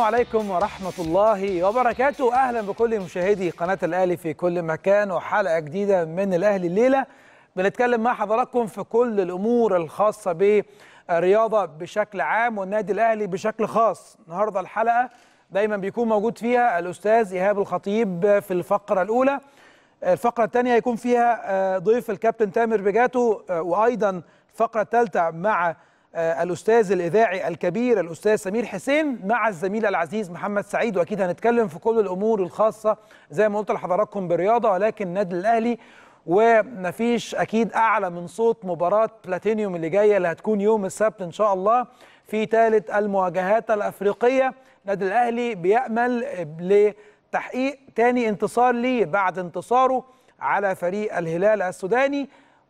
عليكم ورحمة الله وبركاته أهلا بكل مشاهدي قناة الأهلي في كل مكان وحلقة جديدة من الأهلي الليلة بنتكلم مع حضراتكم في كل الأمور الخاصة بالرياضة بشكل عام والنادي الأهلي بشكل خاص النهاردة الحلقة دايما بيكون موجود فيها الأستاذ إيهاب الخطيب في الفقرة الأولى الفقرة الثانية هيكون فيها ضيف الكابتن تامر بجاتو وأيضا الفقرة الثالثة مع الاستاذ الاذاعي الكبير الاستاذ سمير حسين مع الزميل العزيز محمد سعيد واكيد هنتكلم في كل الامور الخاصه زي ما قلت لحضراتكم بالرياضه ولكن النادي الاهلي ومفيش اكيد اعلى من صوت مباراه بلاتينيوم اللي جايه اللي هتكون يوم السبت ان شاء الله في ثالث المواجهات الافريقيه النادي الاهلي بيامل لتحقيق ثاني انتصار ليه بعد انتصاره على فريق الهلال السوداني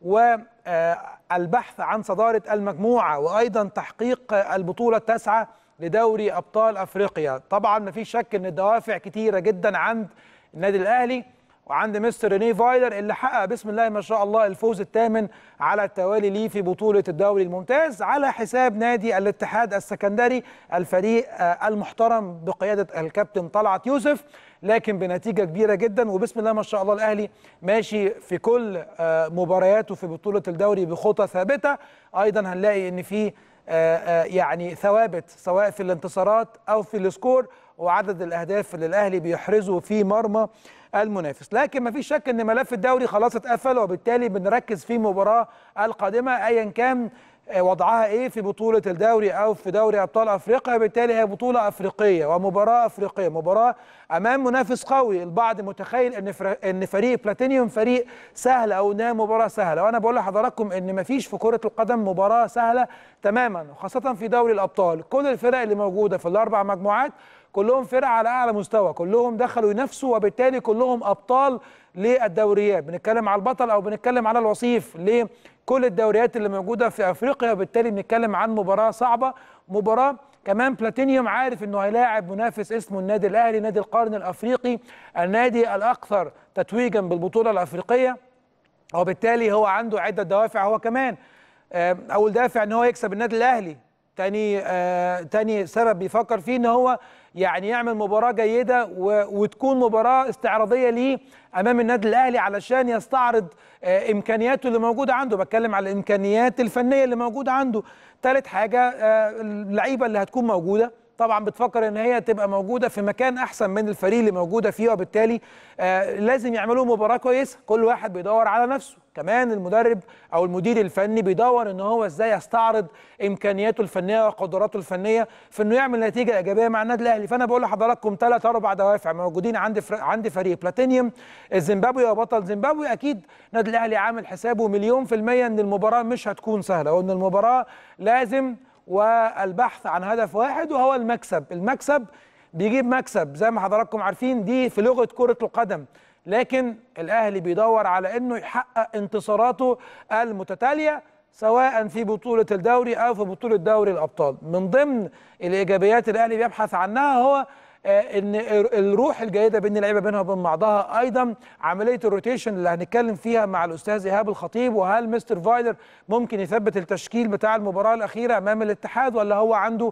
والبحث عن صدارة المجموعة وأيضا تحقيق البطولة التاسعة لدوري أبطال أفريقيا طبعا ما فيش شك أن الدوافع كتيرة جدا عند النادي الأهلي وعند مستر ريني فايلر اللي حقق بسم الله ما شاء الله الفوز الثامن على التوالي ليه في بطولة الدوري الممتاز على حساب نادي الاتحاد السكندري الفريق المحترم بقيادة الكابتن طلعت يوسف لكن بنتيجه كبيره جدا وبسم الله ما شاء الله الاهلي ماشي في كل مبارياته في بطوله الدوري بخطى ثابته ايضا هنلاقي ان في يعني ثوابت سواء في الانتصارات او في السكور وعدد الاهداف اللي الاهلي بيحرزه في مرمى المنافس لكن ما فيش شك ان ملف الدوري خلاص اتقفل وبالتالي بنركز في المباراه القادمه ايا كان وضعها ايه في بطوله الدوري او في دوري ابطال افريقيا بالتالي هي بطوله افريقيه ومباراه افريقيه مباراه امام منافس قوي البعض متخيل ان ان فريق بلاتينيوم فريق سهل او انها مباراه سهله وانا بقول لحضراتكم ان ما فيش في كره القدم مباراه سهله تماما وخاصه في دوري الابطال كل الفرق اللي موجوده في الاربع مجموعات كلهم فرق على اعلى مستوى كلهم دخلوا ينافسوا وبالتالي كلهم ابطال للدوريات بنتكلم على البطل او بنتكلم على الوصيف لكل الدوريات اللي موجوده في افريقيا وبالتالي بنتكلم عن مباراه صعبه مباراه كمان بلاتينيوم عارف انه هيلاعب منافس اسمه النادي الاهلي نادي القرن الافريقي النادي الاكثر تتويجا بالبطوله الافريقيه وبالتالي هو عنده عده دوافع هو كمان اول دافع ان هو يكسب النادي الاهلي تاني آه تاني سبب بيفكر فيه ان هو يعني يعمل مباراه جيده وتكون مباراه استعراضيه ليه امام النادي الاهلي علشان يستعرض آه امكانياته اللي موجوده عنده بتكلم على الامكانيات الفنيه اللي موجوده عنده ثالث حاجه آه اللعيبه اللي هتكون موجوده طبعا بتفكر ان هي تبقى موجوده في مكان احسن من الفريق اللي موجوده فيه وبالتالي آه لازم يعملوا مباراه كويسه كل واحد بيدور على نفسه كمان المدرب او المدير الفني بيدور ان هو ازاي يستعرض امكانياته الفنيه وقدراته الفنيه في انه يعمل نتيجه ايجابيه مع النادي الاهلي فانا بقول لحضراتكم ثلاث اربع دوافع موجودين عند فر... عند فريق بلاتينيوم الزيمبابوي وبطل زيمبابوي اكيد النادي الاهلي عامل حسابه مليون في الميه ان المباراه مش هتكون سهله وان المباراه لازم والبحث عن هدف واحد وهو المكسب المكسب بيجيب مكسب زي ما حضراتكم عارفين دي في لغه كره القدم لكن الاهلي بيدور على انه يحقق انتصاراته المتتاليه سواء في بطوله الدوري او في بطوله دوري الابطال من ضمن الايجابيات الاهلي بيبحث عنها هو ان الروح الجيده بين اللعيبه بينها وبين بعضها ايضا عمليه الروتيشن اللي هنتكلم فيها مع الاستاذ ايهاب الخطيب وهل مستر فايلر ممكن يثبت التشكيل بتاع المباراه الاخيره امام الاتحاد ولا هو عنده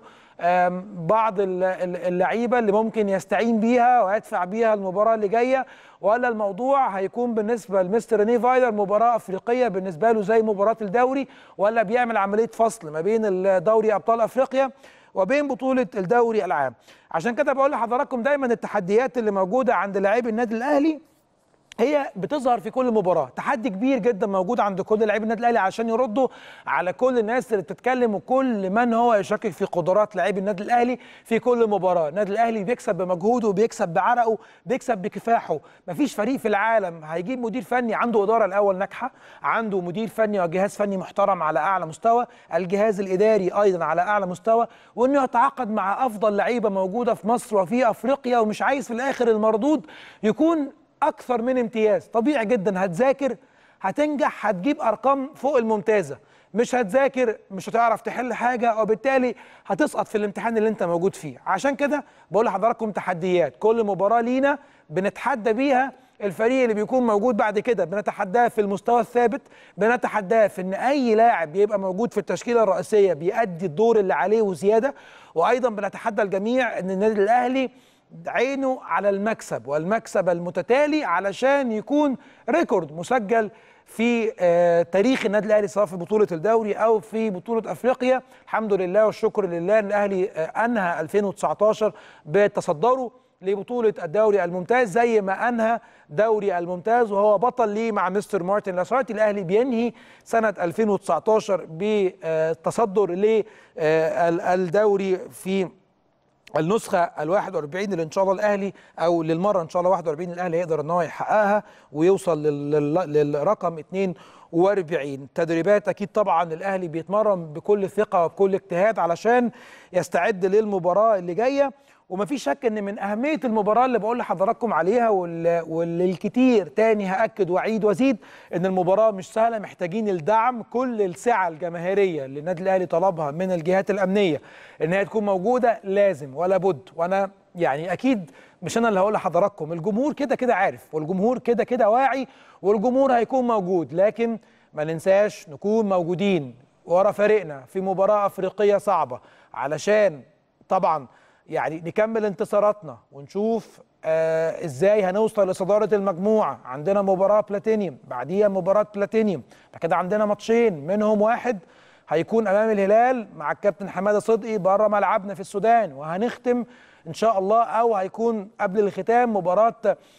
بعض اللعيبه اللي ممكن يستعين بيها ويدفع بيها المباراه اللي جايه ولا الموضوع هيكون بالنسبه لمستر ريني فايلر مباراه افريقيه بالنسبه له زي مباراه الدوري ولا بيعمل عمليه فصل ما بين الدوري ابطال افريقيا وبين بطوله الدوري العام عشان كده بقول لحضراتكم دايما التحديات اللي موجوده عند لاعبي النادي الاهلي هي بتظهر في كل مباراه تحدي كبير جدا موجود عند كل لاعبي النادي الاهلي عشان يردوا على كل الناس اللي بتتكلم وكل من هو يشكك في قدرات لاعبي النادي الاهلي في كل مباراه النادي الاهلي بيكسب بمجهوده بيكسب بعرقه بيكسب بكفاحه مفيش فريق في العالم هيجيب مدير فني عنده اداره الاول ناجحه عنده مدير فني وجهاز فني محترم على اعلى مستوى الجهاز الاداري ايضا على اعلى مستوى وانه يتعاقد مع افضل لعيبه موجوده في مصر وفي افريقيا ومش عايز في الاخر المردود يكون اكثر من امتياز طبيعي جدا هتذاكر هتنجح هتجيب ارقام فوق الممتازه مش هتذاكر مش هتعرف تحل حاجه وبالتالي هتسقط في الامتحان اللي انت موجود فيه عشان كده بقول لحضراتكم تحديات كل مباراه لينا بنتحدى بيها الفريق اللي بيكون موجود بعد كده بنتحداه في المستوى الثابت بنتحداه في ان اي لاعب بيبقى موجود في التشكيله الرئيسيه بيأدي الدور اللي عليه وزياده وايضا بنتحدى الجميع ان النادي الاهلي عينه على المكسب والمكسب المتتالي علشان يكون ريكورد مسجل في آه تاريخ النادي الاهلي سواء في بطوله الدوري او في بطوله افريقيا الحمد لله والشكر لله ان الاهلي آه انهى 2019 بتصدره لبطوله الدوري الممتاز زي ما انهى دوري الممتاز وهو بطل ليه مع مستر مارتن لاسارتي الاهلي بينهي سنه 2019 بتصدر للدوري في النسخه ال 41 اللي ان شاء الله الاهلي او للمره ان شاء الله 41 الاهلي يقدر ان هو يحققها ويوصل للرقم 42 تدريبات اكيد طبعا الاهلي بيتمرن بكل ثقه وبكل اجتهاد علشان يستعد للمباراه اللي جايه ومفيش شك ان من اهميه المباراه اللي بقول لحضراتكم عليها واللي الكتير تاني هاكد واعيد وازيد ان المباراه مش سهله محتاجين الدعم كل السعه الجماهيريه اللي النادي الاهلي طلبها من الجهات الامنيه ان هي تكون موجوده لازم ولا بد وانا يعني اكيد مش انا اللي هقول لحضراتكم الجمهور كده كده عارف والجمهور كده كده واعي والجمهور هيكون موجود لكن ما ننساش نكون موجودين ورا فريقنا في مباراه افريقيه صعبه علشان طبعا يعني نكمل انتصاراتنا ونشوف آه ازاي هنوصل لصداره المجموعه عندنا مباراه بلاتينيوم بعديها مباراه بلاتينيوم بعد كده عندنا ماتشين منهم واحد هيكون امام الهلال مع الكابتن حماده صدقي بره ملعبنا في السودان وهنختم ان شاء الله او هيكون قبل الختام مباراه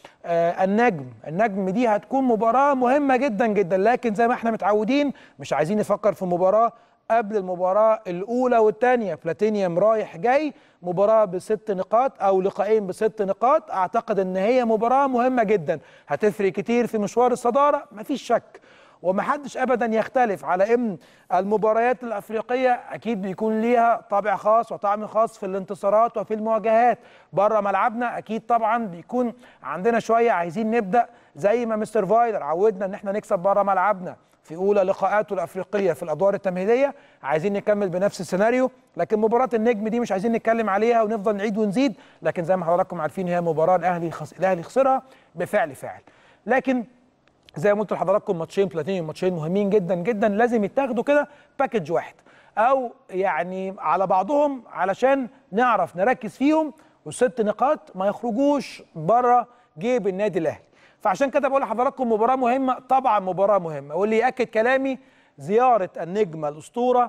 آه النجم النجم دي هتكون مباراه مهمه جدا جدا لكن زي ما احنا متعودين مش عايزين نفكر في مباراه قبل المباراة الأولى والثانية بلاتينيوم رايح جاي مباراة بست نقاط أو لقاءين بست نقاط أعتقد أن هي مباراة مهمة جدا هتفرق كتير في مشوار الصدارة مفيش شك ومحدش أبدا يختلف على أن المباريات الأفريقية أكيد بيكون ليها طابع خاص وطعم خاص في الانتصارات وفي المواجهات بره ملعبنا أكيد طبعا بيكون عندنا شوية عايزين نبدأ زي ما مستر فايلر عودنا أن احنا نكسب بره ملعبنا في اولى لقاءاته الافريقيه في الادوار التمهيديه عايزين نكمل بنفس السيناريو لكن مباراه النجم دي مش عايزين نتكلم عليها ونفضل نعيد ونزيد لكن زي ما حضراتكم عارفين هي مباراه الاهلي خس... الاهلي خسرها بفعل فاعل لكن زي ما قلت لحضراتكم ماتشين بلاتينيوم ماتشين مهمين جدا جدا لازم يتاخدوا كده باكج واحد او يعني على بعضهم علشان نعرف نركز فيهم والست نقاط ما يخرجوش بره جيب النادي الاهلي فعشان كده بقول لحضراتكم مباراه مهمه طبعا مباراه مهمه واللي ياكد كلامي زياره النجم الاسطوره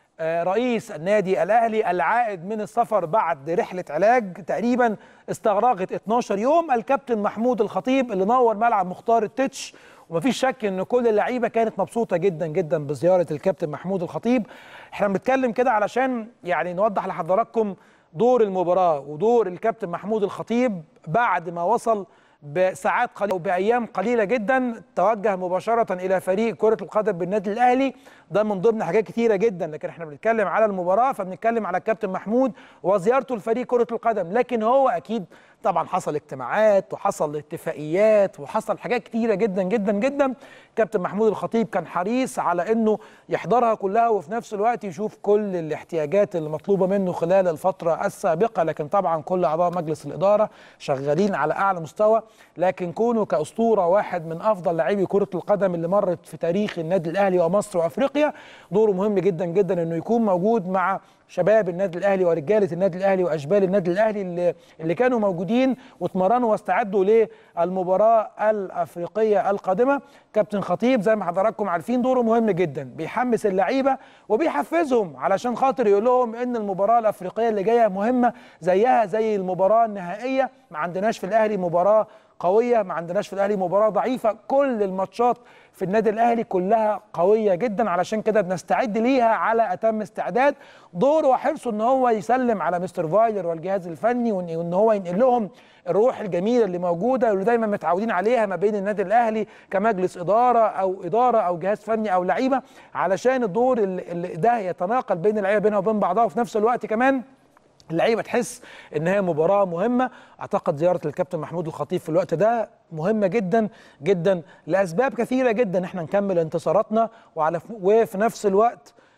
رئيس النادي الاهلي العائد من السفر بعد رحله علاج تقريبا استغرقت 12 يوم الكابتن محمود الخطيب اللي نور ملعب مختار التتش ومفيش شك ان كل اللعيبه كانت مبسوطه جدا جدا بزياره الكابتن محمود الخطيب احنا بنتكلم كده علشان يعني نوضح لحضراتكم دور المباراه ودور الكابتن محمود الخطيب بعد ما وصل بساعات قليله وبايام قليله جدا توجه مباشره الى فريق كره القدم بالنادي الاهلي ده من ضمن حاجات كتيره جدا لكن احنا بنتكلم على المباراه فبنتكلم على الكابتن محمود وزيارته لفريق كره القدم لكن هو اكيد طبعا حصل اجتماعات وحصل اتفاقيات وحصل حاجات كتيره جدا جدا جدا كابتن محمود الخطيب كان حريص على انه يحضرها كلها وفي نفس الوقت يشوف كل الاحتياجات اللي مطلوبه منه خلال الفتره السابقه لكن طبعا كل اعضاء مجلس الاداره شغالين على اعلى مستوى لكن كونه كاسطوره واحد من افضل لاعبي كره القدم اللي مرت في تاريخ النادي الاهلي ومصر وافريقيا دوره مهم جدا جدا انه يكون موجود مع شباب النادي الاهلي ورجاله النادي الاهلي واشبال النادي الاهلي اللي, اللي كانوا موجودين واتمرنوا واستعدوا للمباراه الافريقيه القادمه كابتن خطيب زي ما حضراتكم عارفين دوره مهم جدا بيحمس اللعيبه وبيحفزهم علشان خاطر يقول لهم ان المباراه الافريقيه اللي جايه مهمه زيها زي المباراه النهائيه ما عندناش في الاهلي مباراه قويه ما عندناش في الاهلي مباراه ضعيفه كل الماتشات في النادي الاهلي كلها قويه جدا علشان كده بنستعد ليها على اتم استعداد دوره وحرصه ان هو يسلم على مستر فايلر والجهاز الفني وان هو ينقل لهم الروح الجميله اللي موجوده واللي دايما متعودين عليها ما بين النادي الاهلي كمجلس اداره او اداره او جهاز فني او لعيبه علشان الدور اللي ده يتناقل بين اللعيبه بينها وبين بعضها وفي نفس الوقت كمان اللعيبه تحس ان هي مباراه مهمه اعتقد زياره الكابتن محمود الخطيب في الوقت ده مهمه جدا جدا لاسباب كثيره جدا احنا نكمل انتصاراتنا وعلى وفي نفس الوقت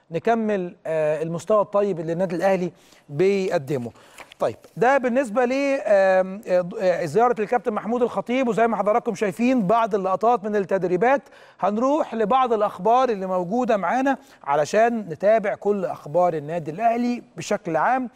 نكمل آه، المستوى الطيب اللي النادي الاهلي بيقدمه طيب ده بالنسبه لزياره الكابتن محمود الخطيب وزي ما حضراتكم شايفين بعض اللقطات من التدريبات هنروح لبعض الاخبار اللي موجوده معانا علشان نتابع كل اخبار النادي الاهلي بشكل عام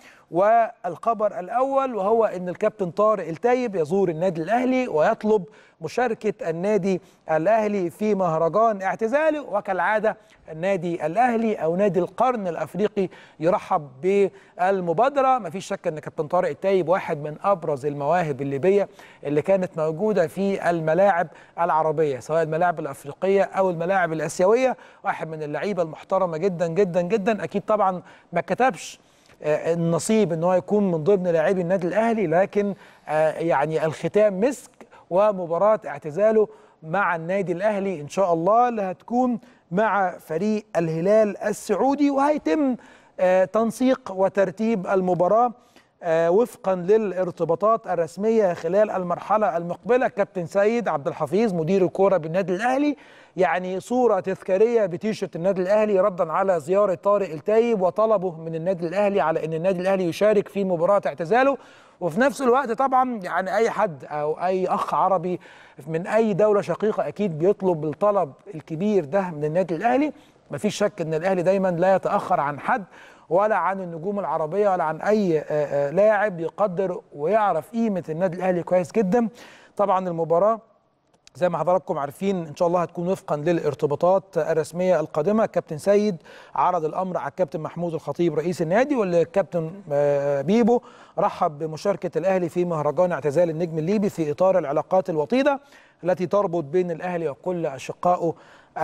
والخبر الاول وهو ان الكابتن طارق التايب يزور النادي الاهلي ويطلب مشاركه النادي الاهلي في مهرجان اعتزاله وكالعاده النادي الاهلي او نادي القرن الافريقي يرحب بالمبادره مفيش شك ان كابتن طارق التايب واحد من ابرز المواهب الليبيه اللي كانت موجوده في الملاعب العربيه سواء الملاعب الافريقيه او الملاعب الاسيويه واحد من اللعيبه المحترمه جدا جدا جدا اكيد طبعا ما كتبش آه، النصيب ان هو يكون من ضمن لاعبي النادي الاهلي لكن آه، يعني الختام مسك ومباراه اعتزاله مع النادي الاهلي ان شاء الله اللي هتكون مع فريق الهلال السعودي وهيتم آه، تنسيق وترتيب المباراه آه، وفقا للارتباطات الرسميه خلال المرحله المقبله كابتن سيد عبد الحفيظ مدير الكوره بالنادي الاهلي يعني صوره تذكاريه بتيشرت النادي الاهلي ردا على زياره طارق التايب وطلبه من النادي الاهلي على ان النادي الاهلي يشارك في مباراه اعتزاله وفي نفس الوقت طبعا يعني اي حد او اي اخ عربي من اي دوله شقيقه اكيد بيطلب الطلب الكبير ده من النادي الاهلي مفيش شك ان الاهلي دايما لا يتاخر عن حد ولا عن النجوم العربيه ولا عن اي آه، آه، لاعب يقدر ويعرف قيمه النادي الاهلي كويس جدا طبعا المباراه زي ما حضراتكم عارفين ان شاء الله هتكون وفقا للارتباطات الرسميه القادمه كابتن سيد عرض الامر على الكابتن محمود الخطيب رئيس النادي والكابتن آه، بيبو رحب بمشاركه الاهلي في مهرجان اعتزال النجم الليبي في اطار العلاقات الوطيده التي تربط بين الاهلي وكل اشقائه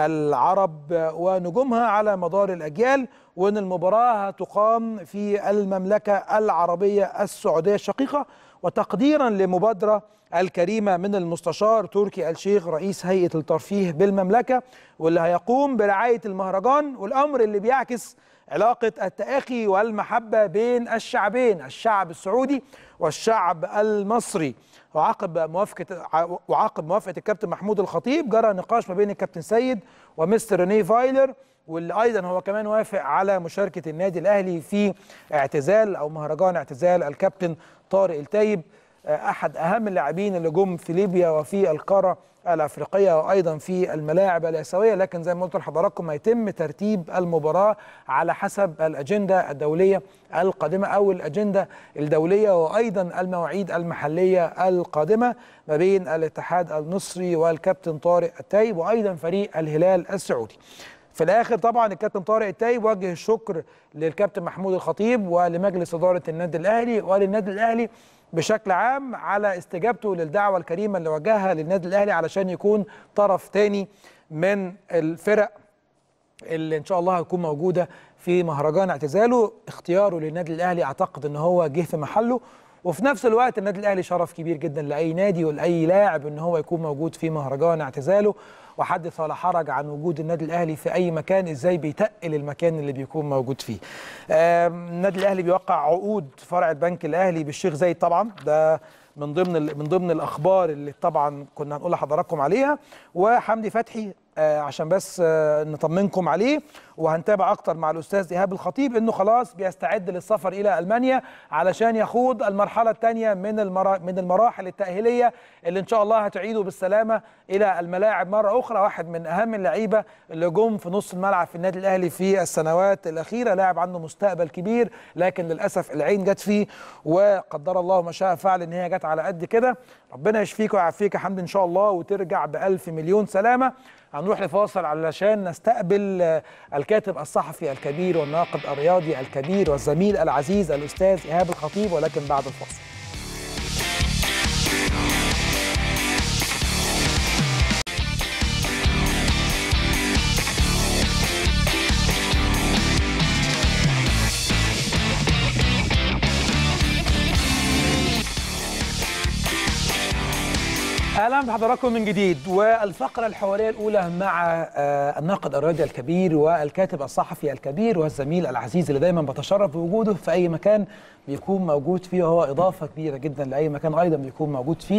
العرب ونجومها على مدار الاجيال وان المباراه هتقام في المملكه العربيه السعوديه الشقيقه وتقديرا لمبادره الكريمه من المستشار تركي الشيخ رئيس هيئه الترفيه بالمملكه واللي هيقوم برعايه المهرجان والامر اللي بيعكس علاقه التآخي والمحبه بين الشعبين الشعب السعودي والشعب المصري وعقب موافقه وعقب موافقه الكابتن محمود الخطيب جرى نقاش ما بين الكابتن سيد ومستر ريني فايلر واللي ايضا هو كمان وافق على مشاركه النادي الاهلي في اعتزال او مهرجان اعتزال الكابتن طارق التايب آه، احد اهم اللاعبين اللي جم في ليبيا وفي القاره الافريقيه وايضا في الملاعب الاسيويه لكن زي ما قلت لحضراتكم هيتم ترتيب المباراه على حسب الاجنده الدوليه القادمه او الاجنده الدوليه وايضا المواعيد المحليه القادمه ما بين الاتحاد المصري والكابتن طارق التايب وايضا فريق الهلال السعودي. في الاخر طبعا الكابتن طارق التايب وجه الشكر للكابتن محمود الخطيب ولمجلس اداره النادي الاهلي وللنادي الاهلي بشكل عام على استجابته للدعوه الكريمه اللي وجهها للنادي الاهلي علشان يكون طرف تاني من الفرق اللي ان شاء الله هتكون موجوده في مهرجان اعتزاله اختياره للنادي الاهلي اعتقد ان هو جه في محله وفي نفس الوقت النادي الاهلي شرف كبير جدا لاي نادي ولاي لاعب ان هو يكون موجود في مهرجان اعتزاله وحدث ولا حرج عن وجود النادي الاهلي في اي مكان ازاي بيتقل المكان اللي بيكون موجود فيه آم، النادي الاهلي بيوقع عقود فرع البنك الاهلي بالشيخ زايد طبعا ده من ضمن ال- من ضمن الاخبار اللي طبعا كنا هنقول لحضراتكم عليها وحمدي فتحي آه، عشان بس آه، نطمنكم عليه وهنتابع اكتر مع الاستاذ ايهاب الخطيب انه خلاص بيستعد للسفر الى المانيا علشان يخوض المرحله الثانيه من المرا... من المراحل التاهيليه اللي ان شاء الله هتعيده بالسلامه الى الملاعب مره اخرى واحد من اهم اللعيبه اللي جم في نص الملعب في النادي الاهلي في السنوات الاخيره لاعب عنده مستقبل كبير لكن للاسف العين جت فيه وقدر الله ما شاء فعل ان هي جت على قد كده ربنا يشفيك ويعافيك يا حمدي ان شاء الله وترجع بألف مليون سلامه هنروح لفاصل علشان نستقبل آه، الكاتب الصحفي الكبير والناقد الرياضي الكبير والزميل العزيز الاستاذ ايهاب الخطيب ولكن بعد الفاصل اهلا بحضراتكم من جديد والفقره الحواريه الاولى مع آه، الناقد الرياضي الكبير والكاتب الصحفي الكبير والزميل العزيز اللي دايما بتشرف بوجوده في اي مكان بيكون موجود فيه وهو اضافه كبيره جدا لاي مكان ايضا بيكون موجود فيه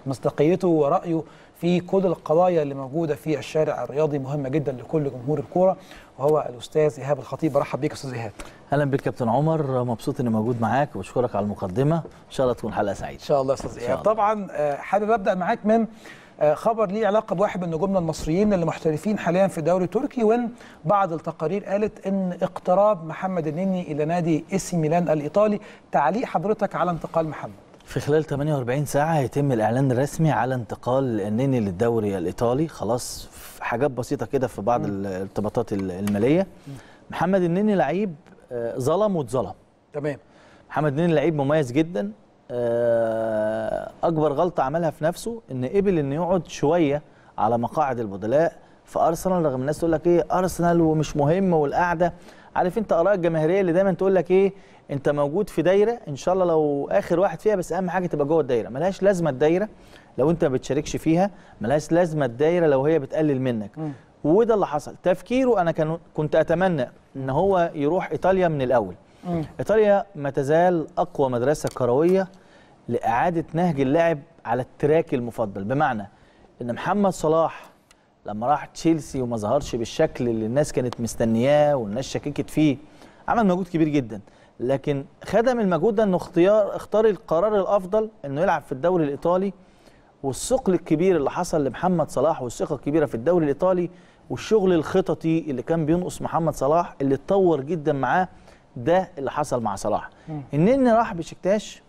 مصداقيته ورأيه في كل القضايا اللي موجودة في الشارع الرياضي مهمة جدا لكل جمهور الكورة وهو الأستاذ إيهاب الخطيب برحب بيك أستاذ إيهاب اهلا بك كابتن عمر مبسوط اني موجود معاك وبشكرك على المقدمه ان شاء الله تكون حلقه سعيده إن شاء الله يا أستاذ إيهاب طبعا آه، حابب أبدأ معاك من آه، خبر ليه علاقة بواحد من نجومنا المصريين اللي محترفين حاليا في الدوري التركي وإن بعض التقارير قالت إن اقتراب محمد النني إلى نادي إسي ميلان الإيطالي تعليق حضرتك على انتقال محمد في خلال 48 ساعه هيتم الاعلان الرسمي على انتقال النني للدوري الايطالي خلاص في حاجات بسيطه كده في بعض الارتباطات الماليه محمد النني لعيب آه، ظلم واتظلم تمام محمد النني لعيب مميز جدا آه، اكبر غلطه عملها في نفسه ان قبل انه يقعد شويه على مقاعد البدلاء في ارسنال رغم الناس تقول لك ايه ارسنال ومش مهم والقعده عارف انت اراء الجماهيريه اللي دايما تقول لك ايه انت موجود في دايره ان شاء الله لو اخر واحد فيها بس اهم حاجه تبقى جوه الدايره ملهاش لازمه الدايره لو انت ما بتشاركش فيها ملهاش لازمه الدايره لو هي بتقلل منك وده اللي حصل تفكيره انا كان كنت اتمنى ان هو يروح ايطاليا من الاول مم. ايطاليا ما تزال اقوى مدرسه كرويه لاعاده نهج اللعب على التراك المفضل بمعنى ان محمد صلاح لما راح تشيلسي وما ظهرش بالشكل اللي الناس كانت مستنياه والناس شككت فيه عمل مجهود كبير جدا لكن خدم المجهود ده انه اختيار اختار القرار الافضل انه يلعب في الدوري الايطالي والثقل الكبير اللي حصل لمحمد صلاح والثقه الكبيره في الدوري الايطالي والشغل الخططي اللي كان بينقص محمد صلاح اللي اتطور جدا معاه ده اللي حصل مع صلاح النني راح بشكتاش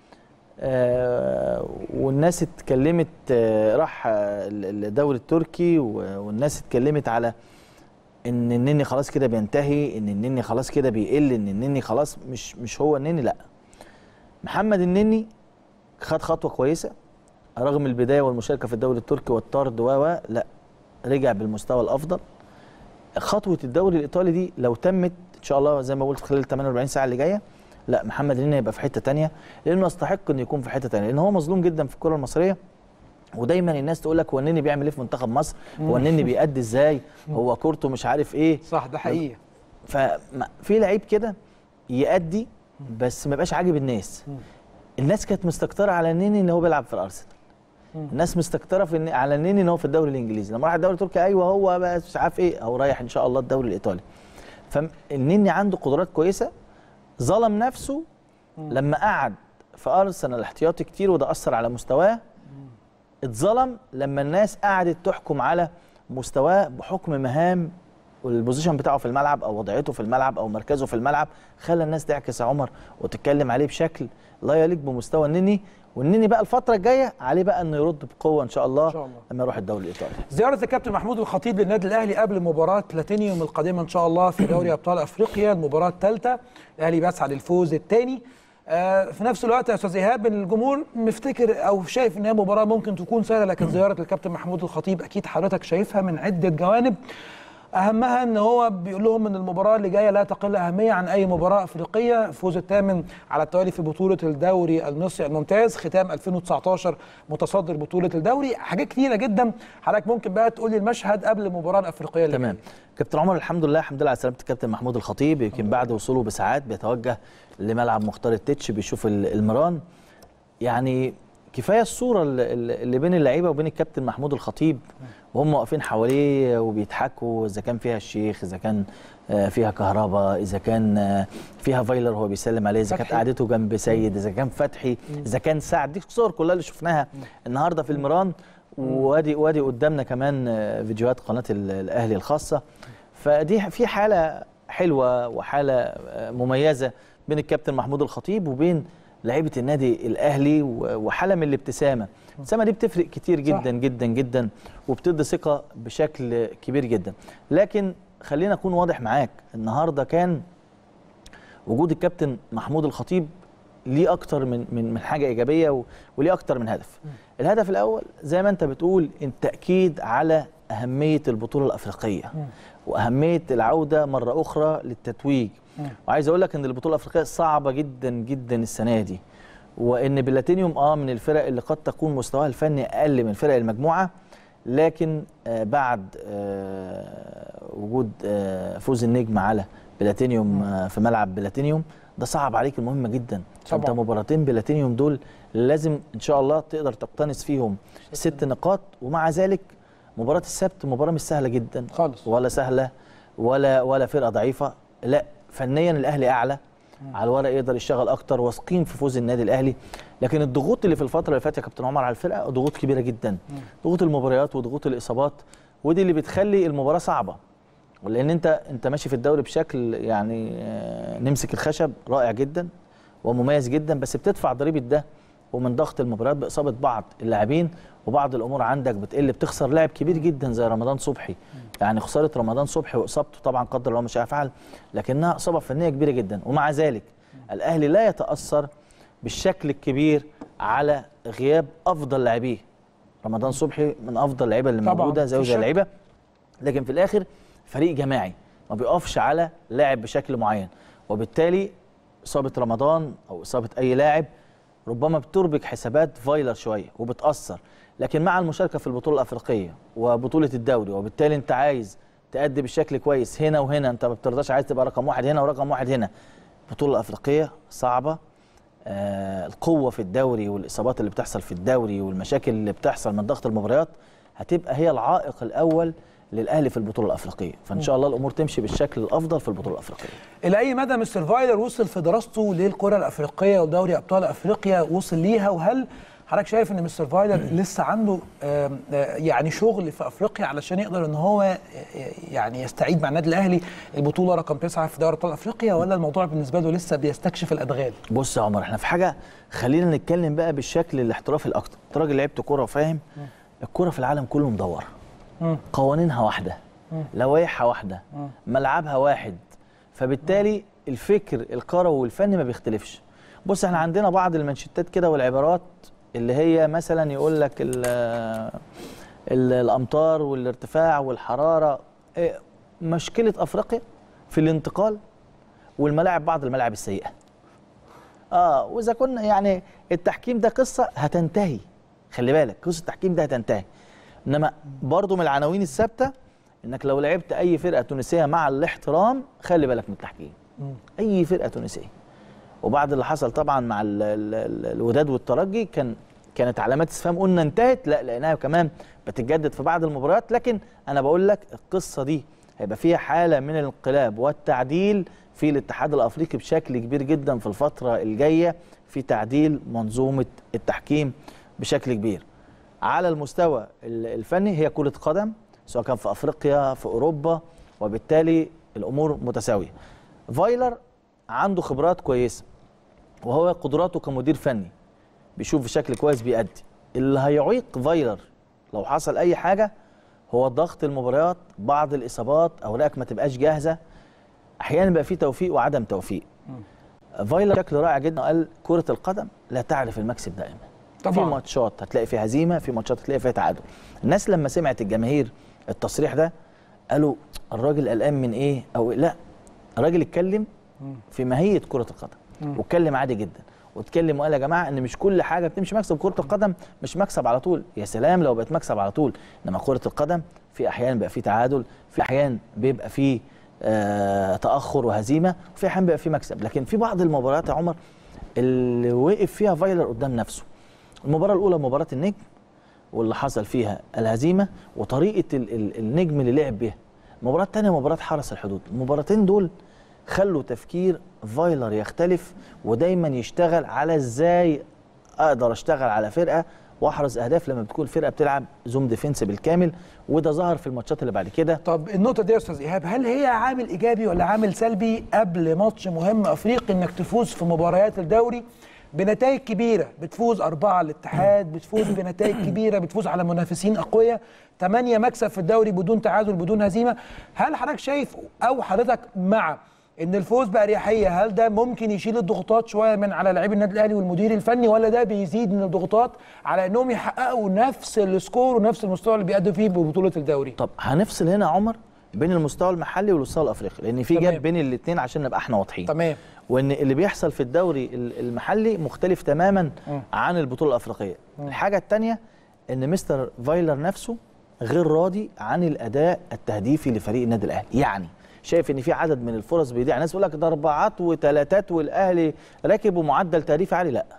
آه والناس اتكلمت آه راح آه الدوري التركي و- والناس اتكلمت على ان النني خلاص كده بينتهي ان النني خلاص كده بيقل ان النني خلاص مش مش هو النني لا محمد النني خد خطوه كويسه رغم البدايه والمشاركه في الدوري التركي والطرد و و لا رجع بالمستوى الافضل خطوه الدوري الايطالي دي لو تمت ان شاء الله زي ما قلت خلال 48 ساعه اللي جايه لا محمد النني هيبقى في حته تانية لانه يستحق انه يكون في حته تانية لان هو مظلوم جدا في الكره المصريه ودايما الناس تقول لك هو النني بيعمل ايه في منتخب مصر هو النني بيأدي ازاي هو كورته مش عارف ايه صح ده حقيقي ففي لعيب كده يأدي بس ما يبقاش عاجب الناس الناس كانت مستكتره على النني ان هو بيلعب في الارسنال الناس مستكتره في الن- على النني ان هو في الدوري الانجليزي لما راح الدوري التركي ايوه هو بس مش عارف ايه هو رايح ان شاء الله الدوري الايطالي فالنني عنده قدرات كويسه ظلم نفسه لما قعد في ارسنال احتياطي كتير وده اثر على مستواه اتظلم لما الناس قعدت تحكم على مستواه بحكم مهام والبوزيشن بتاعه في الملعب او وضعيته في الملعب او مركزه في الملعب خلى الناس تعكس يا عمر وتتكلم عليه بشكل لا يليق بمستوى النني والنني بقى الفتره الجايه عليه بقى انه يرد بقوه ان شاء الله, إن شاء الله. لما يروح الدوري الايطالي زيارة الكابتن محمود الخطيب للنادي الأهلي قبل مباراة بلاتينيوم القادمة إن شاء الله في دوري أبطال أفريقيا المباراة الثالثة الأهلي بيسعى للفوز الثاني آه في نفس الوقت يا أستاذ إيهاب الجمهور مفتكر أو شايف إن هي مباراة ممكن تكون سهلة لكن زيارة الكابتن محمود الخطيب أكيد حضرتك شايفها من عدة جوانب اهمها ان هو بيقول لهم ان المباراه اللي جايه لا تقل اهميه عن اي مباراه افريقيه الفوز الثامن على التوالي في بطوله الدوري المصري الممتاز ختام 2019 متصدر بطوله الدوري حاجات كتيره جدا حضرتك ممكن بقى تقول لي المشهد قبل المباراه الافريقيه اللي تمام كابتن عمر الحمد لله الحمد لله على سلامه الكابتن محمود الخطيب يمكن بعد وصوله بساعات بيتوجه لملعب مختار التتش بيشوف ال- المران يعني كفايه الصوره اللي- اللي بين اللعيبه وبين الكابتن محمود الخطيب وهم واقفين حواليه وبيضحكوا اذا كان فيها الشيخ اذا كان آه، فيها كهرباء اذا كان آه، فيها فايلر هو بيسلم عليه اذا كانت فتحي. قعدته جنب سيد اذا كان فتحي اذا كان سعد دي الصور كلها اللي شفناها النهارده في المران وادي وادي قدامنا كمان آه، فيديوهات قناه ال- الاهلي الخاصه فدي في حاله حلوه وحاله آه، مميزه بين الكابتن محمود الخطيب وبين لعيبه النادي الاهلي و- وحاله من الابتسامه الابتسامه دي بتفرق كتير جدا جدا جدا وبتدي ثقه بشكل كبير جدا لكن خلينا اكون واضح معاك النهارده كان وجود الكابتن محمود الخطيب ليه اكتر من من من حاجه ايجابيه و- وليه اكتر من هدف الهدف الاول زي ما انت بتقول التاكيد على اهميه البطوله الافريقيه واهميه العوده مره اخرى للتتويج وعايز اقول لك ان البطوله الافريقيه صعبه جدا جدا السنه دي وان بلاتينيوم اه من الفرق اللي قد تكون مستواها الفني اقل من فرق المجموعه لكن آه بعد آه وجود آه فوز النجم على بلاتينيوم آه في ملعب بلاتينيوم ده صعب عليك المهمه جدا طبعاً. انت مباراتين بلاتينيوم دول لازم ان شاء الله تقدر تقتنص فيهم ست نقاط ومع ذلك مباراه السبت مباراه مش سهله جدا خالص. ولا سهله ولا ولا فرقه ضعيفه لا فنيا الاهلي اعلى على الورق يقدر يشتغل اكتر واثقين في فوز النادي الاهلي لكن الضغوط اللي في الفتره اللي فاتت يا كابتن عمر على الفرقه ضغوط كبيره جدا ضغوط المباريات وضغوط الاصابات ودي اللي بتخلي المباراه صعبه ولان انت انت ماشي في الدوري بشكل يعني آه، نمسك الخشب رائع جدا ومميز جدا بس بتدفع ضريبه ده ومن ضغط المباريات باصابه بعض اللاعبين وبعض الامور عندك بتقل بتخسر لاعب كبير جدا زي رمضان صبحي يعني خساره رمضان صبحي واصابته طبعا قدر الله مش هيفعل لكنها اصابه فنيه كبيره جدا ومع ذلك الاهلي لا يتاثر بالشكل الكبير على غياب افضل لاعبيه رمضان صبحي من افضل اللعيبه اللي طبعاً، موجوده زي مفيش زي شك. اللعيبه لكن في الاخر فريق جماعي ما بيقفش على لاعب بشكل معين وبالتالي اصابه رمضان او اصابه اي لاعب ربما بتربك حسابات فايلر شويه وبتاثر لكن مع المشاركه في البطوله الافريقيه وبطوله الدوري وبالتالي انت عايز تأدي بشكل كويس هنا وهنا انت ما بترضاش عايز تبقى رقم واحد هنا ورقم واحد هنا البطوله الافريقيه صعبه آه القوه في الدوري والاصابات اللي بتحصل في الدوري والمشاكل اللي بتحصل من ضغط المباريات هتبقى هي العائق الاول للاهلي في البطوله الافريقيه فان شاء الله الامور تمشي بالشكل الافضل في البطوله الافريقيه الى اي مدى مستر فايلر وصل في دراسته للكره الافريقيه ودوري ابطال افريقيا وصل ليها وهل حضرتك شايف ان مستر فايلر لسه عنده آم، آه، يعني شغل في افريقيا علشان يقدر ان هو آه، يعني يستعيد مع النادي الاهلي البطوله رقم تسعه في دوري ابطال افريقيا ولا الموضوع بالنسبه له لسه بيستكشف الادغال؟ بص يا عمر احنا في حاجه خلينا نتكلم بقى بالشكل الاحترافي الاكتر انت راجل لعبت كوره وفاهم الكوره في العالم كله مدوره مم. قوانينها واحده لوائحها واحده ملعبها واحد فبالتالي الفكر الكروي والفني ما بيختلفش بص احنا عندنا بعض المانشيتات كده والعبارات اللي هي مثلا يقول لك ال- ال- الامطار والارتفاع والحراره إيه، مشكله افريقيا في الانتقال والملاعب بعض الملاعب السيئه اه واذا كنا يعني التحكيم ده قصه هتنتهي خلي بالك قصه التحكيم ده هتنتهي انما برضو من العناوين الثابته انك لو لعبت اي فرقه تونسيه مع الاحترام خلي بالك من التحكيم اي فرقه تونسيه وبعد اللي حصل طبعا مع ال ال ال الوداد والترجي كان كانت علامات استفهام قلنا انتهت لا لقيناها كمان بتتجدد في بعض المباريات لكن انا بقول لك القصه دي هيبقى فيها حاله من الانقلاب والتعديل في الاتحاد الافريقي بشكل كبير جدا في الفتره الجايه في تعديل منظومه التحكيم بشكل كبير على المستوى ال- الفني هي كره قدم سواء كان في افريقيا في اوروبا وبالتالي الامور متساويه فايلر عنده خبرات كويسه وهو قدراته كمدير فني بيشوف بشكل كويس بيأدي اللي هيعيق فايلر لو حصل اي حاجه هو ضغط المباريات بعض الاصابات اوراقك ما تبقاش جاهزه احيانا بيبقى في توفيق وعدم توفيق فايلر بشكل رائع جدا قال كره القدم لا تعرف المكسب دائما طبعاً. في ماتشات هتلاقي فيها هزيمه في ماتشات هتلاقي فيها تعادل الناس لما سمعت الجماهير التصريح ده قالوا الراجل قلقان من ايه او لا الراجل اتكلم في ماهيه كره القدم واتكلم عادي جدا واتكلم وقال يا جماعه ان مش كل حاجه بتمشي مكسب كره القدم مش مكسب على طول يا سلام لو بقت مكسب على طول انما كره القدم في احيان بيبقى في تعادل في احيان بيبقى في آه تاخر وهزيمه وفي احيان بيبقى في مكسب لكن في بعض المباريات يا عمر اللي وقف فيها فايلر قدام نفسه المباراه الاولى مباراه النجم واللي حصل فيها الهزيمه وطريقه ال ال النجم اللي لعب بيها المباراه الثانيه مباراه حرس الحدود المباراتين دول خلوا تفكير فايلر يختلف ودايما يشتغل على ازاي اقدر اشتغل على فرقه واحرز اهداف لما بتكون الفرقه بتلعب زوم ديفنس بالكامل وده ظهر في الماتشات اللي بعد كده طب النقطة دي يا أستاذ إيهاب هل هي عامل إيجابي ولا عامل سلبي قبل ماتش مهم أفريقي إنك تفوز في مباريات الدوري بنتائج كبيرة بتفوز أربعة على الاتحاد بتفوز بنتائج كبيرة بتفوز على منافسين أقوياء ثمانية مكسب في الدوري بدون تعادل بدون هزيمة هل حضرتك شايف أو حضرتك مع ان الفوز باريحيه هل ده ممكن يشيل الضغوطات شويه من على لاعبي النادي الاهلي والمدير الفني ولا ده بيزيد من الضغوطات على انهم يحققوا نفس السكور ونفس المستوى اللي بيأدوا فيه ببطوله الدوري طب هنفصل هنا يا عمر بين المستوى المحلي والمستوى الافريقي لان في تمام. جاب بين الاثنين عشان نبقى احنا واضحين تمام وان اللي بيحصل في الدوري ال- المحلي مختلف تماما عن البطوله الافريقيه الحاجه الثانيه ان مستر فايلر نفسه غير راضي عن الاداء التهديفي لفريق النادي الاهلي يعني شايف ان في عدد من الفرص بيضيع ناس يقول لك ده اربعات وثلاثات والاهلي راكب ومعدل تهديفي عالي لا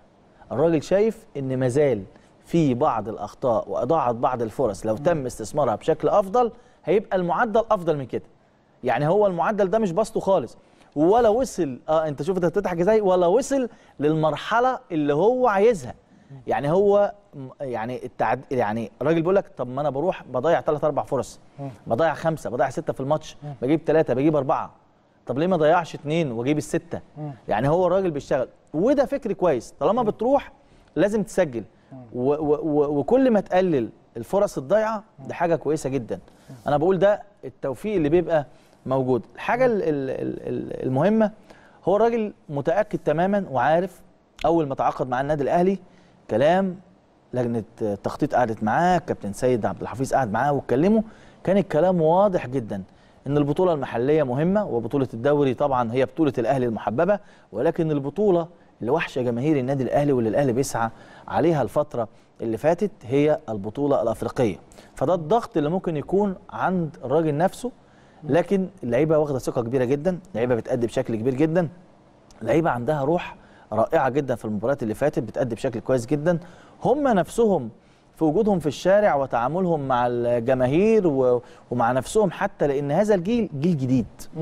الراجل شايف ان مازال في بعض الاخطاء واضاعت بعض الفرص لو تم استثمارها بشكل افضل هيبقى المعدل افضل من كده يعني هو المعدل ده مش بسطه خالص ولا وصل اه انت شوف انت بتضحك ازاي ولا وصل للمرحله اللي هو عايزها يعني هو م- يعني التعد يعني الراجل بيقول لك طب ما انا بروح بضيع ثلاث اربع فرص بضيع خمسه بضيع سته في الماتش بجيب ثلاثه بجيب اربعه طب ليه ما ضيعش اثنين واجيب السته يعني هو الراجل بيشتغل وده فكر كويس طالما بتروح لازم تسجل و و و وكل ما تقلل الفرص الضايعه دي حاجه كويسه جدا انا بقول ده التوفيق اللي بيبقى موجود الحاجه ال- ال- ال- ال- المهمه هو الراجل متاكد تماما وعارف اول ما تعاقد مع النادي الاهلي كلام لجنه التخطيط قعدت معاه كابتن سيد عبد الحفيظ قعد معاه واتكلموا كان الكلام واضح جدا ان البطوله المحليه مهمه وبطوله الدوري طبعا هي بطوله الاهلي المحببه ولكن البطوله اللي وحشه جماهير النادي الاهلي واللي الاهلي بيسعى عليها الفتره اللي فاتت هي البطوله الافريقيه فده الضغط اللي ممكن يكون عند الراجل نفسه لكن اللعيبه واخده ثقه كبيره جدا اللعيبه بتأدي بشكل كبير جدا لعيبه عندها روح رائعه جدا في المباريات اللي فاتت بتأدي بشكل كويس جدا هم نفسهم في وجودهم في الشارع وتعاملهم مع الجماهير و- ومع نفسهم حتى لان هذا الجيل جيل جديد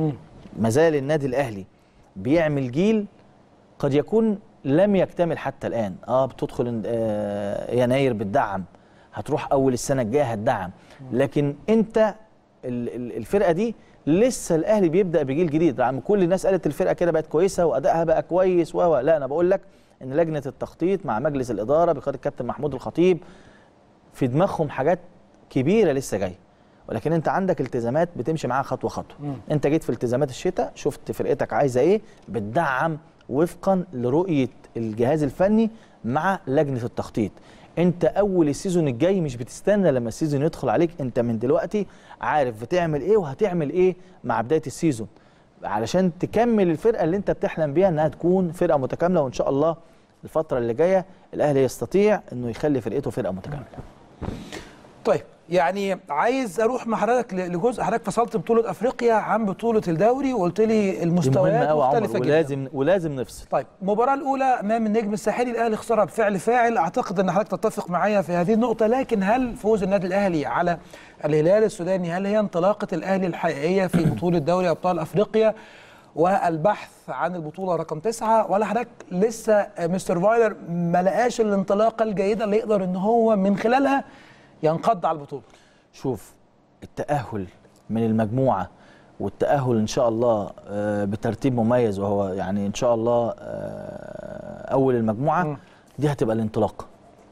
ما زال النادي الاهلي بيعمل جيل قد يكون لم يكتمل حتى الان اه بتدخل آه يناير بتدعم هتروح اول السنه الجايه هتدعم لكن انت ال- ال- الفرقه دي لسه الاهلي بيبدا بجيل جديد رغم كل الناس قالت الفرقه كده بقت كويسه وادائها بقى كويس و و- لا انا بقول لك ان لجنه التخطيط مع مجلس الاداره بقياده الكابتن محمود الخطيب في دماغهم حاجات كبيره لسه جايه ولكن انت عندك التزامات بتمشي معاها خطوه خطوه مم. انت جيت في التزامات الشتاء شفت فرقتك عايزه ايه بتدعم وفقا لرؤيه الجهاز الفني مع لجنه التخطيط انت اول السيزون الجاي مش بتستنى لما السيزون يدخل عليك انت من دلوقتي عارف بتعمل ايه وهتعمل ايه مع بدايه السيزون علشان تكمل الفرقه اللي انت بتحلم بيها انها تكون فرقه متكامله وان شاء الله الفتره اللي جايه الاهلي يستطيع انه يخلي فرقته فرقه متكامله طيب يعني عايز اروح مع حضرتك ل- لجزء حضرتك فصلت بطوله افريقيا عن بطوله الدوري وقلت لي دي مهمه المستويات قوي يا عمر مختلفه جدا ولازم ولازم نفصل طيب المباراة الأولى أمام النجم الساحلي الأهلي خسرها بفعل فاعل أعتقد أن حضرتك تتفق معايا في هذه النقطة لكن هل فوز النادي الأهلي على الهلال السوداني هل هي انطلاقة الأهلي الحقيقية في بطولة دوري أبطال أفريقيا والبحث عن البطولة رقم تسعة ولا حضرتك لسه مستر فايلر ما لقاش الانطلاقة الجيدة اللي يقدر أن هو من خلالها ينقض على البطولة شوف التأهل من المجموعة والتأهل إن شاء الله آه، بترتيب مميز وهو يعني إن شاء الله آه، أول المجموعة مم. دي هتبقى الانطلاق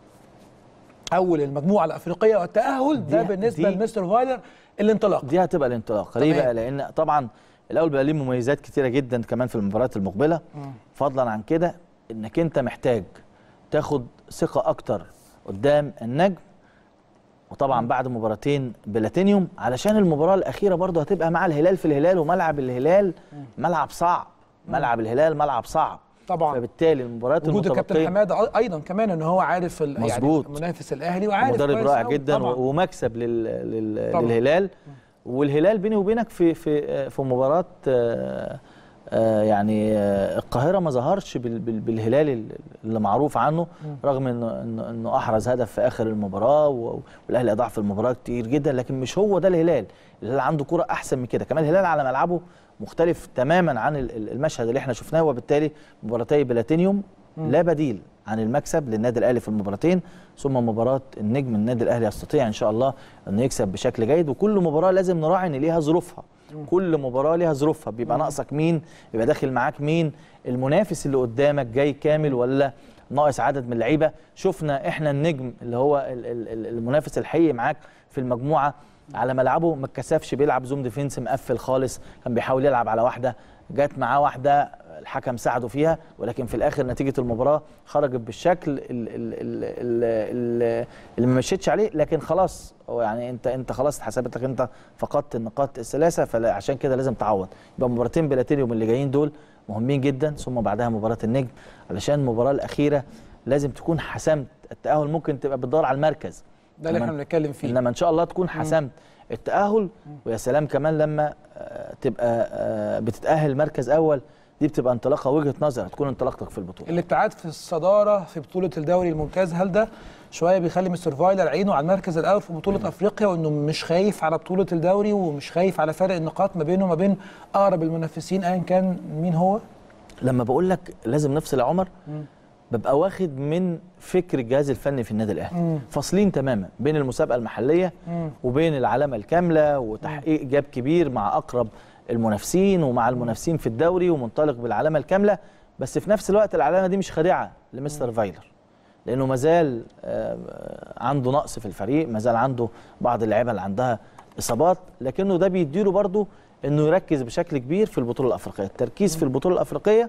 أول المجموعة الأفريقية والتأهل ده دي- بالنسبة دي- لمستر فايلر الانطلاق دي هتبقى الانطلاق تمام. ليه بقى لأن طبعا الأول بقى ليه مميزات كتيرة جدا كمان في المباريات المقبلة فضلا عن كده إنك أنت محتاج تاخد ثقة أكتر قدام النجم وطبعا بعد مباراتين بلاتينيوم علشان المباراه الاخيره برضه هتبقى مع الهلال في الهلال وملعب الهلال ملعب صعب ملعب الهلال ملعب صعب طبعا فبالتالي المباريات وجود الكابتن المتبقيه حماده أ- ايضا كمان ان هو عارف ال- يعني مظبوط. منافس الاهلي وعارف مدرب كويس رائع أوي جدا طبعا. و- ومكسب لل... لل... طبعاً. للهلال والهلال بيني وبينك في في في مباراه آه، آه، يعني آه، القاهره ما ظهرش بال... بال... بالهلال اللي معروف عنه رغم انه انه انه احرز هدف في اخر المباراه و... والاهلي اضاع في المباراه كتير جدا لكن مش هو ده الهلال الهلال عنده كره احسن من كده كمان الهلال على ملعبه مختلف تماما عن ال- ال- المشهد اللي احنا شفناه وبالتالي مباراتي بلاتينيوم لا بديل عن المكسب للنادي الاهلي في المباراتين ثم مباراه النجم النادي الاهلي يستطيع ان شاء الله انه يكسب بشكل جيد وكل مباراه لازم نراعي ان ليها ظروفها كل مباراه ليها ظروفها بيبقى ناقصك مين بيبقى داخل معاك مين المنافس اللي قدامك جاي كامل ولا ناقص عدد من اللعيبه شفنا احنا النجم اللي هو ال- ال- ال- المنافس الحقيقي معاك في المجموعه على ملعبه ما اتكسفش بيلعب زوم ديفينس مقفل خالص كان بيحاول يلعب على واحده جت معاه واحده الحكم ساعده فيها ولكن في الاخر نتيجه المباراه خرجت بالشكل ال- ال- ال- ال- ال- اللي ما مشيتش عليه لكن خلاص هو يعني انت انت خلاص اتحسبت لك انت فقدت النقاط الثلاثه فعشان كده لازم تعوض يبقى مباراتين بلاتينيوم اللي جايين دول مهمين جدا ثم بعدها مباراه النجم علشان المباراه الاخيره لازم تكون حسمت التاهل ممكن تبقى بتدور على المركز ده اللي إنما- احنا بنتكلم فيه انما ان شاء الله تكون حسمت التاهل ويا سلام كمان لما آه، تبقى آه، بتتاهل مركز اول دي بتبقى انطلاقه وجهه نظر هتكون انطلاقتك في البطوله الابتعاد في الصداره في بطوله الدوري الممتاز هل ده شويه بيخلي مستر فايلر عينه على المركز الاول في بطوله افريقيا وانه مش خايف على بطوله الدوري ومش خايف على فرق النقاط ما بينه وما بين اقرب المنافسين ايا كان مين هو لما بقول لك لازم نفصل يا عمر ببقى واخد من فكر الجهاز الفني في النادي الاهلي فاصلين تماما بين المسابقه المحليه وبين العلامه الكامله وتحقيق جاب كبير مع اقرب المنافسين ومع المنافسين في الدوري ومنطلق بالعلامه الكامله بس في نفس الوقت العلامه دي مش خادعه لمستر فايلر لانه مازال آه، عنده نقص في الفريق مازال عنده بعض اللعيبه اللي عندها اصابات لكنه ده بيديله برضه انه يركز بشكل كبير في البطوله الافريقيه التركيز في البطوله الافريقيه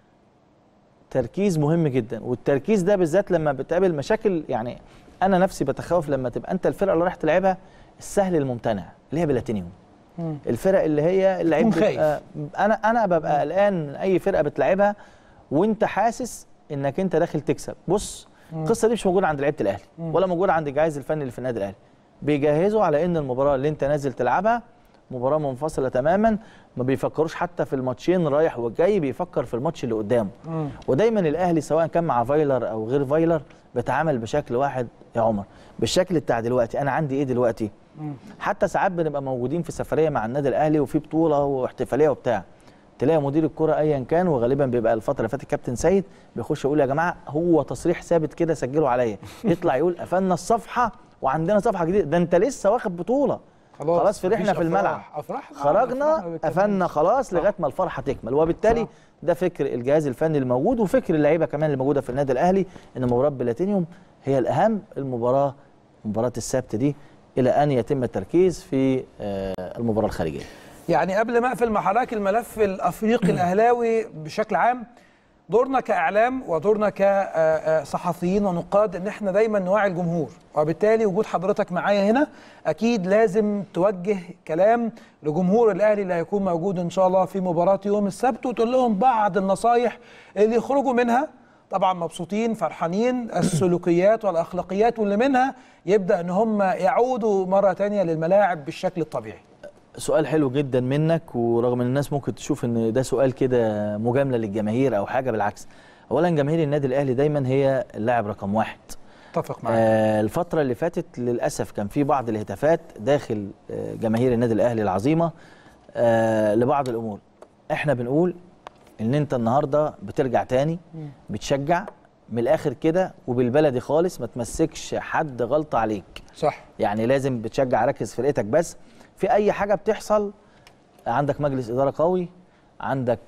تركيز مهم جدا والتركيز ده بالذات لما بتقابل مشاكل يعني انا نفسي بتخوف لما تبقى انت الفرقه اللي رايح تلعبها السهل الممتنع اللي هي بلاتينيوم الفرق اللي هي اللعيب تكون خايف. بيبقى- انا انا ببقى قلقان من اي فرقه بتلعبها وانت حاسس انك انت داخل تكسب بص القصه دي مش موجوده عند لعيبه الاهلي ولا موجوده عند الجهاز الفني اللي في النادي الاهلي بيجهزوا على ان المباراه اللي انت نازل تلعبها مباراه منفصله تماما ما بيفكروش حتى في الماتشين رايح والجاي بيفكر في الماتش اللي قدامه ودايما الاهلي سواء كان مع فايلر او غير فايلر بيتعامل بشكل واحد يا عمر بالشكل بتاع دلوقتي انا عندي ايه دلوقتي حتى ساعات بنبقى موجودين في سفريه مع النادي الاهلي وفي بطوله واحتفاليه وبتاع تلاقي مدير الكره ايا كان وغالبا بيبقى الفتره اللي فاتت كابتن سيد بيخش يقول يا جماعه هو تصريح ثابت كده سجله عليا يطلع يقول قفلنا الصفحه وعندنا صفحه جديده ده انت لسه واخد بطوله خلاص، خلاص فرحنا مفيش في الملعب أفراح. أفراح؟ لا، خرجنا أفراح ما قفلنا خلاص صح. لغايه ما الفرحه تكمل وبالتالي صح. ده فكر الجهاز الفني الموجود وفكر اللعيبه كمان اللي موجوده في النادي الاهلي ان مباراه بلاتينيوم هي الاهم المباراه مباراه السبت دي الى ان يتم التركيز في آه، المباراه الخارجيه يعني قبل ما اقفل مع حضرتك الملف الافريقي الاهلاوي بشكل عام دورنا كاعلام ودورنا كصحفيين ونقاد ان احنا دايما نوعي الجمهور وبالتالي وجود حضرتك معايا هنا اكيد لازم توجه كلام لجمهور الاهلي اللي هيكون موجود ان شاء الله في مباراه يوم السبت وتقول لهم بعض النصايح اللي يخرجوا منها طبعا مبسوطين فرحانين السلوكيات والاخلاقيات واللي منها يبدا ان هم يعودوا مره تانية للملاعب بالشكل الطبيعي سؤال حلو جدا منك ورغم ان الناس ممكن تشوف ان ده سؤال كده مجامله للجماهير او حاجه بالعكس اولا جماهير النادي الاهلي دايما هي اللاعب رقم واحد اتفق معاك آه الفتره اللي فاتت للاسف كان في بعض الهتافات داخل آه جماهير النادي الاهلي العظيمه آه لبعض الامور احنا بنقول ان انت النهارده بترجع تاني بتشجع من الاخر كده وبالبلدي خالص ما تمسكش حد غلطه عليك صح يعني لازم بتشجع ركز فرقتك بس في اي حاجه بتحصل عندك مجلس اداره قوي عندك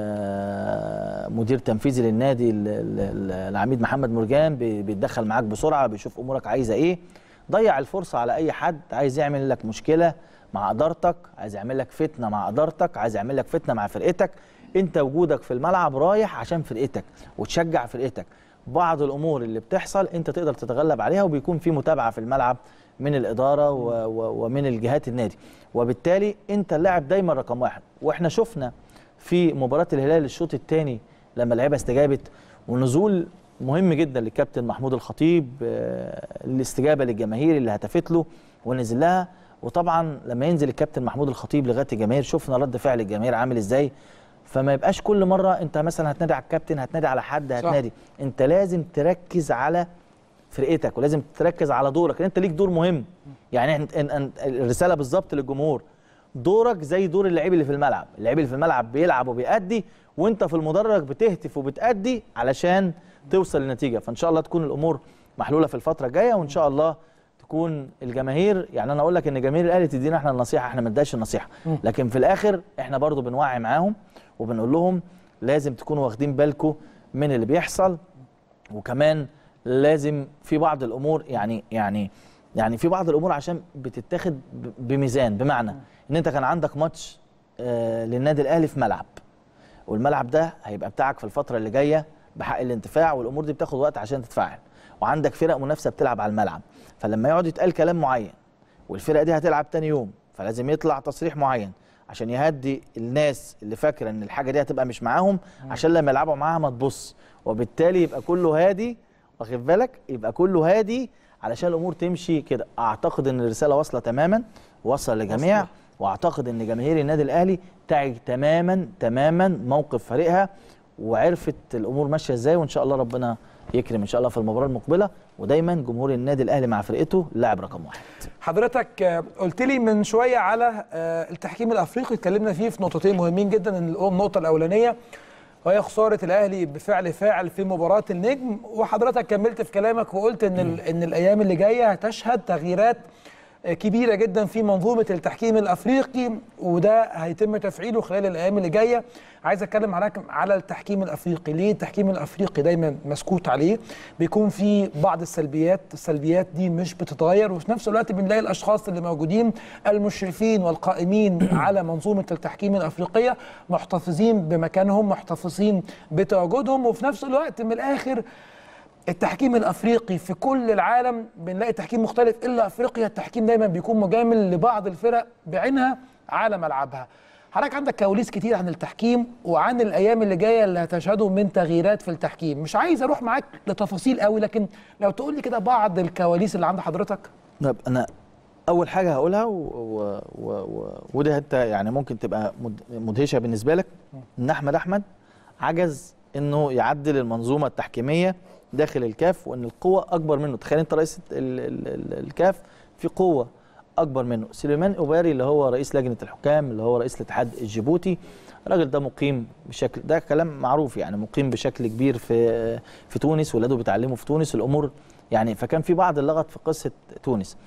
آه، مدير تنفيذي للنادي ال- ال- ال- العميد محمد مرجان بي- بيتدخل معاك بسرعه بيشوف امورك عايزه ايه ضيع الفرصه على اي حد عايز يعمل لك مشكله مع ادارتك عايز يعمل لك فتنه مع ادارتك عايز يعمل لك فتنه مع فرقتك انت وجودك في الملعب رايح عشان فرقتك وتشجع فرقتك بعض الامور اللي بتحصل انت تقدر تتغلب عليها وبيكون في متابعه في الملعب من الاداره و و ومن الجهات النادي وبالتالي انت اللاعب دايما رقم واحد واحنا شفنا في مباراه الهلال الشوط الثاني لما اللعيبه استجابت ونزول مهم جدا للكابتن محمود الخطيب آه، الاستجابه للجماهير اللي هتفت له ونزل لها وطبعا لما ينزل الكابتن محمود الخطيب لغايه الجماهير شفنا رد فعل الجماهير عامل ازاي فما يبقاش كل مره انت مثلا هتنادي على الكابتن هتنادي على حد هتنادي انت لازم تركز على فرقتك ولازم تركز على دورك لان انت ليك دور مهم يعني انت ان ان الرساله بالظبط للجمهور دورك زي دور اللعيب اللي في الملعب اللعيب اللي في الملعب بيلعب وبيأدي وانت في المدرج بتهتف وبتأدي علشان توصل لنتيجه فان شاء الله تكون الامور محلوله في الفتره الجايه وان شاء الله تكون الجماهير يعني انا اقول لك ان جماهير الاهلي تدينا احنا النصيحه احنا ما نديهاش النصيحه لكن في الاخر احنا برضو بنوعي معاهم وبنقول لهم لازم تكونوا واخدين بالكم من اللي بيحصل وكمان لازم في بعض الامور يعني يعني يعني في بعض الامور عشان بتتاخد ب- بميزان بمعنى ان انت كان عندك ماتش آه للنادي الاهلي في ملعب والملعب ده هيبقى بتاعك في الفتره اللي جايه بحق الانتفاع والامور دي بتاخد وقت عشان تتفاعل وعندك فرق منافسه بتلعب على الملعب فلما يقعد يتقال كلام معين والفرقه دي هتلعب تاني يوم فلازم يطلع تصريح معين عشان يهدي الناس اللي فاكره ان الحاجه دي هتبقى مش معاهم عشان لما يلعبوا معاها ما تبص وبالتالي يبقى كله هادي واخد بالك يبقى كله هادي علشان الامور تمشي كده اعتقد ان الرساله واصله تماما واصله للجميع واعتقد ان جماهير النادي الاهلي تعي تماما تماما موقف فريقها وعرفت الامور ماشيه ازاي وان شاء الله ربنا يكرم ان شاء الله في المباراه المقبله ودايما جمهور النادي الاهلي مع فرقته لاعب رقم واحد حضرتك آه، قلت لي من شويه على آه، التحكيم الافريقي اتكلمنا فيه في نقطتين مهمين جدا النقطه الاولانيه وهي خساره الاهلي بفعل فاعل في مباراه النجم وحضرتك كملت في كلامك وقلت ان ال- ان الايام اللي جايه هتشهد تغييرات آه، كبيره جدا في منظومه التحكيم الافريقي وده هيتم تفعيله خلال الايام اللي جايه عايز اتكلم معاك على التحكيم الافريقي ليه التحكيم الافريقي دايما مسكوت عليه بيكون في بعض السلبيات السلبيات دي مش بتتغير وفي نفس الوقت بنلاقي الاشخاص اللي موجودين المشرفين والقائمين على منظومه التحكيم الافريقيه محتفظين بمكانهم محتفظين بتواجدهم وفي نفس الوقت من الاخر التحكيم الافريقي في كل العالم بنلاقي تحكيم مختلف الا افريقيا التحكيم دايما بيكون مجامل لبعض الفرق بعينها على ملعبها حضرتك عندك كواليس كتير عن التحكيم وعن الايام اللي جايه اللي هتشهده من تغييرات في التحكيم مش عايز اروح معاك لتفاصيل قوي لكن لو تقول لي كده بعض الكواليس اللي عند حضرتك طب انا اول حاجه هقولها و... و... و... و... ودي حتى يعني ممكن تبقى مد... مدهشه بالنسبه لك ان احمد احمد عجز انه يعدل المنظومه التحكيميه داخل الكاف وان القوه اكبر منه تخيل انت رئيس ال... ال... ال... الكاف في قوه اكبر منه سليمان اوباري اللي هو رئيس لجنه الحكام اللي هو رئيس الاتحاد الجيبوتي الراجل ده مقيم بشكل ده كلام معروف يعني مقيم بشكل كبير في في تونس ولاده بيتعلموا في تونس الامور يعني فكان في بعض اللغط في قصه تونس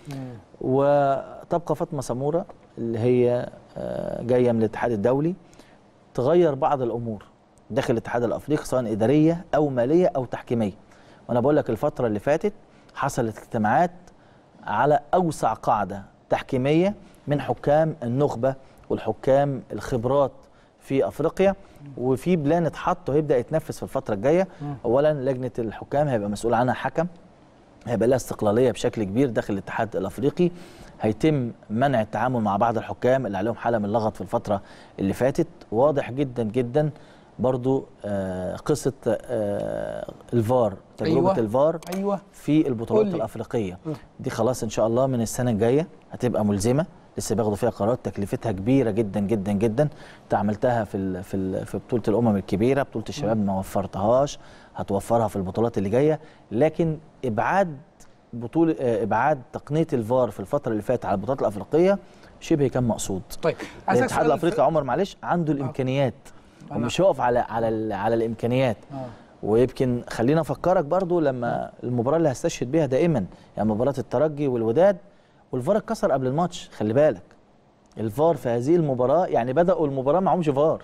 وتبقى فاطمه سموره اللي هي آه، جايه من الاتحاد الدولي تغير بعض الامور داخل الاتحاد الافريقي سواء اداريه او ماليه او تحكيميه وانا بقول لك الفتره اللي فاتت حصلت اجتماعات على اوسع قاعده تحكيميه من حكام النخبه والحكام الخبرات في افريقيا وفي بلان اتحط وهيبدا يتنفذ في الفتره الجايه اولا لجنه الحكام هيبقى مسؤول عنها حكم هيبقى لها استقلاليه بشكل كبير داخل الاتحاد الافريقي هيتم منع التعامل مع بعض الحكام اللي عليهم حاله من اللغط في الفتره اللي فاتت واضح جدا جدا برضو آه قصه آه الفار تجربه أيوة. أيوة. الفار ايوه في البطولات قولي. الافريقيه دي خلاص ان شاء الله من السنه الجايه هتبقى ملزمه لسه بياخدوا فيها قرارات تكلفتها كبيره جدا جدا جدا انت عملتها في ال في ال في بطوله الامم الكبيره بطوله الشباب ما وفرتهاش هتوفرها في البطولات اللي جايه لكن ابعاد بطوله آه، ابعاد تقنيه الفار في الفتره اللي فاتت على البطولات الافريقيه شبه كان مقصود طيب عايزك الاتحاد سؤال الافريقي عمر معلش عنده الامكانيات ومش هيقف على على ال- على الامكانيات آه. ويمكن خلينا افكرك برضو لما المباراه اللي هستشهد بيها دائما يعني مباراه الترجي والوداد والفار اتكسر قبل الماتش خلي بالك الفار في هذه المباراه يعني بداوا المباراه معهمش فار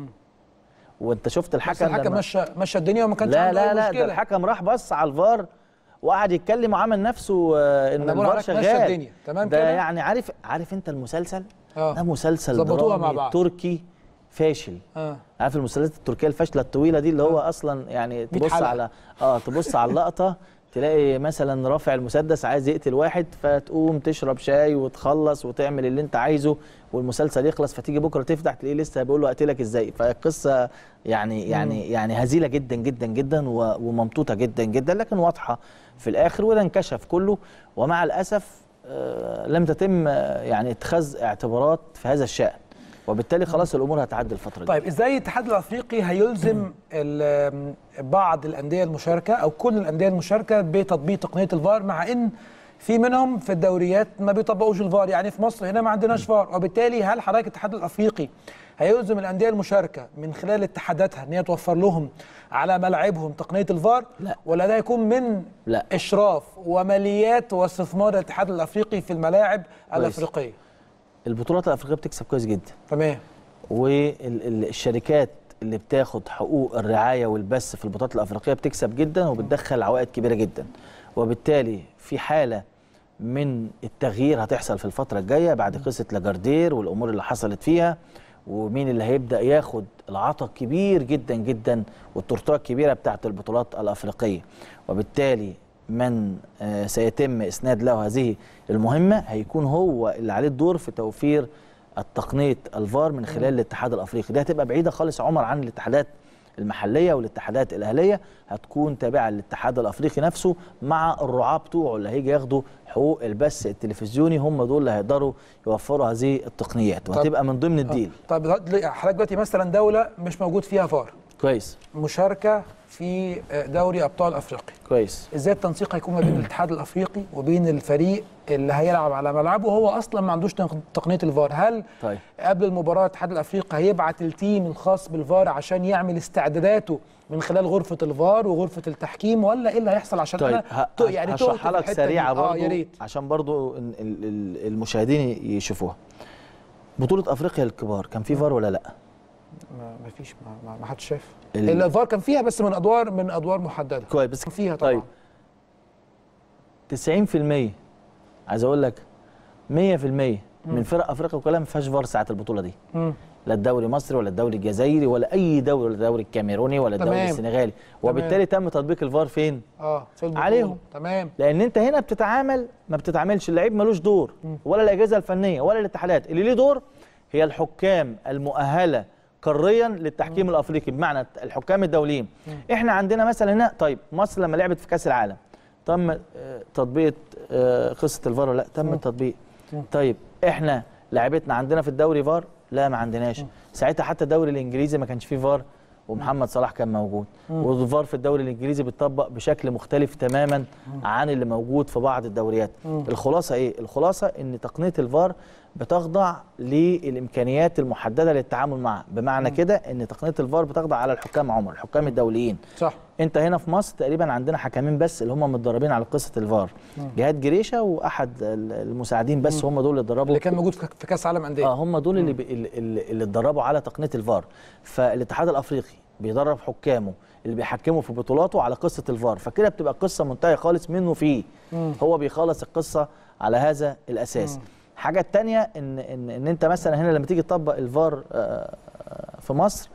وانت شفت بس الحكم الحكم لما- مشى مشى الدنيا وما كانش لا عنده لا أي لا ده مشكلة. الحكم راح بص على الفار وقعد يتكلم وعمل نفسه آه، ان أنا بقول الفار لحضرتك مشى شغال الدنيا، تمام ده كده؟ يعني عارف عارف انت المسلسل آه. ده مسلسل ظبطوها مع درامي بعض. تركي فاشل اه عارف المسلسلات التركيه الفاشله الطويله دي اللي هو اصلا يعني تبص حلقة. على اه تبص على اللقطه تلاقي مثلا رافع المسدس عايز يقتل واحد فتقوم تشرب شاي وتخلص وتعمل اللي انت عايزه والمسلسل يخلص فتيجي بكره تفتح تلاقيه لسه بيقول له اقتلك ازاي فالقصه يعني يعني يعني هزيله جدا جدا جدا و- وممطوطه جدا جدا لكن واضحه في الاخر وده انكشف كله ومع الاسف آه، لم تتم آه، يعني اتخاذ اعتبارات في هذا الشان وبالتالي خلاص الامور هتعدي الفتره الجايه طيب ازاي الاتحاد الافريقي هيلزم ال- بعض الانديه المشاركه او كل الانديه المشاركه بتطبيق تقنيه الفار مع ان في منهم في الدوريات ما بيطبقوش الفار يعني في مصر هنا ما عندناش فار وبالتالي هل حضرتك الاتحاد الافريقي هيلزم الانديه المشاركه من خلال اتحاداتها ان هي توفر لهم على ملاعبهم تقنيه الفار لا. ولا ده يكون من لا. اشراف وماليات واستثمار الاتحاد الافريقي في الملاعب الافريقيه البطولات الافريقيه بتكسب كويس جدا تمام والشركات اللي بتاخد حقوق الرعايه والبث في البطولات الافريقيه بتكسب جدا وبتدخل عوائد كبيره جدا وبالتالي في حاله من التغيير هتحصل في الفتره الجايه بعد قصه لاجاردير والامور اللي حصلت فيها ومين اللي هيبدا ياخد العطاء كبير جدا جدا والتورتيه الكبيره بتاعت البطولات الافريقيه وبالتالي من آه، سيتم اسناد له هذه المهمه هيكون هو اللي عليه الدور في توفير التقنيه الفار من خلال الاتحاد الافريقي دي هتبقى بعيده خالص يا عمر عن الاتحادات المحليه والاتحادات الاهليه هتكون تابعه للاتحاد الافريقي نفسه مع الرعاه بتوعه اللي هيجي ياخدوا حقوق البث التلفزيوني هم دول اللي هيقدروا يوفروا هذه التقنيات وهتبقى من ضمن الديل طب دلوقتي- حضرتك دلوقتي مثلا دوله مش موجود فيها فار كويس مشاركه في دوري ابطال افريقيا كويس ازاي التنسيق هيكون ما بين الاتحاد الافريقي وبين الفريق اللي هيلعب على ملعبه هو اصلا ما عندوش تق- تقنيه الفار هل طيب قبل المباراه الاتحاد الافريقي هيبعت التيم الخاص بالفار عشان يعمل استعداداته من خلال غرفه الفار وغرفه التحكيم ولا ايه اللي هيحصل عشان طيب انا ه- ت- يعني هشرحها تقف في لك الحتة سريعه دي. اه يا برضو ريت عشان برضو ال- ال- ال- المشاهدين يشوفوها بطوله افريقيا للكبار كان في فار ولا لا ما ما فيش ما, ما, ما حدش شاف ال- الفار كان فيها بس من ادوار من ادوار محدده كويس بس كان فيها طبعا طيب 90% عايز اقول لك 100% من فرق افريقيا كلها ما فيهاش فار ساعه البطوله دي مم. لا الدوري المصري ولا الدوري الجزائري ولا اي دوري ولا الدوري الكاميروني ولا الدوري تمام. السنغالي وبالتالي تم تطبيق الفار فين اه في البطولة. عليهم. تمام لان انت هنا بتتعامل ما بتتعاملش اللعيب ملوش دور ولا الاجهزه الفنيه ولا الاتحادات اللي ليه دور هي الحكام المؤهله قاريا للتحكيم الافريقي بمعنى الحكام الدوليين احنا عندنا مثلا هنا طيب مصر لما لعبت في كاس العالم تم آه، تطبيق آه، قصه الفار ولا لا تم التطبيق طيب احنا لعبتنا عندنا في الدوري فار لا ما عندناش ساعتها حتى الدوري الانجليزي ما كانش فيه فار ومحمد صلاح كان موجود والفار في الدوري الانجليزي بيتطبق بشكل مختلف تماما عن اللي موجود في بعض الدوريات الخلاصه ايه الخلاصه ان تقنيه الفار بتخضع للامكانيات المحدده للتعامل معها بمعنى كده ان تقنيه الفار بتخضع على الحكام عمر الحكام الدوليين صح انت هنا في مصر تقريبا عندنا حكمين بس اللي هم متدربين على قصه الفار جهاد جريشه واحد ال- المساعدين بس هم دول اللي اتدربوا اللي كان موجود في في كاس عالم انديه اه هم دول اللي بي- اللي, اللي اللي اتدربوا على تقنيه الفار فالاتحاد الافريقي بيدرب حكامه اللي بيحكموا في بطولاته على قصه الفار فكده بتبقى قصه منتهيه خالص منه فيه هو بيخلص القصه على هذا الاساس حاجه التانية ان ان ان انت مثلا هنا لما تيجي تطبق الفار آه، آه، في مصر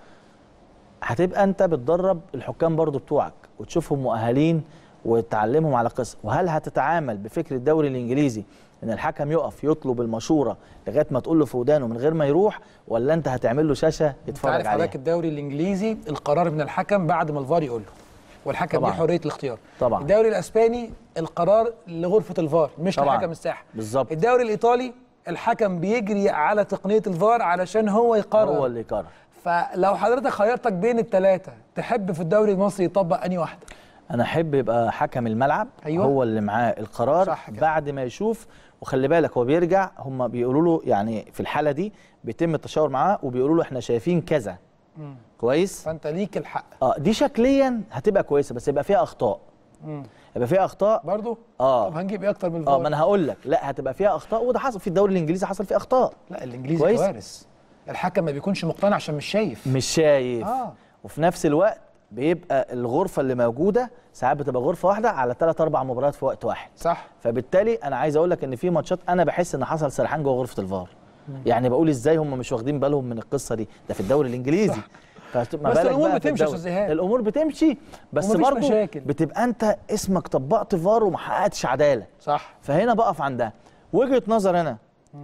هتبقى انت بتدرب الحكام برضو بتوعك وتشوفهم مؤهلين وتعلمهم على قصه وهل هتتعامل بفكر الدوري الانجليزي ان الحكم يقف يطلب المشوره لغايه ما تقول له في ودانه من غير ما يروح ولا انت هتعمل له شاشه انت يتفرج عارف عليها حضرتك الدوري الانجليزي القرار من الحكم بعد ما الفار يقول له والحكم طبعاً. ليه حريه الاختيار طبعاً. الدوري الاسباني القرار لغرفه الفار مش طبعاً. لحكم الساحه بالظبط. الدوري الايطالي الحكم بيجري على تقنيه الفار علشان هو يقرر هو اللي يقرر فلو حضرتك خيرتك بين الثلاثه تحب في الدوري المصري يطبق انهي واحده انا احب يبقى حكم الملعب أيوة. هو اللي معاه القرار صح كده. بعد ما يشوف وخلي بالك هو بيرجع هم بيقولوا له يعني في الحاله دي بيتم التشاور معاه وبيقولوا له احنا شايفين كذا كويس فانت ليك الحق اه دي شكليا هتبقى كويسه بس يبقى فيها اخطاء يبقى فيها اخطاء برضه اه طب هنجيب ايه اكتر من اه الفار ما انا هقول لك لا هتبقى فيها اخطاء وده حصل في الدوري الانجليزي حصل فيه اخطاء لا الانجليزي كويس. كوارث الحكم ما بيكونش مقتنع عشان مش شايف مش شايف آه. وفي نفس الوقت بيبقى الغرفه اللي موجوده ساعات بتبقى غرفه واحده على ثلاث اربع مباريات في وقت واحد صح فبالتالي انا عايز اقول لك ان في ماتشات انا بحس ان حصل سرحان جوه غرفه الفار يعني بقول ازاي هم مش واخدين بالهم من القصه دي ده في الدوري الانجليزي صح. فما بس بالك الأمور بقى في بتمشي يا الدوري. أستاذ إيهاب. الامور بتمشي بس ومفيش برضه مشاكل. بتبقى انت اسمك طبقت فار وما حققتش عداله صح فهنا بقف عندها وجهه نظر انا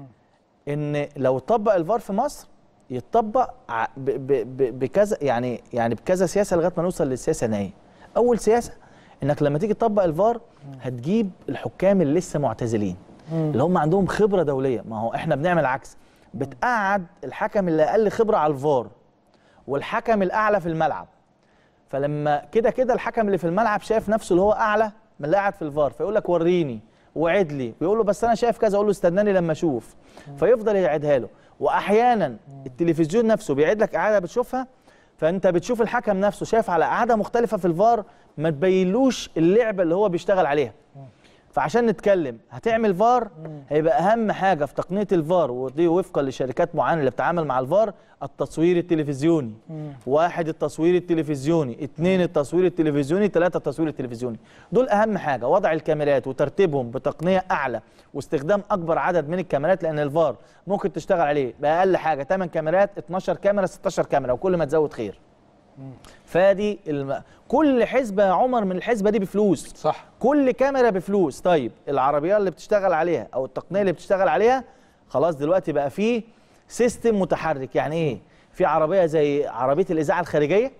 ان لو طبق الفار في مصر يتطبق ع- ب- ب- ب- بكذا يعني يعني بكذا سياسه لغايه ما نوصل للسياسه النهائيه اول سياسه انك لما تيجي تطبق الفار هتجيب الحكام اللي لسه معتزلين اللي هم عندهم خبره دوليه ما هو احنا بنعمل عكس بتقعد الحكم اللي اقل خبره على الفار والحكم الاعلى في الملعب فلما كده كده الحكم اللي في الملعب شايف نفسه اللي هو اعلى من اللي قاعد في الفار فيقول لك وريني وعد لي ويقول له بس انا شايف كذا اقول له استناني لما اشوف فيفضل يعيدها له واحيانا التلفزيون نفسه بيعيد لك قاعده بتشوفها فانت بتشوف الحكم نفسه شايف على قاعده مختلفه في الفار ما تبينلوش اللعبه اللي هو بيشتغل عليها فعشان نتكلم هتعمل فار هيبقى اهم حاجه في تقنيه الفار ودي وفقا لشركات معينه اللي بتتعامل مع الفار التصوير التلفزيوني واحد التصوير التلفزيوني اتنين التصوير التلفزيوني تلاته التصوير التلفزيوني دول اهم حاجه وضع الكاميرات وترتيبهم بتقنيه اعلى واستخدام اكبر عدد من الكاميرات لان الفار ممكن تشتغل عليه باقل حاجه 8 كاميرات 12 كاميرا 16 كاميرا وكل ما تزود خير فادي الم... كل حسبه يا عمر من الحسبه دي بفلوس صح كل كاميرا بفلوس طيب العربيه اللي بتشتغل عليها او التقنيه اللي بتشتغل عليها خلاص دلوقتي بقى فيه سيستم متحرك يعني ايه في عربيه زي عربيه الاذاعه الخارجيه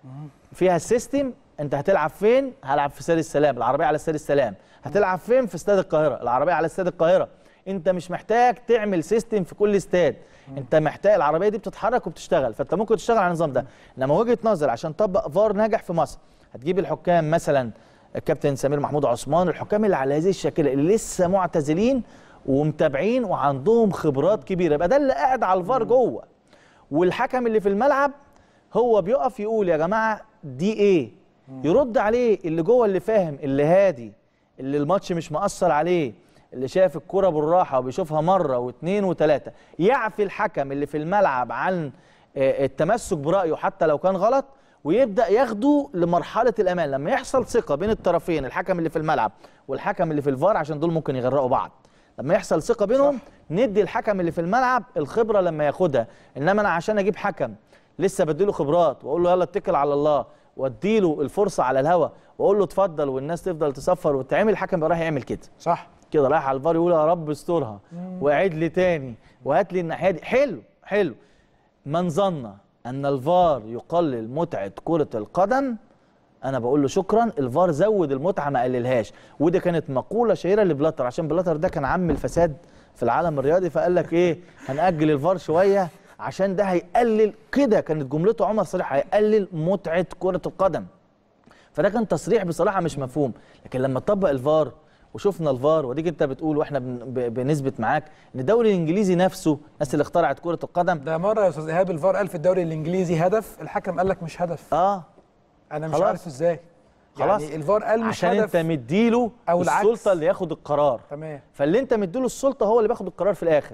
فيها السيستم انت هتلعب فين هلعب في استاد السلام العربيه على استاد السلام هتلعب فين في استاد القاهره العربيه على استاد القاهره انت مش محتاج تعمل سيستم في كل استاد انت محتاج العربيه دي بتتحرك وبتشتغل فانت ممكن تشتغل على النظام ده انما وجهه نظر عشان تطبق فار ناجح في مصر هتجيب الحكام مثلا الكابتن سمير محمود عثمان الحكام اللي على هذه الشكل اللي لسه معتزلين ومتابعين وعندهم خبرات كبيره يبقى ده اللي قاعد على الفار جوه والحكم اللي في الملعب هو بيقف يقول يا جماعه دي ايه يرد عليه اللي جوه اللي فاهم اللي هادي اللي الماتش مش مأثر عليه اللي شايف الكرة بالراحة وبيشوفها مرة واثنين وثلاثة يعفي الحكم اللي في الملعب عن آه، التمسك برأيه حتى لو كان غلط ويبدأ ياخده لمرحلة الأمان لما يحصل ثقة بين الطرفين الحكم اللي في الملعب والحكم اللي في الفار عشان دول ممكن يغرقوا بعض لما يحصل ثقة بينهم ندي الحكم اللي في الملعب الخبرة لما ياخدها إنما أنا عشان أجيب حكم لسه بديله خبرات واقول له يلا اتكل على الله واديله الفرصه على الهوا واقول له اتفضل والناس تفضل تصفر وتعمل الحكم يبقى رايح يعمل كده صح كده رايح على الفار يقول يا رب استرها واعد لي تاني وهات لي الناحيه دي حلو حلو من ظن ان الفار يقلل متعه كره القدم انا بقول له شكرا الفار زود المتعه ما قللهاش ودي كانت مقوله شهيره لبلاتر عشان بلاتر ده كان عم الفساد في العالم الرياضي فقال لك ايه هنأجل الفار شويه عشان ده هيقلل كده كانت جملته عمر صالح هيقلل متعه كره القدم فده كان تصريح بصراحه مش مفهوم لكن لما طبق الفار وشفنا الفار وديك انت بتقول واحنا بن- ب- بنثبت معاك ان الدوري الانجليزي نفسه الناس اللي اخترعت كره القدم ده مره يا استاذ ايهاب الفار قال في الدوري الانجليزي هدف الحكم قال لك مش هدف اه انا مش خلاص. عارف ازاي خلاص. يعني الفار قال مش عشان هدف انت مديله أو العكس. السلطه اللي ياخد القرار تمام فاللي انت مديله السلطه هو اللي بياخد القرار في الاخر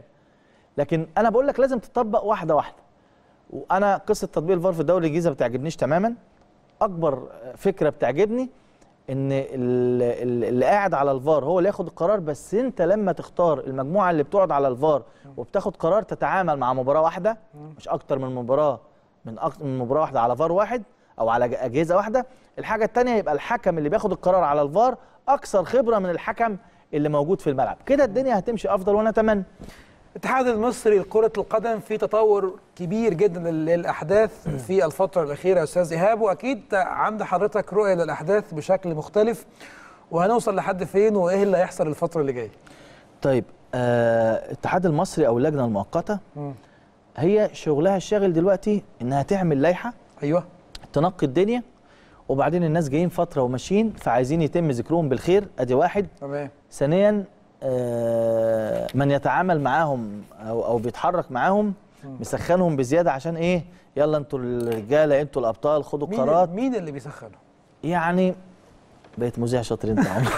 لكن انا بقول لك لازم تطبق واحده واحده وانا قصه تطبيق الفار في الدوري الانجليزي ما بتعجبنيش تماما اكبر فكره بتعجبني ان ال- ال- اللي قاعد على الفار هو اللي ياخد القرار بس انت لما تختار المجموعه اللي بتقعد على الفار وبتاخد قرار تتعامل مع مباراه واحده مش اكتر من مباراه من أكتر من مباراه واحده على فار واحد او على ج- اجهزه واحده الحاجه الثانيه يبقى الحكم اللي بياخد القرار على الفار اكثر خبره من الحكم اللي موجود في الملعب كده الدنيا هتمشي افضل وانا اتمنى الاتحاد المصري لكرة القدم في تطور كبير جدا للأحداث في الفترة الأخيرة يا أستاذ إيهاب وأكيد عند حضرتك رؤية للأحداث بشكل مختلف وهنوصل لحد فين وإيه اللي هيحصل الفترة اللي جاية طيب آه، الاتحاد المصري او اللجنه المؤقته مم. هي شغلها الشاغل دلوقتي انها تعمل لائحه أيوه تنقي الدنيا وبعدين الناس جايين فتره وماشيين فعايزين يتم ذكرهم بالخير ادي واحد تمام ثانيا آه، من يتعامل معاهم او او بيتحرك معاهم مسخنهم بزياده عشان ايه يلا انتوا الرجاله انتوا الابطال خدوا مين قرارات مين اللي بيسخنه؟ يعني بقيت مذيع شاطر انت يا عمر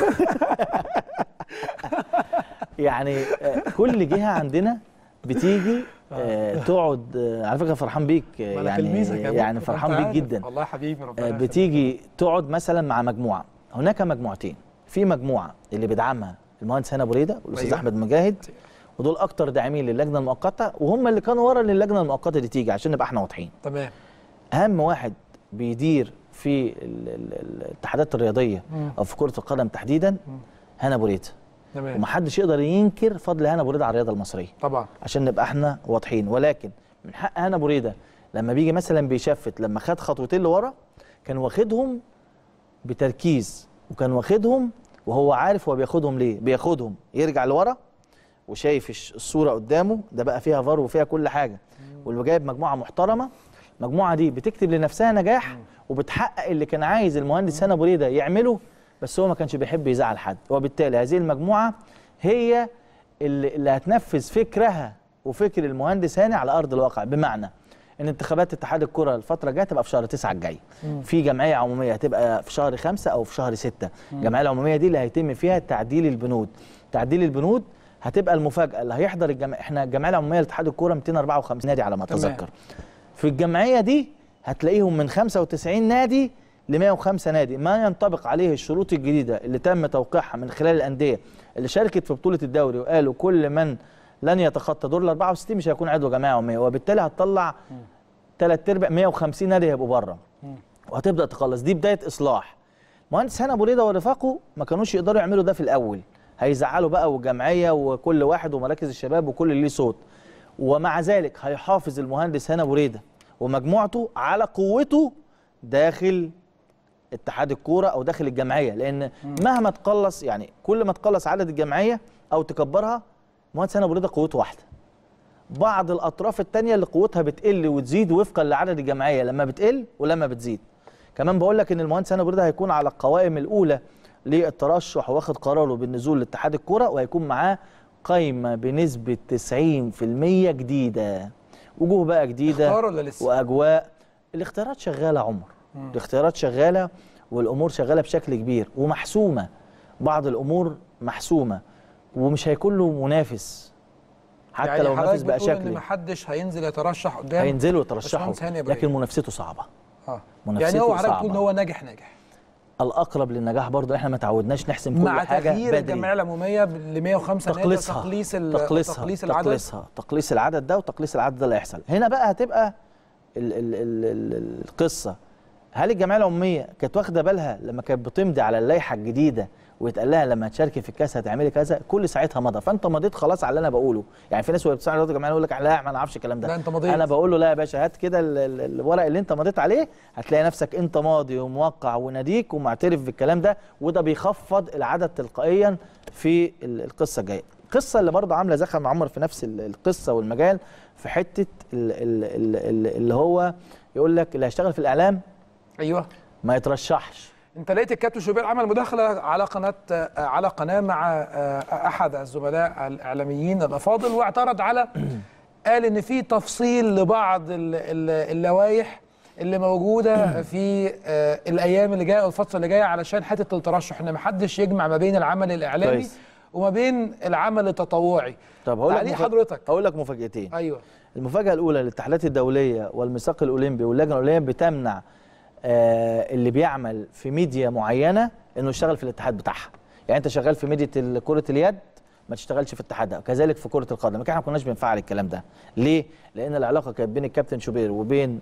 يعني آه، كل جهه عندنا بتيجي آه، تقعد آه، على فكره فرحان بيك آه، ما أنا يعني تلميذك يا يعني أبو. فرحان أنت بيك عارف. جدا والله حبيبي ربنا آه، يخليك. بتيجي تقعد مثلا مع مجموعه هناك مجموعتين في مجموعه اللي بيدعمها المهندس هاني ابو ريده والاستاذ أيوة. احمد مجاهد ودول اكتر داعمين للجنه المؤقته وهم اللي كانوا ورا ان اللجنه المؤقته دي تيجي عشان نبقى احنا واضحين تمام اهم واحد بيدير في ال- ال- ال- الاتحادات الرياضيه مم. او في كره القدم تحديدا هاني ابو ريده تمام ومحدش يقدر ينكر فضل هاني ابو ريده على الرياضه المصريه طبعا عشان نبقى احنا واضحين ولكن من حق هنا ابو ريده لما بيجي مثلا بيشفت لما خد خطوتين لورا كان واخدهم بتركيز وكان واخدهم وهو عارف هو بياخدهم ليه بياخدهم يرجع لورا وشايف الش- الصوره قدامه ده بقى فيها فار وفيها كل حاجه واللي جايب مجموعه محترمه المجموعه دي بتكتب لنفسها نجاح وبتحقق اللي كان عايز المهندس هنا ابو ريده يعمله بس هو ما كانش بيحب يزعل حد وبالتالي هذه المجموعه هي اللي, اللي هتنفذ فكرها وفكر المهندس هاني على ارض الواقع بمعنى ان انتخابات اتحاد الكره الفتره الجايه تبقى في شهر 9 الجاي في جمعيه عموميه هتبقى في شهر 5 او في شهر 6 الجمعيه العموميه دي اللي هيتم فيها تعديل البنود تعديل البنود هتبقى المفاجاه اللي هيحضر الجمعيه احنا الجمعيه العموميه لاتحاد الكوره 254 نادي على ما تمام. اتذكر في الجمعيه دي هتلاقيهم من 95 نادي ل 105 نادي ما ينطبق عليه الشروط الجديده اللي تم توقيعها من خلال الانديه اللي شاركت في بطوله الدوري وقالوا كل من لن يتخطى دور ال 64 مش هيكون عضو جمعيه عموميه وبالتالي هتطلع ثلاث ارباع 150 نادي هيبقوا بره وهتبدا تخلص دي بدايه اصلاح مهندس هنا ابو ريده ورفاقه ما كانوش يقدروا يعملوا ده في الاول هيزعلوا بقى والجمعيه وكل واحد ومراكز الشباب وكل اللي ليه صوت ومع ذلك هيحافظ المهندس هنا ابو ريده ومجموعته على قوته داخل اتحاد الكوره او داخل الجمعيه لان مهما تقلص يعني كل ما تقلص عدد الجمعيه او تكبرها مهندس هنا بريده قوته واحده بعض الاطراف التانية اللي قوتها بتقل وتزيد وفقا لعدد الجمعيه لما بتقل ولما بتزيد كمان بقول لك ان المهندس هنا بريده هيكون على القوائم الاولى للترشح واخد قراره بالنزول لاتحاد الكوره وهيكون معاه قايمه بنسبه 90% جديده وجوه بقى جديده اختار ولا لسه؟ واجواء الاختيارات شغاله عمر الاختيارات شغاله والامور شغاله بشكل كبير ومحسومه بعض الامور محسومه ومش هيكون له منافس حتى يعني لو حضرتك منافس بقى بتقول ان شكلي محدش هينزل يترشح قدام هينزلوا يترشحوا باشمهندس هاني إبراهيم. لكن منافسته صعبه اه منافسته يعني هو حضرتك صعبة. بتقول ان هو ناجح ناجح الاقرب للنجاح برضه احنا ما تعودناش نحسم كل مع حاجه تغيير بدري الجمعيه العموميه ل 105 نادي تقليصها تقليص ال- تقليصها تقليص العدد تقليصها تقليص العدد ده وتقليص العدد ده اللي هيحصل هنا بقى هتبقى ال ال ال ال القصه هل الجمعيه العموميه كانت واخده بالها لما كانت بتمضي على اللائحه الجديده ويتقال لها لما هتشاركي في الكاس هتعملي كذا كل ساعتها مضى فانت مضيت خلاص على اللي انا بقوله يعني في ناس وهي بتسمع رياضه الجمعيه يقول لك لا ما نعرفش الكلام ده لا، أنت مضيت. انا بقول له لا يا باشا هات كده ال- ال- الورق اللي انت مضيت عليه هتلاقي نفسك انت ماضي وموقع وناديك ومعترف بالكلام ده وده بيخفض العدد تلقائيا في ال- القصه الجايه القصه اللي برضه عامله زخم عمر في نفس ال- القصه والمجال في حته ال- ال- ال- ال- اللي هو يقول لك اللي هيشتغل في الاعلام ايوه ما يترشحش انت لقيت الكابتن شوبير عمل مداخله على قناه آه، على قناه مع آه، احد الزملاء الاعلاميين الافاضل واعترض على قال ان في تفصيل لبعض ال- ال- اللوائح اللي موجوده في آه، الايام اللي جايه او الفتره اللي جايه علشان حته الترشح ان محدش يجمع ما بين العمل الاعلامي كويس. وما بين العمل التطوعي طب هقول لك تعليق مفاج- حضرتك هقول لك مفاجاتين ايوه المفاجاه الاولى الاتحادات الدوليه والميثاق الاولمبي واللجنه الاولمبيه بتمنع آه اللي بيعمل في ميديا معينه انه يشتغل في الاتحاد بتاعها يعني انت شغال في ميديا ال- كره اليد ما تشتغلش في اتحادها كذلك في كره القدم لكن احنا ما كناش بنفعل الكلام ده ليه لان العلاقه كانت بين الكابتن شوبير وبين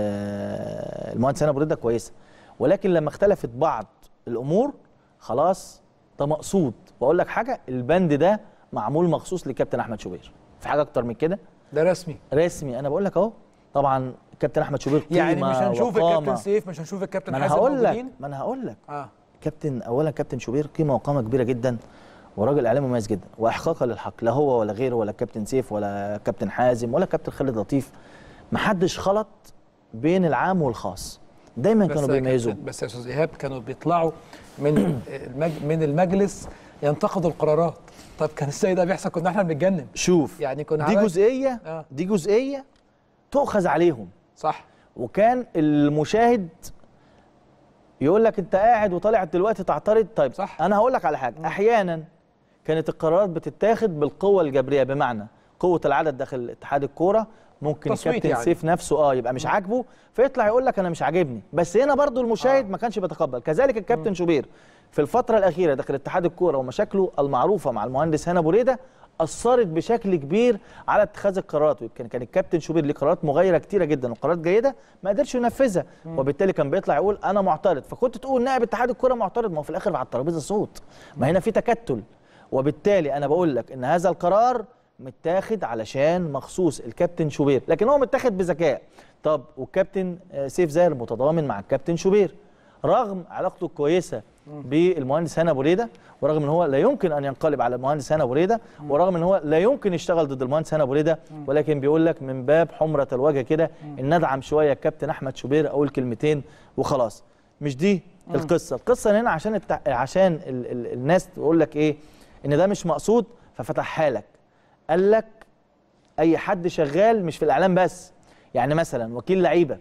آه المهندس هنا بريده كويسه ولكن لما اختلفت بعض الامور خلاص ده مقصود واقول لك حاجه البند ده معمول مخصوص لكابتن احمد شوبير في حاجه اكتر من كده ده رسمي رسمي انا بقول لك اهو طبعا الكابتن احمد شوبير قيمه يعني مش هنشوف وقامة. الكابتن سيف مش هنشوف الكابتن ما انا حازم هقول لك موجودين ما انا هقول لك اه كابتن اولا كابتن شوبير قيمه وقامه كبيره جدا وراجل اعلامي مميز جدا واحقاقا للحق لا هو ولا غيره ولا كابتن سيف ولا كابتن حازم ولا كابتن خالد لطيف ما حدش خلط بين العام والخاص دايما بس كانوا يا بيميزوا كابتن- بس يا استاذ ايهاب كانوا بيطلعوا من المج... من المجلس ينتقدوا القرارات طب كان ازاي ده بيحصل كنا احنا بنتجنن شوف يعني كنا دي حضرتك- جزئيه آه. دي جزئيه تؤخذ عليهم صح وكان المشاهد يقول لك انت قاعد وطالع دلوقتي تعترض طيب صح. انا هقول لك على حاجه احيانا كانت القرارات بتتاخد بالقوه الجبريه بمعنى قوه العدد داخل اتحاد الكوره ممكن تصويت الكابتن يعني. سيف نفسه اه يبقى مش عاجبه فيطلع يقول لك انا مش عاجبني بس هنا برضو المشاهد ما كانش بيتقبل كذلك الكابتن شوبير في الفتره الاخيره داخل اتحاد الكوره ومشاكله المعروفه مع المهندس هنا بريده اثرت بشكل كبير على اتخاذ القرارات ويمكن كان الكابتن شوبير ليه قرارات مغايره كتيره جدا وقرارات جيده ما قدرش ينفذها وبالتالي كان بيطلع يقول انا معترض فكنت تقول نائب اتحاد الكوره معترض ما هو في الاخر على الترابيزه صوت ما هنا في تكتل وبالتالي انا بقول لك ان هذا القرار متاخد علشان مخصوص الكابتن شوبير لكن هو متاخد بذكاء طب والكابتن آه، سيف زاهر متضامن مع الكابتن شوبير رغم علاقته الكويسه بالمهندس هنا ابو ريده ورغم ان هو لا يمكن ان ينقلب على المهندس هنا ابو ريده ورغم ان هو لا يمكن يشتغل ضد المهندس هنا ابو ريده ولكن بيقول لك من باب حمره الوجه كده ان ندعم شويه الكابتن احمد شوبير اقول كلمتين وخلاص مش دي القصه القصه هنا عشان التع... عشان ال... ال... الناس تقول لك ايه ان ده مش مقصود ففتحها لك قال لك اي حد شغال مش في الاعلام بس يعني مثلا وكيل لعيبه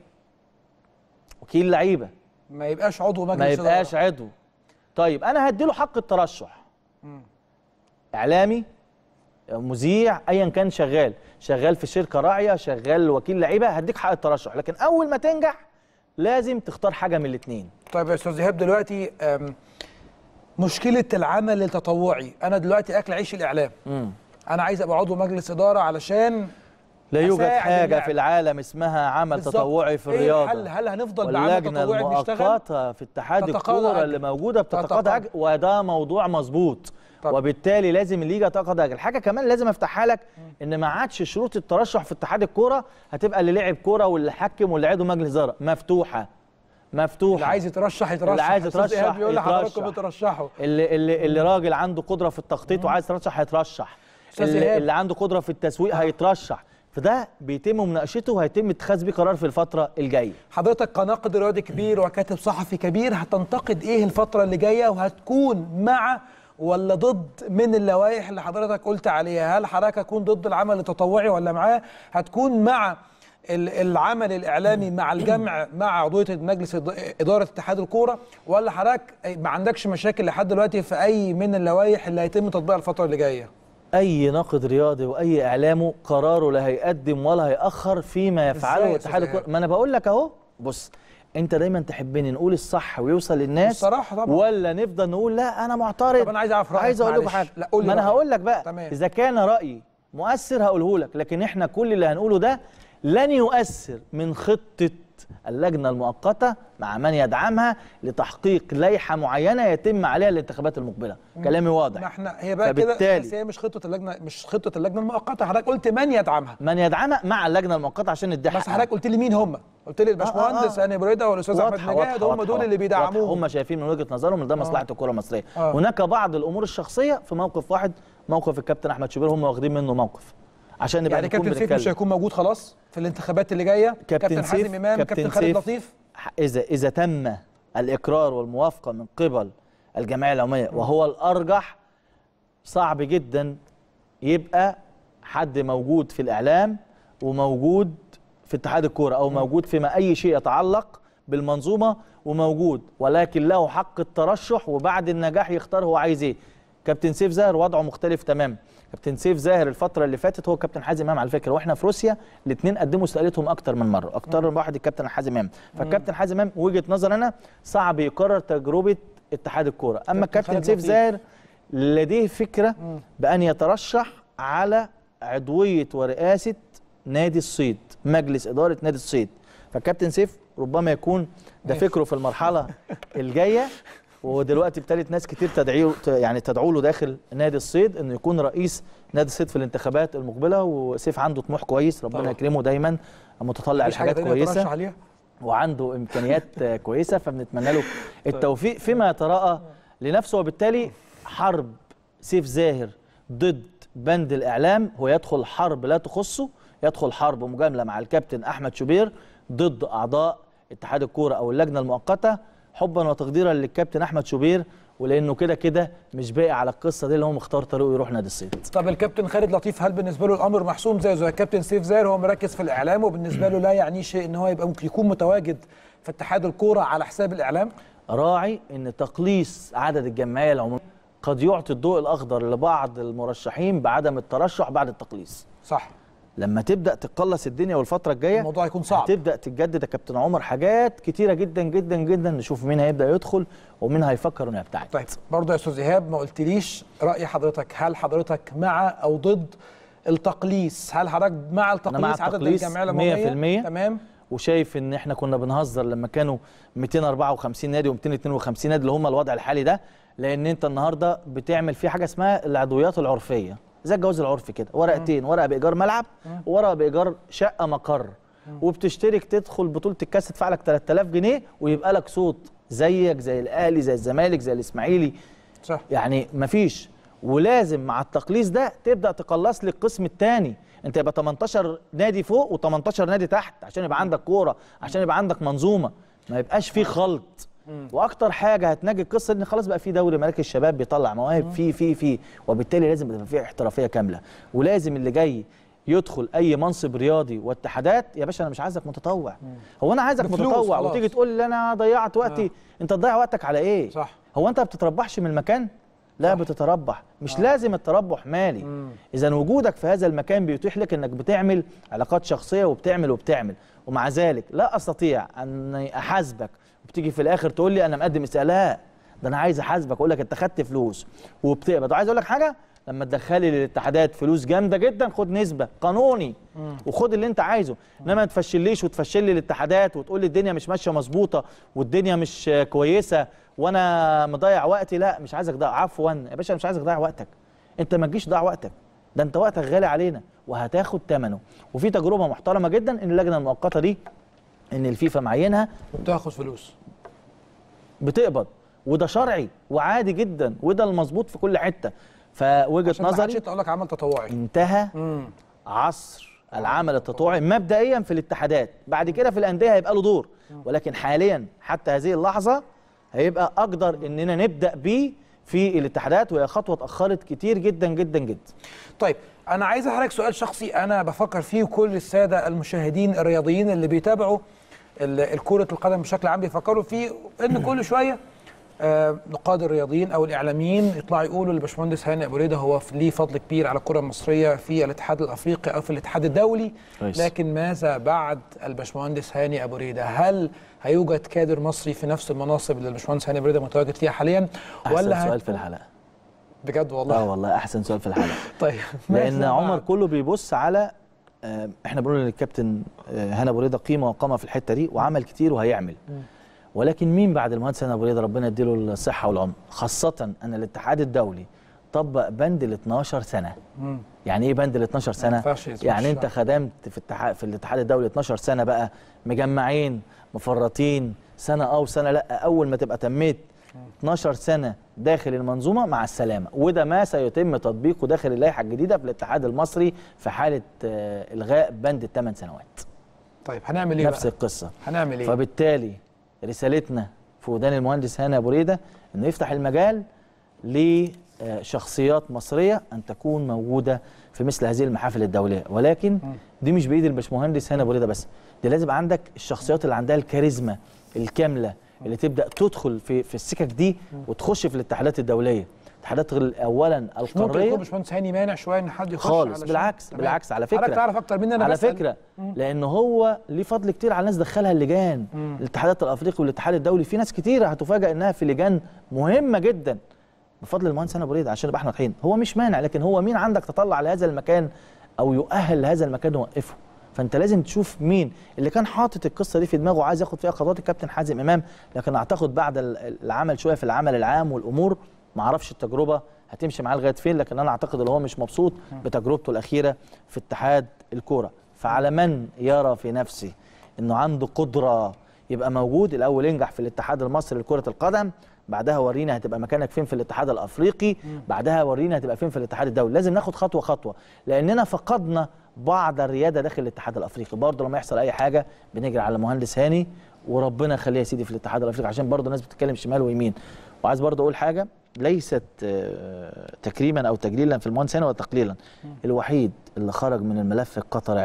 وكيل لعيبه ما يبقاش عضو مجلس ما يبقاش إدارة. عضو طيب انا هديله حق الترشح اعلامي مذيع ايا كان شغال شغال في شركه راعيه شغال وكيل لعيبه هديك حق الترشح لكن اول ما تنجح لازم تختار حاجه من الاثنين طيب يا استاذ ايهاب دلوقتي أم، مشكله العمل التطوعي انا دلوقتي اكل عيش الاعلام انا عايز ابقى عضو مجلس اداره علشان لا يوجد أساعد حاجه اللاعب. في العالم اسمها عمل بالظبط. تطوعي في إيه الرياضه الحل؟ هل هنفضل بعمل واللجنه تطوعي بنشتغل المؤقته في اتحاد تتقاضى الكوره أجر. اللي موجوده بتتقاضى تتقاضى. أجر وده موضوع مظبوط طب. وبالتالي لازم الليجا تقاضى اجر حاجه كمان لازم افتحها لك ان ما عادش شروط الترشح في اتحاد الكوره هتبقى اللي لعب كوره واللي حكم واللي عضو مجلس اداره مفتوحه مفتوحه اللي عايز يترشح يترشح اللي عايز أستاذ يترشح إيهاب بيقول لحضراتكم يترشح. بترشحوا اللي اللي اللي راجل عنده قدره في التخطيط وعايز يترشح هيترشح أستاذ اللي, إيهاب. اللي عنده قدره في التسويق هيترشح فده بيتم مناقشته وهيتم اتخاذ بيه قرار في الفتره الجايه حضرتك كناقد رياضي كبير وكاتب صحفي كبير هتنتقد ايه الفترة اللي جاية وهتكون مع ولا ضد من اللوائح اللي حضرتك قلت عليها هل حضرتك هتكون ضد العمل التطوعي ولا معاه هتكون مع ال- العمل الاعلامي مع الجمع مع عضويه مجلس إد- اداره اتحاد الكوره ولا حضرتك ما عندكش مشاكل لحد دلوقتي في اي من اللوائح اللي هيتم تطبيقها الفتره اللي جايه اي ناقد رياضي واي اعلامه قراره لا هيقدم ولا هيأخر فيما إزاي يفعله يا اتحاد أستاذ الكوره ما انا بقول لك اهو بص انت دايما تحبني نقول الصح ويوصل للناس الصراحة طبعا. ولا نفضل نقول لا انا معترض طب أنا عايز أعرف رأيك، عايز اقول لكم معلش. حاجه لا، قول لي ما انا رأيك. هقول لك بقى تمام. اذا كان رايي مؤثر هقوله لك لكن احنا كل اللي هنقوله ده لن يؤثر من خطه اللجنه المؤقته مع من يدعمها لتحقيق لائحه معينه يتم عليها الانتخابات المقبله كلامي واضح ما احنا هي بقى كده فبالتالي- بس هي مش خطه اللجنه مش خطه اللجنه المؤقته حضرتك قلت من يدعمها من يدعمها مع اللجنه المؤقته عشان نديها بس حضرتك قلت لي مين هم قلت لي الباشمهندس آه. هاني بريده والاستاذ احمد واضحة نجاهد واضحة هم دول واضحة اللي بيدعموهم هم شايفين من وجهه نظرهم ان ده مصلحه الكره المصريه آه. هناك بعض الامور الشخصيه في موقف واحد موقف الكابتن احمد شوبير هم واخدين منه موقف عشان نبقى يعني نكون كابتن سيف مش بنتكلم. هيكون موجود خلاص في الانتخابات اللي جايه كابتن حازم سيف- امام كابتن كابتن خالد سيف لطيف اذا اذا تم الاقرار والموافقه من قبل الجمعيه العموميه وهو الارجح صعب جدا يبقى حد موجود في الاعلام وموجود في اتحاد الكوره او موجود فيما اي شيء يتعلق بالمنظومه وموجود ولكن له حق الترشح وبعد النجاح يختار هو عايز ايه كابتن سيف زاهر وضعه مختلف تماما كابتن سيف زاهر الفتره اللي فاتت هو كابتن حازم امام على فكره واحنا في روسيا الاثنين قدموا استقالتهم اكتر من مره اكتر من واحد الكابتن حازم امام فالكابتن حازم امام وجهه نظر انا صعب يكرر تجربه اتحاد الكوره اما كابتن الكابتن خالد سيف لطيف. زاهر لديه فكره بان يترشح على عضويه ورئاسه نادي الصيد مجلس اداره نادي الصيد فالكابتن سيف ربما يكون ده فكره في المرحله الجايه ودلوقتي ابتدت ناس كتير تدعيه يعني تدعو له داخل نادي الصيد انه يكون رئيس نادي الصيد في الانتخابات المقبله وسيف عنده طموح كويس ربنا طبعا. يكرمه دايما متطلع مفيش حاجه لحاجات تانية يترشح كويسه عليها وعنده امكانيات آه، كويسه فبنتمنى له التوفيق فيما يتراءى لنفسه وبالتالي حرب سيف زاهر ضد بند الاعلام هو يدخل حرب لا تخصه يدخل حرب مجامله مع الكابتن احمد شوبير ضد اعضاء اتحاد الكوره او اللجنه المؤقته حبا وتقديرا للكابتن احمد شوبير ولانه كده كده مش باقي على القصه دي اللي هو مختار طريقه يروح نادي الصيد طب الكابتن خالد لطيف هل بالنسبه له الامر محسوم زي زي الكابتن سيف زاهر هو مركز في الاعلام وبالنسبه له لا يعني شيء ان هو يبقى ممكن يكون متواجد في اتحاد الكوره على حساب الاعلام راعي ان تقليص عدد الجمعيه العموميه قد يعطي الضوء الاخضر لبعض المرشحين بعدم الترشح بعد التقليص صح لما تبدا تقلص الدنيا والفتره الجايه الموضوع هيكون صعب تبدا تتجدد يا كابتن عمر حاجات كتيره جدا جدا جدا نشوف مين هيبدا يدخل ومين هيفكر انه يبتعد طيب برضه يا استاذ ايهاب ما قلتليش راي حضرتك هل حضرتك مع او ضد التقليص هل حضرتك مع التقليص, مع عدد التقليص الجمعيه العموميه 100%. تمام وشايف ان احنا كنا بنهزر لما كانوا 254 نادي و252 نادي اللي هم الوضع الحالي ده لان انت النهارده بتعمل فيه حاجه اسمها العضويات العرفيه زي الجواز العرفي كده ورقتين ورقه بايجار ملعب وورقه بايجار شقه مقر وبتشترك تدخل بطوله الكاس تدفع لك 3000 جنيه ويبقى لك صوت زيك زي الاهلي زي الزمالك زي الاسماعيلي صح يعني مفيش ولازم مع التقليص ده تبدا تقلص لي القسم الثاني انت يبقى 18 نادي فوق و18 نادي تحت عشان يبقى عندك كوره عشان يبقى عندك منظومه ما يبقاش في خلط واكتر حاجه هتنجي القصه ان خلاص بقى في دوري مراكز الشباب بيطلع مواهب في في في وبالتالي لازم يبقى في احترافيه كامله ولازم اللي جاي يدخل اي منصب رياضي واتحادات يا باشا انا مش عايزك متطوع هو انا عايزك بفلوس متطوع خلاص. وتيجي تقول لي انا ضيعت وقتي انت تضيع وقتك على ايه صح. هو انت ما بتتربحش من المكان لا بتتربح مش لازم التربح مالي اذا وجودك في هذا المكان بيتيح لك انك بتعمل علاقات شخصيه وبتعمل وبتعمل ومع ذلك لا استطيع اني احاسبك وبتيجي في الاخر تقول لي انا مقدم استقالة لا ده انا عايز احاسبك اقول لك انت خدت فلوس وبتقبض وعايز اقول لك حاجه لما تدخلي للاتحادات فلوس جامده جدا خد نسبه قانوني وخد اللي انت عايزه انما ما تفشليش وتفشل لي الاتحادات وتقول لي الدنيا مش ماشيه مظبوطه والدنيا مش آه، كويسه وانا مضيع وقتي لا مش عايزك تضيع عفوا يا باشا مش عايزك تضيع وقتك انت ما تجيش تضيع وقتك ده انت وقتك غالي علينا وهتاخد ثمنه وفي تجربه محترمه جدا ان اللجنه المؤقته دي ان الفيفا معينها وبتاخد فلوس بتقبض وده شرعي وعادي جدا وده المظبوط في كل حته فوجهه عشان ما حدش نظري يطلع لك عمل تطوعي انتهى امم عصر العمل التطوعي مبدئيا في الاتحادات بعد كده في الانديه هيبقى له دور ولكن حاليا حتى هذه اللحظه هيبقى اقدر اننا نبدا بيه في الاتحادات وهي خطوه اتاخرت كتير جدا جدا جدا طيب انا عايز اسالك سؤال شخصي انا بفكر فيه وكل الساده المشاهدين الرياضيين اللي بيتابعوا ال- الكرة القدم بشكل عام بيفكروا فيه ان كل شويه آه، نقاد الرياضيين او الاعلاميين يطلعوا يقولوا الباشمهندس هاني ابو ريده هو في- ليه فضل كبير على الكره المصريه في الاتحاد الافريقي او في الاتحاد الدولي كويس. لكن ماذا بعد الباشمهندس هاني ابو ريده هل هيوجد كادر مصري في نفس المناصب اللي الباشمهندس هاني ابو ريده متواجد فيها حاليا احسن ولا سؤال هت- في الحلقه بجد والله اه والله احسن سؤال في الحلقه طيب لان ماذا عمر بعد؟ كله بيبص على آه، احنا بنقول ان الكابتن آه، هنا ابو رضا قيمه وقامه في الحته دي وعمل كتير وهيعمل ولكن مين بعد المهندس هنا ابو رضا ربنا يديله الصحه والعمر خاصه ان الاتحاد الدولي طبق بند ال 12 سنه مم. يعني ايه بند ال 12 سنه ينفعش يسمع يعني انت الشعب. خدمت في الاتحاد في الاتحاد الدولي 12 سنه بقى مجمعين مفرطين سنه اه وسنه لا اول ما تبقى تميت 12 سنه داخل المنظومه مع السلامه وده ما سيتم تطبيقه داخل اللائحه الجديده في الاتحاد المصري في حاله آه، الغاء بند الثمان سنوات طيب هنعمل ايه نفس بقى؟ القصه هنعمل ايه؟ فبالتالي رسالتنا في ودان المهندس هاني ابو ريده انه يفتح المجال لشخصيات مصريه ان تكون موجوده في مثل هذه المحافل الدوليه ولكن دي مش بايد الباشمهندس هاني ابو ريده بس دي لازم يبقى عندك الشخصيات اللي عندها الكاريزما الكامله اللي تبدا تدخل في في السكك دي وتخش في الاتحادات الدوليه الاتحادات غل- اولا ممكن يكون القاريه باشمهندس هاني مانع شويه ان حد يخش خالص علشان- بالعكس تمام. بالعكس على فكره حضرتك تعرف اكتر مني انا على بسأل. فكره لان هو ليه فضل كتير على ناس دخلها اللجان الاتحادات الافريقي والاتحاد الدولي في ناس كتيره هتفاجئ انها في لجان مهمه جدا بفضل المهندس هاني ابو ريد عشان نبقى احنا واضحين هو مش مانع لكن هو مين عندك تطلع لهذا المكان او يؤهل لهذا المكان ووقفه فانت لازم تشوف مين اللي كان حاطط القصه دي في دماغه وعايز ياخد فيها خطوات الكابتن حازم امام لكن اعتقد بعد ال- العمل شويه في العمل العام والامور ما اعرفش التجربه هتمشي معاه لغايه فين لكن انا اعتقد ان هو مش مبسوط بتجربته الاخيره في اتحاد الكوره فعلى من يرى في نفسه انه عنده قدره يبقى موجود الاول ينجح في الاتحاد المصري لكره القدم بعدها ورينا هتبقى مكانك فين في الاتحاد الافريقي بعدها ورينا هتبقى فين في الاتحاد الدولي لازم ناخد خطوه خطوه لاننا فقدنا بعض الرياده داخل الاتحاد الافريقي برضه لما يحصل اي حاجه بنجري على مهندس هاني وربنا يخليه يا سيدي في الاتحاد الافريقي عشان برضه الناس بتتكلم شمال ويمين وعايز برضه اقول حاجه ليست آه، تكريما او تجليلا في المهندس هاني ولا تقليلا الوحيد اللي خرج من الملف القطري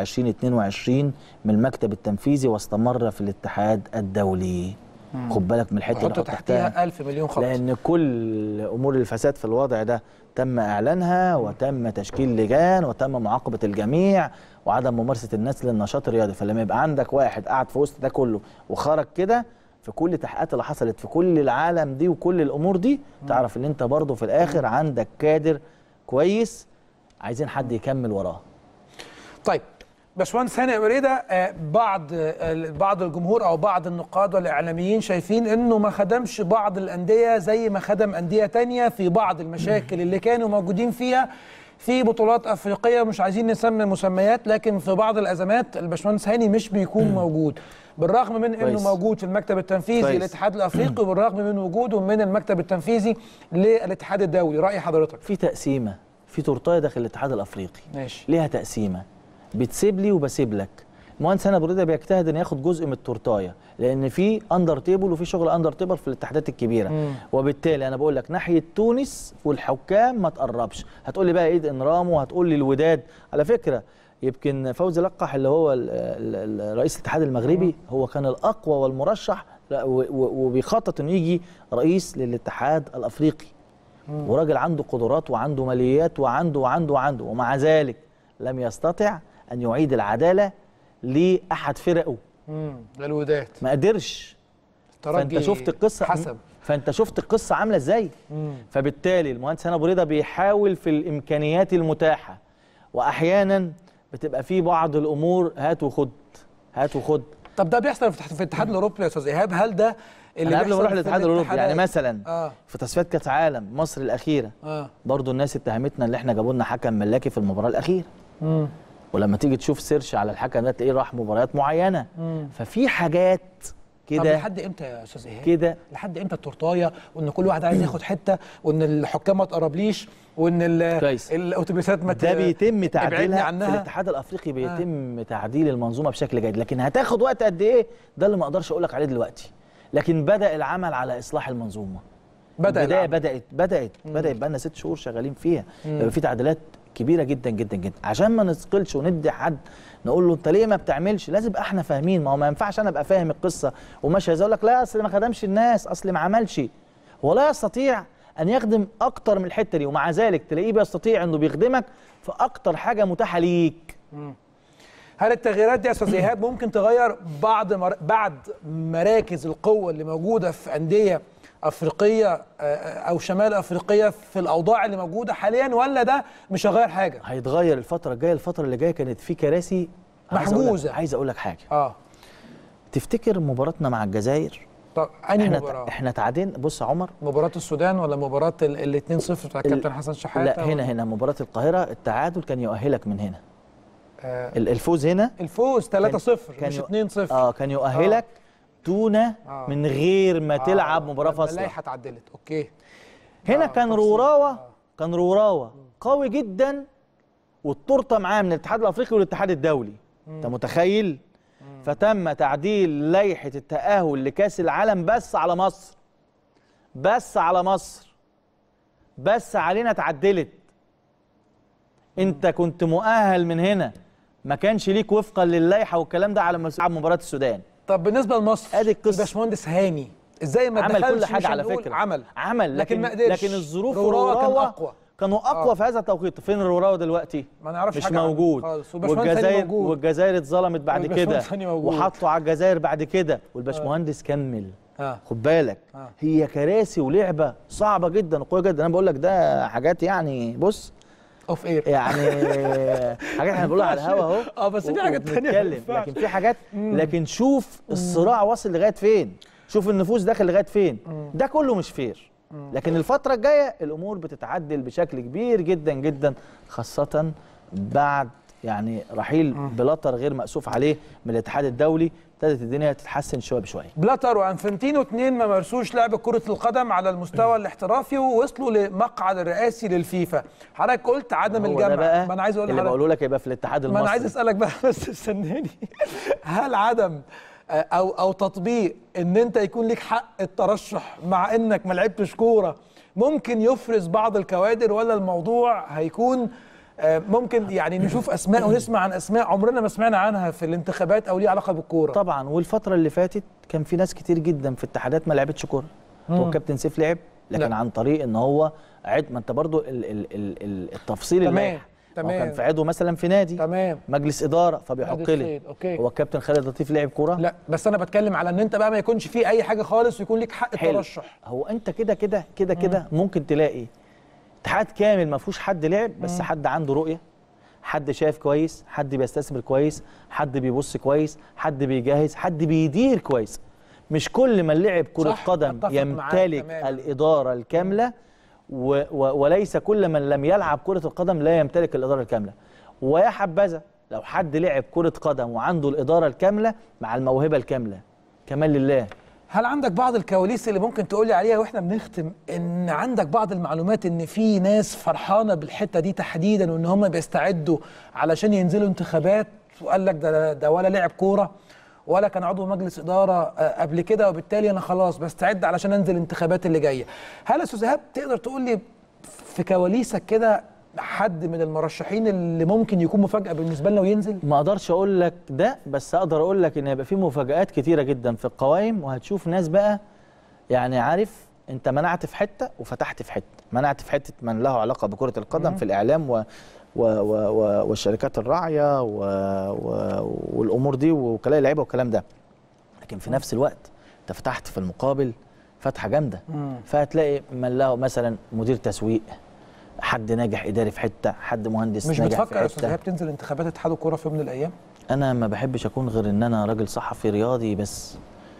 2022 من المكتب التنفيذي واستمر في الاتحاد الدولي خد بالك من الحته دي حط حط تحتها تحتيها 1000 مليون خط لان كل امور الفساد في الوضع ده تم اعلانها وتم تشكيل لجان وتم معاقبه الجميع وعدم ممارسه الناس للنشاط الرياضي فلما يبقى عندك واحد قاعد في وسط ده كله وخرج كده في كل التحقيقات اللي حصلت في كل العالم دي وكل الامور دي تعرف ان انت برضه في الاخر عندك كادر كويس عايزين حد يكمل وراه طيب باشمهندس هاني ابو ريده آه، بعض آه، بعض الجمهور او بعض النقاد والاعلاميين شايفين انه ما خدمش بعض الانديه زي ما خدم انديه تانية في بعض المشاكل اللي كانوا موجودين فيها في بطولات افريقيه مش عايزين نسمي مسميات لكن في بعض الازمات الباشمهندس هاني مش بيكون موجود بالرغم من انه كويس. موجود في المكتب التنفيذي كويس. للاتحاد الافريقي وبالرغم من وجوده من المكتب التنفيذي للاتحاد الدولي راي حضرتك في تقسيمه في تورتايه داخل الاتحاد الافريقي ماشي ليها تقسيمه بتسيب لي وبسيب لك المهندس هنا بريده بيجتهد ان ياخد جزء من التورتايه لان في اندر تيبل وفي شغل اندر تيبل في الاتحادات الكبيره مم. وبالتالي انا بقول لك ناحيه تونس والحكام ما تقربش هتقول لي بقى ايد انرام وهتقول لي الوداد على فكره يمكن فوزي لقح اللي هو ال- ال- ال- رئيس الاتحاد المغربي هو كان الاقوى والمرشح لا، و- و- وبيخطط انه يجي رئيس للاتحاد الافريقي وراجل عنده قدرات وعنده ماليات وعنده وعنده وعنده ومع ذلك لم يستطع ان يعيد العداله لاحد فرقه امم الوداد ما قدرش فانت شفت القصه حسب فانت شفت القصه عامله ازاي مم. فبالتالي المهندس هنا ابو رضا بيحاول في الامكانيات المتاحه واحيانا بتبقى في بعض الامور هات وخد هات وخد طب ده بيحصل في في الاتحاد الاوروبي يا استاذ ايهاب هل ده انا قبل ما بيحصل اروح في للاتحاد الاوروبي يعني الاتحادات؟ مثلا اه في تصفيات كاس عالم مصر الاخيره اه برضو الناس اتهمتنا ان احنا جابوا لنا حكم ملاكي في المباراه الاخيره امم ولما تيجي تشوف سيرش على الحكم ده تلاقيه راح مباريات معينه ففي حاجات طب كده لحد امتى يا استاذ ايهاب كده لحد امتى التورتايه وان كل واحد عايز ياخد حته وان الحكام ما تقربليش وان ال- كويس. الاتوبيسات ما ت- ده بيتم ابعدني تعديلها في عنها الاتحاد الافريقي بيتم تعديل المنظومه بشكل جيد لكن هتاخد وقت قد ايه ده اللي ما اقدرش اقول لك عليه دلوقتي لكن بدا العمل على اصلاح المنظومه بدا البدايه العمل. بدات بدات بدات بقى لنا ست شهور شغالين فيها يبقى في تعديلات كبيره جدا جدا جدا عشان ما نثقلش وندي حد نقول له انت ليه ما بتعملش لازم يبقى احنا فاهمين ما هو ما ينفعش انا ابقى فاهم القصه وماشي عايز اقول لك لا اصل ما خدمش الناس اصل ما عملش هو لا يستطيع ان يخدم اكتر من الحته دي ومع ذلك تلاقيه بيستطيع انه بيخدمك في اكتر حاجه متاحه ليك هل التغييرات دي يا استاذ ايهاب ممكن تغير بعض مر... بعد مراكز القوه اللي موجوده في انديه افريقيه آه، او شمال افريقيه في الاوضاع اللي موجوده حاليا ولا ده مش هيغير حاجه؟ هيتغير الفتره الجايه الفتره اللي جايه كانت في كراسي عايز أقول لك- محجوزة. عايز اقول لك حاجه اه تفتكر مباراتنا مع الجزائر طب انهي احنا مباراه؟ احنا تعادلنا بص يا عمر مباراه السودان ولا مباراه ال 2 0 بتاع ال- الكابتن حسن شحاته لا هنا ولا- هنا مباراة القاهرة التعادل كان يؤهلك من هنا آه ال- الفوز هنا الفوز 3 0 كان مش يو- 2 0 اه كان يؤهلك تونة آه. من غير ما تلعب مباراة فاصلة اللائحه اتعدلت اوكي هنا آه، كان تفصيل. روراوة كان روراوة قوي جدا والتورته معاه من الاتحاد الافريقي والاتحاد الدولي انت متخيل فتم تعديل لائحة التأهل لكأس العالم بس على مصر بس على مصر بس علينا اتعدلت انت كنت مؤهل من هنا ما كانش ليك وفقا للائحة والكلام ده على ما تلعب مباراة السودان طب بالنسبه لمصر ادي القصة. الباشمهندس هاني ازاي ما عمل دخلش كل حاجة مش على هنقول فكرة عمل عمل لكن لكن ما قدرش. لكن الظروف روراوة كان والروراوة أقوى. كانوا اقوى آه. في هذا التوقيت فين الروراوة دلوقتي ما نعرفش مش حاجة عنه موجود خالص. والباشمهندس هاني والجزائر موجود. والجزائر اتظلمت بعد كده والباشمهندس هاني موجود. وحطوا على الجزائر بعد كده والباشمهندس كمل اه خد بالك آه. هي كراسي ولعبه صعبه جدا وقويه جدا انا بقول لك ده حاجات يعني بص اوف اير يعني حاجات احنا بنقولها على الهوا اهو اه بس في و- حاجات تانية ما وبنتكلم ينفعش. لكن في حاجات لكن شوف الصراع واصل لغايه فين شوف النفوس داخل لغايه فين ده كله مش فير لكن الفتره الجايه الامور بتتعدل بشكل كبير جدا جدا خاصه بعد يعني رحيل بلاتر غير مأسوف عليه من الاتحاد الدولي ابتدت الدنيا تتحسن شويه بشويه بلاتر وانفنتينو اتنين ما مارسوش لعب كرة القدم على المستوى الاحترافي ووصلوا لمقعد الرئاسي للفيفا حضرتك قلت عدم هو ده الجمع بقى ما انا عايز اقول اللي لحضرتك بقوله لك يبقى في الاتحاد ما المصري انا عايز اسالك بقى بس استناني هل عدم آه، او او تطبيق ان انت يكون لك حق الترشح مع انك ما لعبتش كوره ممكن يفرز بعض الكوادر ولا الموضوع هيكون آه، ممكن يعني نشوف اسماء ونسمع عن اسماء عمرنا ما سمعنا عنها في الانتخابات او ليها علاقه بالكوره طبعا والفتره اللي فاتت كان في ناس كتير جدا في اتحادات ما لعبتش كوره هو الكابتن سيف لعب لكن لا. عن طريق ان هو عد ما انت برضو ال ال ال ال التفصيل تمام، اللائحه ما هو تمام. كان في عضو مثلا في نادي تمام مجلس اداره فبيحط مجلس لي قيد، أوكي. هو الكابتن خالد لطيف لعب كوره لا بس انا بتكلم على ان انت بقى ما يكونش فيه اي حاجه خالص ويكون لك حق حلو. الترشح هو انت كده كده كده كده ممكن تلاقي اتحاد كامل ما فيهوش حد لعب بس حد عنده رؤيه حد شايف كويس حد بيستثمر كويس حد بيبص كويس حد بيجهز حد بيدير كويس مش كل من لعب كرة صح، قدم أتفق معاك يمتلك تماماً. الإدارة الكاملة و و وليس كل من لم يلعب كرة القدم لا يمتلك الإدارة الكاملة ويا حبذا لو حد لعب كرة قدم وعنده الإدارة الكاملة مع الموهبة الكاملة كمان لله هل عندك بعض الكواليس اللي ممكن تقولي عليها واحنا بنختم ان عندك بعض المعلومات ان في ناس فرحانه بالحته دي تحديدا وان هم بيستعدوا علشان ينزلوا انتخابات وقال لك ده ده ولا لعب كوره ولا كان عضو مجلس اداره آه، قبل كده وبالتالي انا خلاص بستعد علشان انزل الانتخابات اللي جايه هل يا استاذ ايهاب تقدر تقول لي في كواليسك كده حد من المرشحين اللي ممكن يكون مفاجاه بالنسبه لنا وينزل ما اقدرش اقول لك ده بس اقدر اقول لك ان هيبقى في مفاجآت كتيره جدا في القوائم وهتشوف ناس بقى يعني عارف انت منعت في حته وفتحت في حته منعت في حته من له علاقه بكره القدم في الاعلام و و و و والشركات الراعيه و و والامور دي ووكلاء اللعيبه والكلام ده لكن في نفس الوقت انت فتحت في المقابل فتحه جامده فهتلاقي من له مثلا مدير تسويق حد ناجح اداري في حته حد مهندس مش ناجح بتفكر يا في استاذ حته ايهاب تنزل انتخابات اتحاد الكوره في يوم من الايام انا ما بحبش اكون غير ان انا راجل صحفي رياضي بس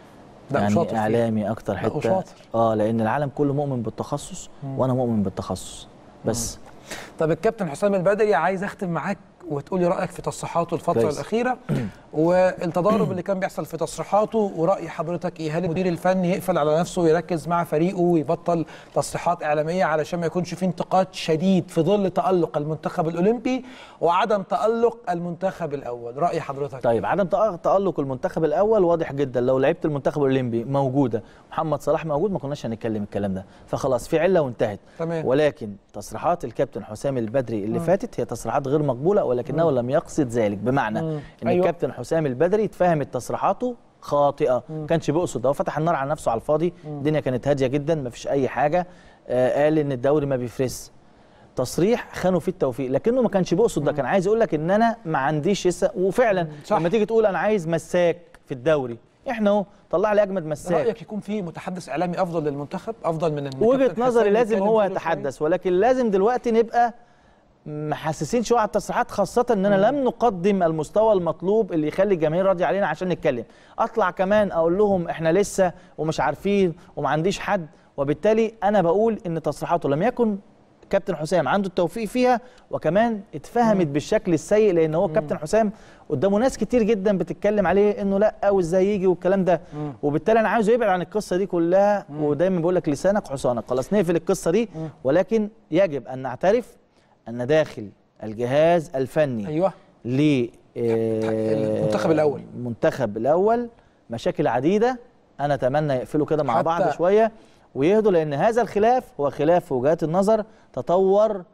لا يعني شاطر فيها. اعلامي اكتر لا، حته وشاطر. اه لان العالم كله مؤمن بالتخصص وانا مؤمن بالتخصص بس طب الكابتن حسام البدري عايز اختم معاك وتقولي رايك في تصريحاته الفتره كويس. الاخيره والتضارب اللي كان بيحصل في تصريحاته وراي حضرتك ايه هل المدير الفني يقفل على نفسه ويركز مع فريقه ويبطل تصريحات اعلاميه علشان ما يكونش في انتقاد شديد في ظل تالق المنتخب الاولمبي وعدم تالق المنتخب الاول راي حضرتك طيب عدم تأ- تألق المنتخب الأول واضح جدا لو لعيبة المنتخب الأولمبي موجودة محمد صلاح موجود ما كناش هنتكلم الكلام ده فخلاص في علة وانتهت تمام. ولكن تصريحات الكابتن حسام البدري اللي فاتت هي تصريحات غير مقبولة ولكنه لم يقصد ذلك بمعنى مم. إن أيوة. الكابتن حسام البدري اتفهمت تصريحاته خاطئة كانش بيقصد هو فتح النار على نفسه على الفاضي الدنيا كانت هادية جدا ما فيش أي حاجة آه قال إن الدوري ما بيفرس تصريح خانوا فيه التوفيق لكنه ما كانش بيقصد ده كان عايز يقول لك ان انا ما عنديش لسه وفعلا صح. لما تيجي تقول انا عايز مساك في الدوري احنا اهو طلع لي اجمد مساك رايك يكون في متحدث اعلامي افضل للمنتخب افضل من إن وجهه كابتن نظري حسام لازم يتكلم هو كل شوية؟ يتحدث ولكن لازم دلوقتي نبقى محسسين شويه على التصريحات خاصه اننا لم نقدم المستوى المطلوب اللي يخلي الجماهير راضيه علينا عشان نتكلم اطلع كمان اقول لهم احنا لسه ومش عارفين وما عنديش حد وبالتالي انا بقول ان تصريحاته لم يكن كابتن حسام عنده التوفيق فيها وكمان اتفهمت بالشكل السيء لان هو كابتن حسام قدامه ناس كتير جدا بتتكلم عليه انه لا وازاي يجي والكلام ده وبالتالي انا عايزه يبعد عن القصه دي كلها ودايما بقول لك لسانك حصانك خلاص نقفل القصه دي ولكن يجب ان نعترف ان داخل الجهاز الفني ايوه ل المنتخب الأول. المنتخب الاول مشاكل عديده انا اتمنى يقفلوا كده مع حتى- بعض شويه ويهدوا لان هذا الخلاف هو خلاف في وجهات النظر تطور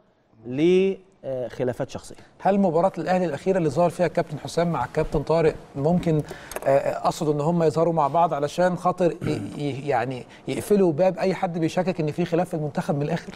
لخلافات شخصيه هل مباراة الأهلي الأخيرة اللي ظهر فيها الكابتن حسام مع الكابتن طارق ممكن آه، أقصد إن هم يظهروا مع بعض علشان خاطر ي- ي- يعني يقفلوا باب أي حد بيشكك إن في خلاف في المنتخب من الآخر؟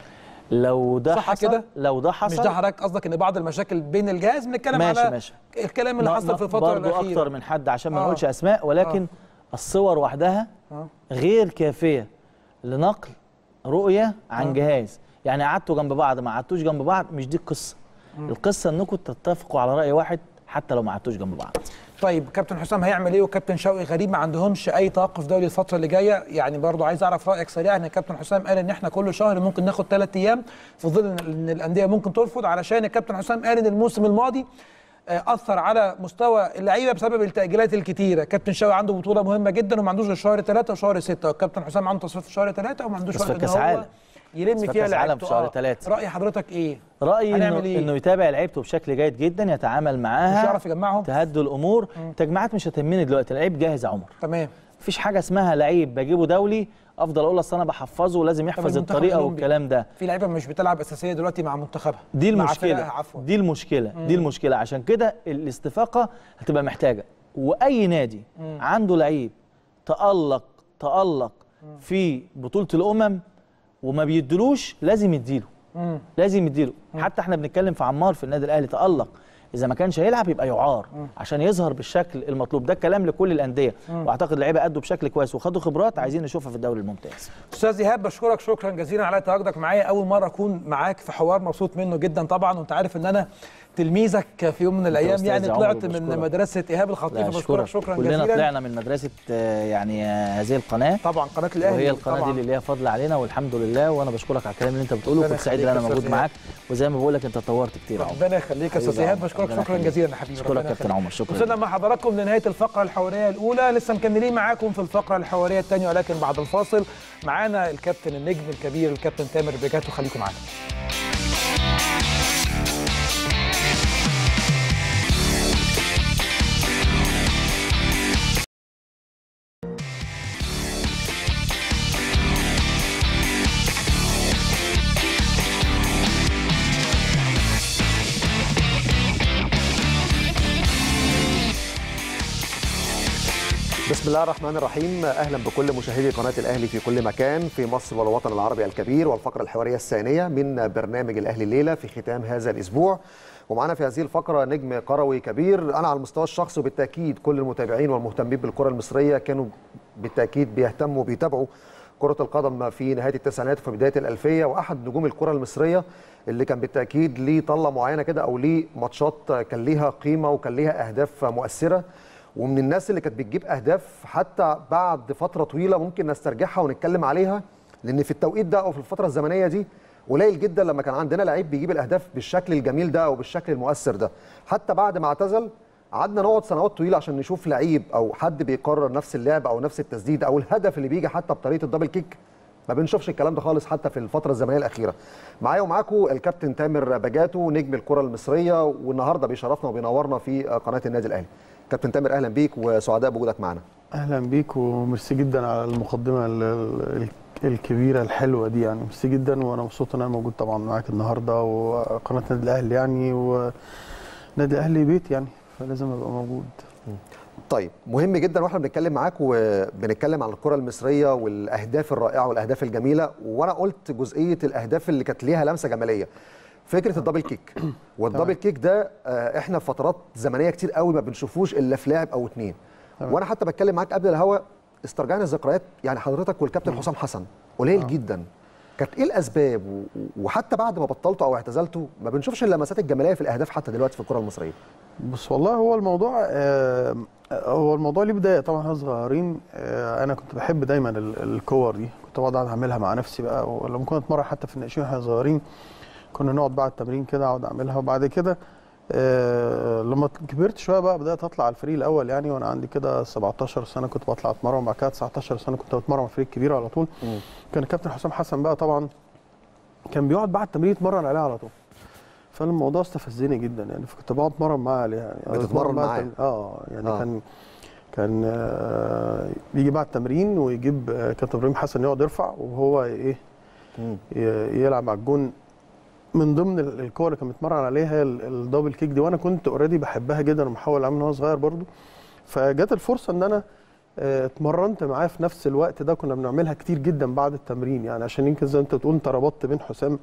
لو ده صح حصل كده؟ لو ده مش حصل ده حضرتك قصدك إن بعض المشاكل بين الجهاز بنتكلم ماشي على ماشي. الكلام اللي ن- حصل ن- في الفترة برضو الأخيرة اكتر من حد عشان ما آه. نقولش اسماء ولكن الصور وحدها آه. غير كافيه لنقل رؤيه عن جهاز يعني قعدتوا جنب بعض ما قعدتوش جنب بعض مش دي القصه القصه انكم تتفقوا على راي واحد حتى لو ما قعدتوش جنب بعض طيب كابتن حسام هيعمل ايه وكابتن شوقي غريب ما عندهمش اي توقف دولي الفتره اللي جايه يعني برضو عايز اعرف رايك سريعا ان كابتن حسام قال ان احنا كل شهر ممكن ناخد ثلاث ايام في ظل ان إن الانديه ممكن ترفض علشان الكابتن حسام قال ان الموسم الماضي آه، اثر على مستوى اللعيبه بسبب التاجيلات الكتيره كابتن شوقي عنده بطوله مهمه جدا وما عندوش غير شهر ثلاثه وشهر سته والكابتن حسام عنده تصفيات في شهر ثلاثه وما عندوش تصفيات وقت ان كأس هو عالم. يلم تصفيات فيها كأس عالم لعيبته في شهر آه. ثلاثة. راي حضرتك ايه رايي انه, هنعمل إيه؟ إنه يتابع لعيبته بشكل جيد جدا يتعامل معاها مش هيعرف يجمعهم تهدوا الامور تجمعات مش هتهمني دلوقتي اللعيب جاهز يا عمر تمام مفيش حاجه اسمها لعيب بجيبه دولي افضل اقول اصل انا بحفظه ولازم يحفظ المنتخب الطريقه الأولمبي. والكلام ده في لعيبه مش بتلعب اساسيه دلوقتي مع منتخبها دي مع المشكله فرقها عفوا دي المشكله دي المشكله عشان كده الاستفاقه هتبقى محتاجه واي نادي عنده لعيب تالق تالق في بطوله الامم وما بيدلوش لازم يديله مم. لازم يديله حتى احنا بنتكلم في عمار في النادي الاهلي تالق اذا ما كانش هيلعب يبقى يعار عشان يظهر بالشكل المطلوب ده الكلام لكل الانديه واعتقد اللعيبه ادوا بشكل كويس وخدوا خبرات عايزين نشوفها في الدوري الممتاز استاذ ايهاب بشكرك شكرا جزيلا على تواجدك معايا اول مره اكون معاك في حوار مبسوط منه جدا طبعا وانت عارف ان انا تلميذك في يوم من الايام أستاذ يعني عمر طلعت من وبشكرك. مدرسه ايهاب الخطيب بشكرك شكرا كلنا جزيلا طلعنا من مدرسه آه، يعني آه، هذه القناه طبعا قناه الاهلي وهي القناه طبعاً. دي اللي ليها فضل علينا والحمد لله وانا بشكرك على الكلام اللي انت بتقوله ربنا كنت سعيد ان يخليك انا يا موجود أستاذ معاك وزي ما بقول لك انت طورت كتير يا عمر ربنا يخليك يا استاذ حبيبي يا ايهاب عمر. بشكرك ربنا شكرا يخليك. جزيلا يا حبيبي أشكرك ربنا كابتن يخليك. عمر، شكرا. وصلنا مع حضراتكم لنهايه الفقره الحواريه الاولى لسه مكملين معاكم في الفقره الحواريه الثانيه ولكن بعد الفاصل معانا الكابتن النجم الكبير الكابتن تامر بيجاتو خليكم معانا بسم الله الرحمن الرحيم اهلا بكل مشاهدي قناه الاهلي في كل مكان في مصر والوطن العربي الكبير والفقره الحواريه الثانيه من برنامج الاهلي الليله في ختام هذا الاسبوع ومعنا في هذه الفقره نجم كروي كبير انا على المستوى الشخصي وبالتاكيد كل المتابعين والمهتمين بالكره المصريه كانوا بالتاكيد بيهتموا وبيتابعوا كرة القدم في نهاية التسعينات وفي بداية الألفية وأحد نجوم الكرة المصرية اللي كان بالتأكيد ليه طلة معينة كده أو ليه ماتشات كان ليها قيمة وكان ليها أهداف مؤثرة ومن الناس اللي كانت بتجيب اهداف حتى بعد فتره طويله ممكن نسترجعها ونتكلم عليها لان في التوقيت ده او في الفتره الزمنيه دي قليل جدا لما كان عندنا لعيب بيجيب الاهداف بالشكل الجميل ده او بالشكل المؤثر ده حتى بعد ما اعتزل قعدنا نقعد سنوات طويله عشان نشوف لعيب او حد بيكرر نفس اللعب او نفس التسديد او الهدف اللي بيجي حتى بطريقه الدبل كيك ما بنشوفش الكلام ده خالص حتى في الفتره الزمنيه الاخيره معايا ومعاكم الكابتن تامر بجاتو نجم الكره المصريه والنهارده بيشرفنا وبينورنا في قناه النادي الاهلي كابتن تامر اهلا بيك وسعداء بوجودك معنا اهلا بيك وميرسي جدا على المقدمه ال- ال- الكبيره الحلوه دي يعني ميرسي جدا وانا مبسوط ان انا موجود طبعا معاك النهارده وقناه النادي الاهلي يعني ونادي الاهلي بيت يعني فلازم ابقى موجود طيب مهم جدا واحنا بنتكلم معاك وبنتكلم عن الكره المصريه والاهداف الرائعه والاهداف الجميله وانا قلت جزئيه الاهداف اللي كانت ليها لمسه جماليه فكره الدبل كيك والدبل كيك ده آه، احنا في فترات زمنيه كتير قوي ما بنشوفوش الا في لاعب او اتنين تمام. وانا حتى بتكلم معاك قبل الهوا استرجعنا الذكريات يعني حضرتك والكابتن حسام حسن قليل جدا كانت ايه الاسباب و- وحتى بعد ما بطلتوا او اعتزلتوا ما بنشوفش اللمسات الجماليه في الاهداف حتى دلوقتي في الكره المصريه بص والله هو الموضوع آه، هو الموضوع ليه بدايه طبعا احنا صغيرين آه، انا كنت بحب دايما ال- الكور دي كنت بقعد اعملها مع نفسي بقى ولما كنت اتمرن حتى في الناشئين واحنا صغيرين كنا نقعد بعد التمرين كده اقعد اعملها وبعد كده آه، لما كبرت شويه بقى بدات اطلع على الفريق الاول يعني وانا عندي كده 17 سنه كنت بطلع اتمرن وبعد كده 19 سنه كنت بتمرن مع الفريق الكبير على طول كان الكابتن حسام حسن بقى طبعا كان بيقعد بعد التمرين يتمرن عليها على طول فالموضوع استفزني جدا يعني فكنت بقعد اتمرن معاه عليها يعني بتتمرن بعد معاه؟ التمرين- اه يعني آه. آه. كان كان آه يجي بعد التمرين ويجيب آه، كابتن ابراهيم حسن يقعد يرفع وهو ايه مم. ي- يلعب على الجون من ضمن ال- الكور اللي كان بيتمرن عليها هي ال- الدبل كيك دي وانا كنت اوريدي بحبها جدا ومحاول اعملها وانا صغير برضو فجت الفرصه ان انا آه، اتمرنت معاه في نفس الوقت ده كنا بنعملها كتير جدا بعد التمرين يعني عشان يمكن زي ما انت بتقول انت ربطت بين حسام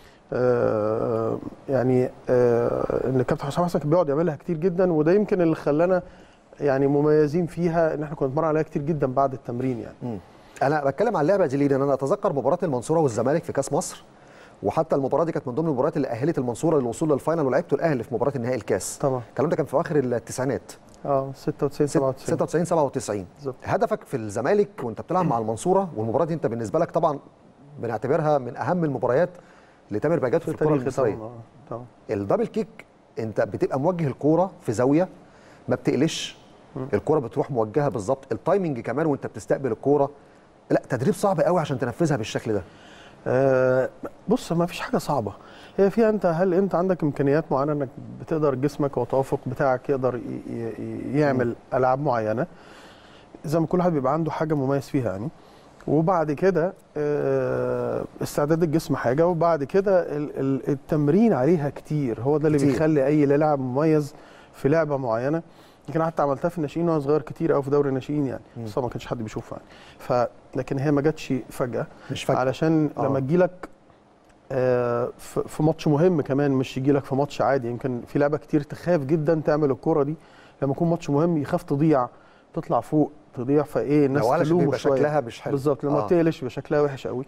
آه، يعني آه، ان الكابتن حسام حسن كان بيقعد يعملها كتير جدا وده يمكن اللي خلانا يعني مميزين فيها ان احنا كنا بنتمرن عليها كتير جدا بعد التمرين يعني مم. انا بتكلم عن اللعبه دي ليه لان انا اتذكر مباراه المنصوره والزمالك في كاس مصر وحتى المباراه دي كانت من ضمن المباريات اللي اهلت المنصوره للوصول للفاينل ولعبته الاهلي في مباراه النهائي الكاس طبعا الكلام ده كان في اواخر التسعينات اه 96 97 96 97 بالظبط. هدفك في الزمالك وانت بتلعب مع المنصوره والمباراه دي انت بالنسبه لك طبعا بنعتبرها من اهم المباريات لتامر باجات في في الكره تاريخي المصريه طبعا آه، طبعا الدبل كيك انت بتبقى موجه الكوره في زاويه ما بتقلش الكوره بتروح موجهه بالظبط التايمنج كمان وانت بتستقبل الكوره لا تدريب صعب قوي عشان تنفذها بالشكل ده آه، بص ما فيش حاجه صعبه هي فيها انت هل انت عندك امكانيات معينه انك بتقدر جسمك والتوافق بتاعك يقدر ي- ي- يعمل العاب معينه زي ما كل واحد بيبقى عنده حاجه مميز فيها يعني وبعد كده آه، استعداد الجسم حاجه وبعد كده ال- ال- التمرين عليها كتير هو ده اللي كتير. بيخلي اي لاعب مميز في لعبه معينه يمكن حتى عملتها في الناشئين وانا صغير كتير قوي في دوري الناشئين يعني بس طبعا ما كانش حد بيشوفها يعني ف لكن هي ما جاتش فجاه مش فاكر علشان آه. لما تجيلك آه، في في ماتش مهم كمان مش يجيلك في ماتش عادي يمكن في لعبه كتير تخاف جدا تعمل الكوره دي لما يكون ماتش مهم يخاف تضيع تطلع فوق تضيع فايه الناس لو قلش تلومه بيبقى شويه شكلها مش حلو بالظبط لما آه. آه. تقلش يبقى شكلها وحش قوي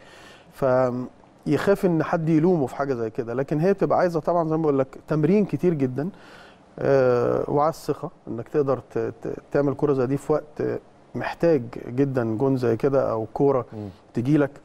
فيخاف ان حد يلومه في حاجه زي كده لكن هي بتبقى عايزه طبعا زي ما بقول لك تمرين كتير جدا آه وعلى الثقه انك تقدر ت- ت- تعمل كوره زي دي في وقت محتاج جدا جون زي كده او كوره مم. تجي لك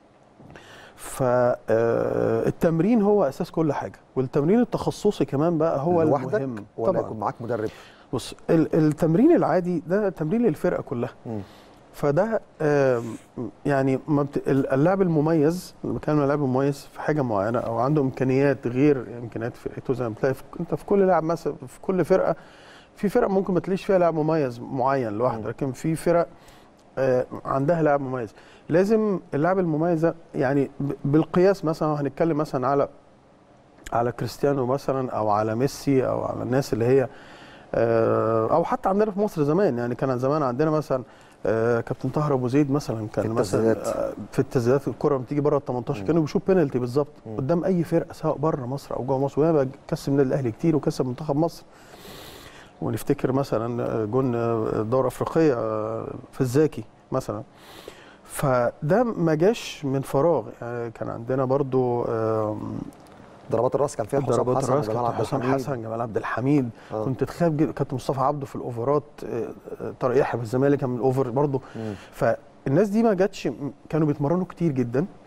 فالتمرين هو اساس كل حاجه والتمرين التخصصي كمان بقى هو لوحدك المهم ولا يكون معاك مدرب بص ال- التمرين العادي ده تمرين للفرقه كلها مم. فده آم، يعني ما بت... ال- اللاعب المميز اللي بتكلم عن اللاعب المميز في حاجه معينه او عنده امكانيات غير امكانيات فرقته زي ما بتلاقي في... انت في كل لاعب مثلا في كل فرقه في فرق ممكن ما تلاقيش فيها لاعب مميز معين لوحده لكن في فرق آه، عندها لاعب مميز لازم اللاعب المميز ده يعني ب- بالقياس مثلا هنتكلم مثلا على على كريستيانو مثلا او على ميسي او على الناس اللي هي آه، او حتى عندنا في مصر زمان يعني كان زمان عندنا مثلا آه، كابتن طاهر ابو زيد مثلا كان في مثلا التسديدات. آه، في التسديدات الكره لما تيجي بره ال 18 كانوا بيشوف بينالتي بالظبط قدام اي فرقه سواء بره مصر او جوه مصر وانا بكسب النادي الاهلي كتير وكسب منتخب مصر ونفتكر مثلا آه، جون آه، دورة افريقيه آه، في الزاكي مثلا فده ما جاش من فراغ يعني كان عندنا برضو آم، ضربات الراس كان فيها حسام ضربات حسن الراس وجمال كابتن عبد حسام الحميد حسن جمال عبد الحميد آه. كنت تخاف جدا كابتن مصطفى عبده في الاوفرات آه، آه، طارق يحيى في الزمالك كان من الاوفر برضه مم. فالناس دي ما جاتش م- كانوا بيتمرنوا كتير جدا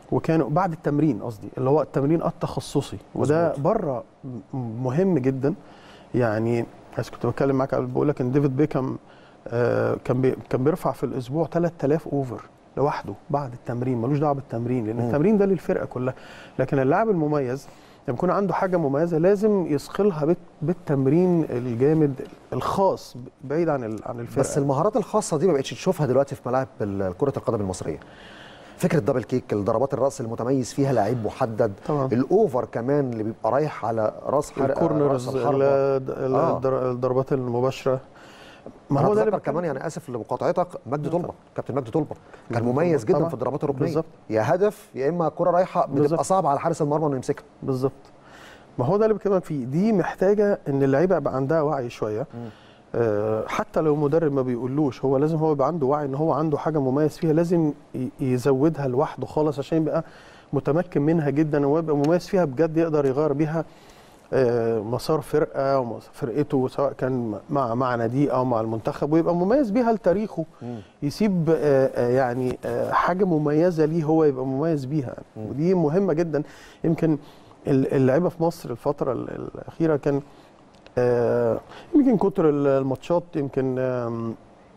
وكانوا بعد التمرين قصدي اللي هو التمرين التخصصي وده مظبوط. بره م- مهم جدا يعني بس كنت بتكلم معاك قبل بقول لك ان ديفيد بيكام آه، كان بي كان بيرفع في الاسبوع 3000 اوفر لوحده بعد التمرين ملوش دعوه بالتمرين لان مم. التمرين ده للفرقه كلها لكن اللاعب المميز لما يكون عنده حاجه مميزه لازم يثقلها بت- بالتمرين الجامد الخاص بعيد عن ال- عن الفرقه بس المهارات الخاصه دي ما بقتش تشوفها دلوقتي في ملاعب ال- كره القدم المصريه فكره دبل كيك الضربات الراس المتميز فيها لعيب محدد طبعا. الاوفر كمان اللي بيبقى رايح على راس حرق الكورنرز راس الحربة. ال- ال- آه. الدر- الضربات المباشره ما هو ده اللي كمان بتكلم- يعني اسف لمقاطعتك مجدي طلبه كابتن مجدي طلبه كان مجدي مميز طلبة جدا طبعاً. في الضربات الركنيه بالظبط. يا هدف يا اما كره رايحه بتبقى بالظبط. صعبه على حارس المرمى انه يمسكها بالظبط ما هو ده اللي بكلمك فيه دي محتاجه ان اللعيبه يبقى عندها وعي شويه آه، حتى لو المدرب ما بيقولوش هو لازم هو يبقى عنده وعي ان هو عنده حاجه مميز فيها لازم ي- يزودها لوحده خالص عشان يبقى متمكن منها جدا ويبقى مميز فيها بجد يقدر يغير بيها آه، مسار فرقه ومس- فرقته سواء كان مع مع ناديه او مع المنتخب ويبقى مميز بيها لتاريخه يسيب آه، آه، يعني آه، حاجه مميزه ليه هو يبقى مميز بيها ودي مهمه جدا يمكن ال- اللعيبه في مصر الفتره ال- الاخيره كان آه، يمكن كتر ال- الماتشات يمكن آم،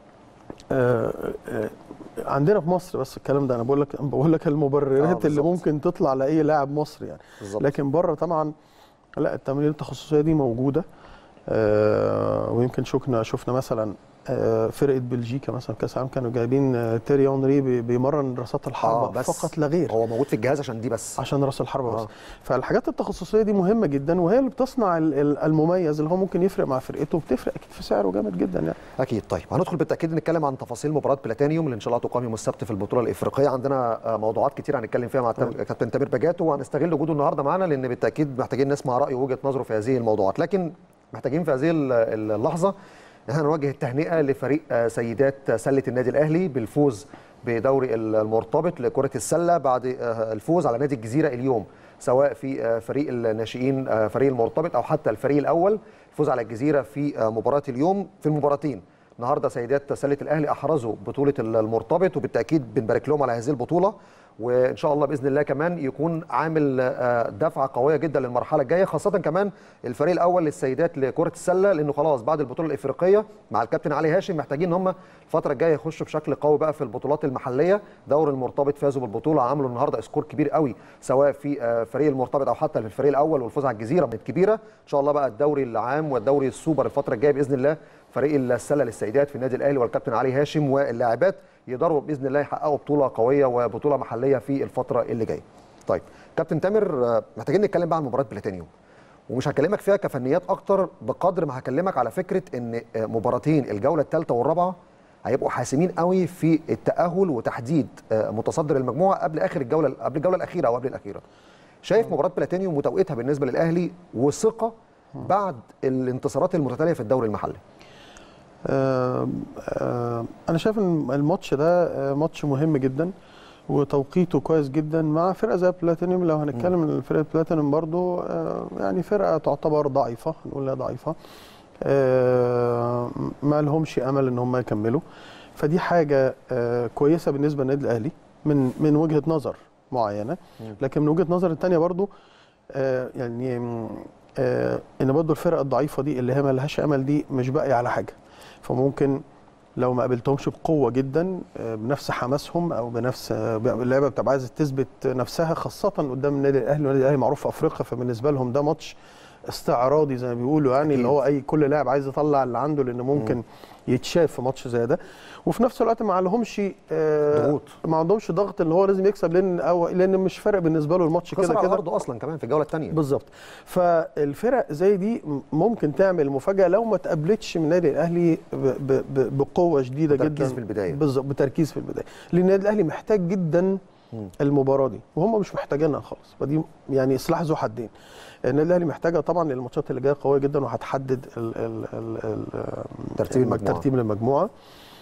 آه، آه، عندنا في مصر بس الكلام ده انا بقول لك بقول لك آه، المبررات اللي بالظبط. ممكن تطلع لاي لاعب مصري يعني بالظبط لكن بره طبعا لا التمارين التخصصيه دي موجوده آه ويمكن شفنا شفنا مثلا آه فرقه بلجيكا مثلا في كاس العالم كانوا جايبين آه تيري اونري بي- بيمرن راسات الحربه آه، بس فقط لا غير هو موجود في الجهاز عشان دي بس عشان راس الحربه بس آه. فالحاجات التخصصيه دي مهمه جدا وهي اللي بتصنع ال- ال- المميز اللي هو ممكن يفرق مع فرقته وبتفرق اكيد في سعره جامد جدا يعني اكيد طيب هندخل بالتاكيد نتكلم عن تفاصيل مباراه بلاتينيوم اللي ان شاء الله تقام يوم السبت في البطوله الافريقيه عندنا آه، موضوعات كتير هنتكلم فيها مع التم- كابتن تامر بجاتو وهنستغل وجوده النهارده معانا لان بالتاكيد محتاجين نسمع رايه ووجهه نظره في هذه الموضوعات لكن محتاجين في هذه ال- ال- اللحظه ان احنا نوجه التهنئه لفريق آه، سيدات سله النادي الاهلي بالفوز بدوري ال- المرتبط لكره السله بعد آه، الفوز على نادي الجزيره اليوم سواء في آه، فريق الناشئين آه، فريق المرتبط او حتى الفريق الاول الفوز على الجزيره في آه، مباراه اليوم في المباراتين النهارده سيدات سله الاهلي احرزوا بطوله المرتبط وبالتاكيد بنبارك لهم على هذه البطوله وان شاء الله باذن الله كمان يكون عامل آه، دفعه قويه جدا للمرحله الجايه خاصه كمان الفريق الاول للسيدات لكره السله لانه خلاص بعد البطوله الافريقيه مع الكابتن علي هاشم محتاجين ان هم الفتره الجايه يخشوا بشكل قوي بقى في البطولات المحليه دور المرتبط فازوا بالبطوله عملوا النهارده سكور كبير قوي سواء في آه، فريق المرتبط او حتى في الفريق الاول والفوز على الجزيره كانت كبيره ان شاء الله بقى الدوري العام والدوري السوبر الفتره الجايه باذن الله فريق السله للسيدات في النادي الاهلي والكابتن علي هاشم واللاعبات يقدروا باذن الله يحققوا بطوله قويه وبطوله محليه في الفتره اللي جايه. طيب كابتن تامر آه، محتاجين نتكلم بقى عن مباراه بلاتينيوم ومش هكلمك فيها كفنيات اكتر بقدر ما هكلمك على فكره ان آه، مباراتين الجوله الثالثه والرابعه هيبقوا حاسمين قوي في التاهل وتحديد آه، متصدر المجموعه قبل اخر الجوله قبل الجوله الاخيره او قبل الاخيره. شايف مباراه بلاتينيوم وتوقيتها بالنسبه للاهلي وثقه بعد الانتصارات المتتاليه في الدوري المحلي. آه، آه، انا شايف ان الماتش ده آه، ماتش مهم جدا وتوقيته كويس جدا مع فرقه زي بلاتينيوم لو هنتكلم ان فرقه بلاتينيوم برضو آه، يعني فرقه تعتبر ضعيفه نقول لها ضعيفه آه، ما لهمش امل ان هم يكملوا فدي حاجه آه، كويسه بالنسبه للنادي الاهلي من من وجهه نظر معينه لكن من وجهه نظر الثانيه برضو آه، يعني م، آه، ان برضو الفرقه الضعيفه دي اللي هي ما لهاش امل دي مش باقيه على حاجه فممكن لو ما قابلتهمش بقوه جدا آه، بنفس حماسهم او بنفس آه، اللعيبه بتبقى عايزه تثبت نفسها خاصه قدام النادي الاهلي والنادي الاهلي معروف في افريقيا فبالنسبه لهم ده ماتش استعراضي زي ما بيقولوا يعني اللي هو اي كل لاعب عايز يطلع اللي عنده لان ممكن يتشاف في ماتش زي ده وفي نفس الوقت ما لهمش آه، ضغوط. ما عندهمش ضغط اللي هو لازم يكسب لان أو لان مش فارق بالنسبه له الماتش خسر كده على كده ارضه اصلا كمان في الجوله الثانيه. بالظبط فالفرق زي دي ممكن تعمل مفاجاه لو ما تقابلتش من النادي الاهلي ب- ب- ب- بقوه شديده جدا بتركيز في البداية. بالظبط بتركيز في البدايه لان النادي الاهلي محتاج جدا المباراه دي وهم مش محتاجينها خالص فدي يعني سلاح ذو حدين النادي الاهلي محتاجها طبعا لان الماتشات اللي جايه قويه جدا وهتحدد ال ال ال ال ترتيب المجموعة. ترتيب المجموعه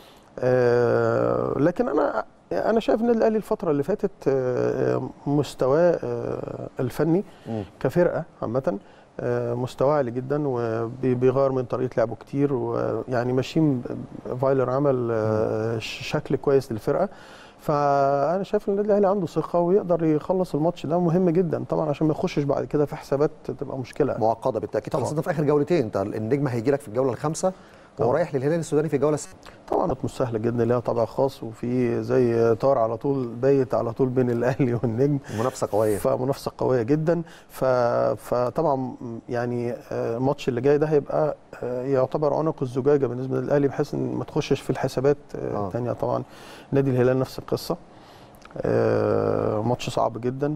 آه لكن انا انا شايف النادي الاهلي الفتره اللي فاتت آه، مستواه آه، الفني مم. كفرقه عامه آه، مستواه عالي جدا وبيغير من طريقه لعبه كتير ويعني ماشيين فايلر عمل آه، ش- شكل كويس للفرقه فانا شايف ان النادي الاهلي عنده ثقه ويقدر يخلص الماتش ده مهم جدا طبعا عشان ما يخشش بعد كده في حسابات تبقى مشكله معقده بالتاكيد طبعاً. خاصه في اخر جولتين انت النجم هيجي لك في الجوله الخامسه وهو طبعاً. رايح للهلال السوداني في الجوله السادسه طبعا مش سهله جدا ليها طابع خاص وفي زي طار على طول بايت على طول بين الاهلي والنجم منافسه قويه فمنافسه قويه جدا ف... فطبعا يعني آه، الماتش اللي جاي ده هيبقى آه، يعتبر عنق الزجاجه بالنسبه للاهلي بحيث ان ما تخشش في الحسابات آه. آه. تانية طبعا نادي الهلال نفس القصه آه، ماتش صعب جدا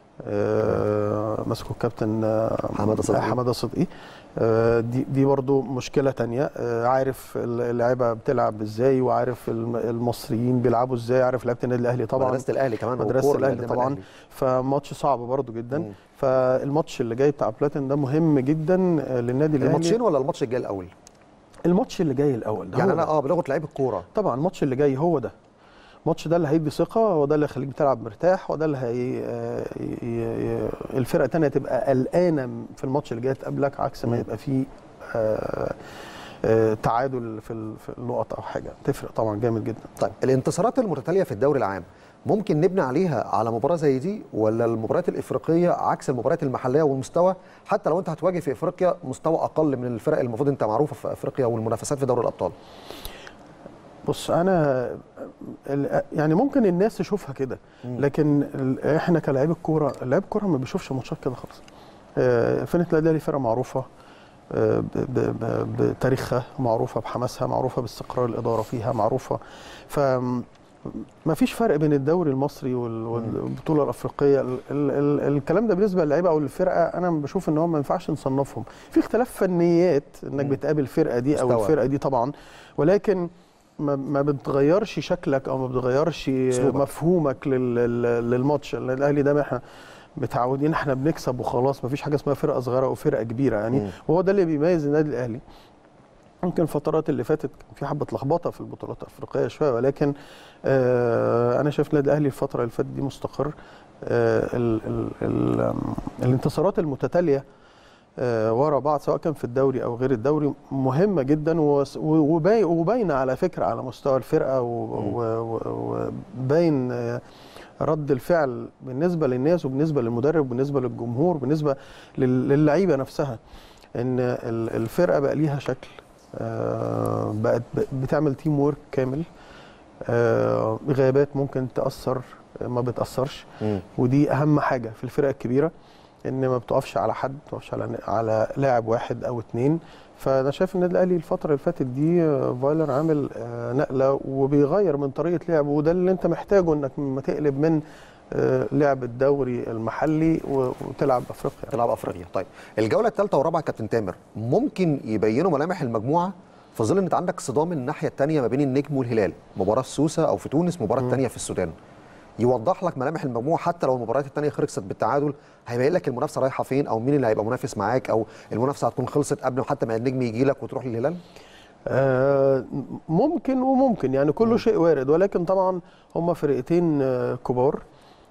آه، ماسكه الكابتن آه، حمادة صدقي. حماده صدقي آه، دي دي برضو مشكله تانية آه، عارف اللعيبه بتلعب ازاي وعارف الم- المصريين بيلعبوا ازاي عارف لعيبه النادي الاهلي طبعا مدرسه الاهلي كمان مدرسه والكورة اللي الاهلي قدمها طبعا الأهلي. فماتش صعب برضو جدا مم. فالماتش اللي جاي بتاع بلاتين ده مهم جدا آه، للنادي الاهلي الماتشين ولا الماتش الجاي الاول الماتش اللي جاي الاول ده يعني هو انا ده. اه بلغه لعيب الكوره طبعا الماتش اللي جاي هو ده الماتش ده اللي هيدي ثقه هو ده اللي هيخليك بتلعب مرتاح وده اللي هي آه، ي- ي- الفرقه الثانيه تبقى قلقانه في الماتش اللي جاي تقابلك عكس ما مم. يبقى فيه آه، آه، تعادل في ال- في النقط او حاجه تفرق طبعا جامد جدا طيب الانتصارات المتتاليه في الدوري العام ممكن نبني عليها على مباراه زي دي ولا المباريات الافريقيه عكس المباريات المحليه والمستوى حتى لو انت هتواجه في افريقيا مستوى اقل من الفرق اللي المفروض انت معروفه في افريقيا والمنافسات في دوري الابطال بص انا ال- يعني ممكن الناس تشوفها كده لكن ال- احنا كلاعيب الكوره لاعب الكوره ما بيشوفش ماتشات كده خالص آه، فرقه النادي الاهلي فرقه معروفه آه، ب- ب- ب- بتاريخها معروفه بحماسها معروفه باستقرار الاداره فيها معروفه ف ما فيش فرق بين الدوري المصري وال- والبطوله الافريقيه ال ال ال الكلام ده بالنسبه للعيبه او للفرقه انا بشوف ان هو ما ينفعش نصنفهم في اختلاف فنيات انك مم. بتقابل الفرقه دي او مستوى. الفرقه دي طبعا ولكن ما, ما بتغيرش شكلك او ما بتغيرش أسلوبك. مفهومك لل- لل- للماتش لأن الاهلي ده احنا متعودين احنا بنكسب وخلاص ما فيش حاجه اسمها فرقه صغيره او فرقه كبيره يعني مم. وهو ده اللي بيميز النادي الاهلي ممكن الفترات اللي فاتت كان في حبه لخبطه في البطولات الافريقيه شويه ولكن آه انا شايف النادي الاهلي الفتره اللي فاتت دي مستقر آه ال ال ال آم، الانتصارات المتتاليه آه، ورا بعض سواء كان في الدوري او غير الدوري مهمه جدا وس- و- وباي- وباينه على فكره على مستوى الفرقه و- و- و- وباين آه، رد الفعل بالنسبه للناس وبالنسبه للمدرب وبالنسبه للجمهور وبالنسبه لل- للعيبه نفسها ان ال- الفرقه بقى ليها شكل آه، بقت ب- بتعمل تيم وورك كامل آه، غيابات ممكن تاثر آه، ما بتاثرش مم. ودي اهم حاجه في الفرق الكبيره ان ما بتقفش على حد ما بتقفش على على لاعب واحد او اتنين فانا شايف النادي الاهلي الفتره اللي فاتت دي آه، فايلر عامل آه، نقله وبيغير من طريقه لعبه وده اللي انت محتاجه انك لما تقلب من آه، لعب الدوري المحلي و- وتلعب افريقيا تلعب افريقيا طيب الجوله الثالثه والرابعه كابتن تامر ممكن يبينوا ملامح المجموعه في ظل ان انت عندك صدام الناحيه الثانيه ما بين النجم والهلال مباراه في سوسه او في تونس مباراه ثانيه في السودان يوضح لك ملامح المجموعه حتى لو المباريات الثانيه خلصت بالتعادل هيبين لك المنافسه رايحه فين او مين اللي هيبقى منافس معاك او المنافسه هتكون خلصت قبل حتى ما النجم يجي لك وتروح للهلال آه، ممكن وممكن يعني كله شيء وارد ولكن طبعا هم فرقتين آه، كبار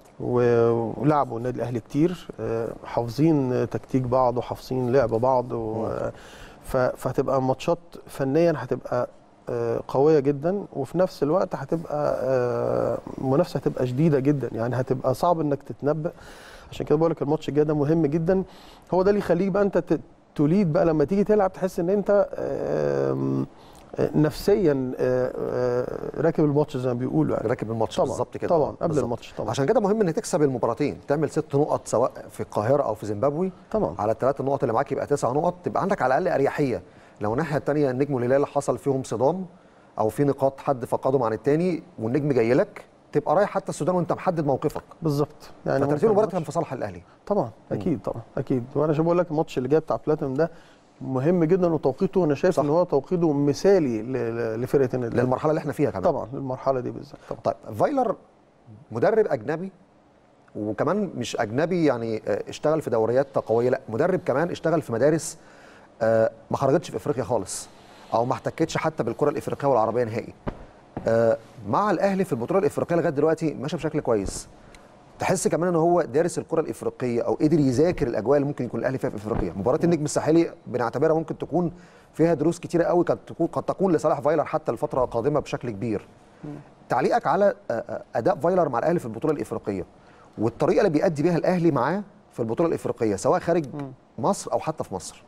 و- ولعبوا النادي الاهلي كتير آه، حافظين آه، تكتيك بعض وحافظين لعب بعض و- ف- فهتبقى ماتشات فنيا هتبقى آه، قويه جدا وفي نفس الوقت هتبقى آه، المنافسه هتبقى شديده جدا يعني هتبقى صعب انك تتنبأ عشان كده بقول لك الماتش الجاي ده مهم جدا هو ده اللي يخليك بقى انت ت- توليد بقى لما تيجي تلعب تحس ان انت آم، آه، نفسيا آه، آه، راكب الماتش زي ما بيقولوا يعني راكب الماتش طبعا بالظبط كده طبعا قبل بالظبط. الماتش طبعا عشان كده مهم ان تكسب المباراتين تعمل ست نقط سواء في القاهره او في زيمبابوي طبعا على الثلاث نقط اللي معاك يبقى تسع نقط تبقى عندك على الاقل اريحيه لو الناحيه الثانيه النجم والهلال حصل فيهم صدام او في نقاط حد فقدهم عن الثاني والنجم جاي لك تبقى رايح حتى السودان وانت محدد موقفك بالظبط يعني فترتيب ممكن المباراه الماتش- كان في صالح الاهلي طبعا اكيد طبعا اكيد وانا شو بقول لك الماتش اللي جاي بتاع بلاتينوم ده مهم جدا وتوقيته انا شايف صح. ان هو توقيته مثالي ل- ل- لفرقه النادي الأهلي. للمرحله اللي احنا فيها كمان طبعا للمرحله دي بالذات طبعا طيب فايلر مدرب اجنبي وكمان مش اجنبي يعني آه، اشتغل في دوريات قويه لا مدرب كمان اشتغل في مدارس آه، ما خرجتش في افريقيا خالص او ما احتكتش حتى بالكره الافريقيه والعربيه نهائي آه، مع الاهلي في البطوله الافريقيه لغايه دلوقتي ماشي بشكل كويس تحس كمان ان هو دارس الكره الافريقيه او قدر يذاكر الاجواء اللي ممكن يكون الاهلي فيها في افريقيا مباراه النجم الساحلي بنعتبرها ممكن تكون فيها دروس كتيره قوي قد تكون قد تكون لصالح فايلر حتى الفتره القادمه بشكل كبير تعليقك على آه، آه، اداء فايلر مع الاهلي في البطوله الافريقيه والطريقه اللي بيأدي بيها الاهلي معاه في البطوله الافريقيه سواء خارج مصر او حتى في مصر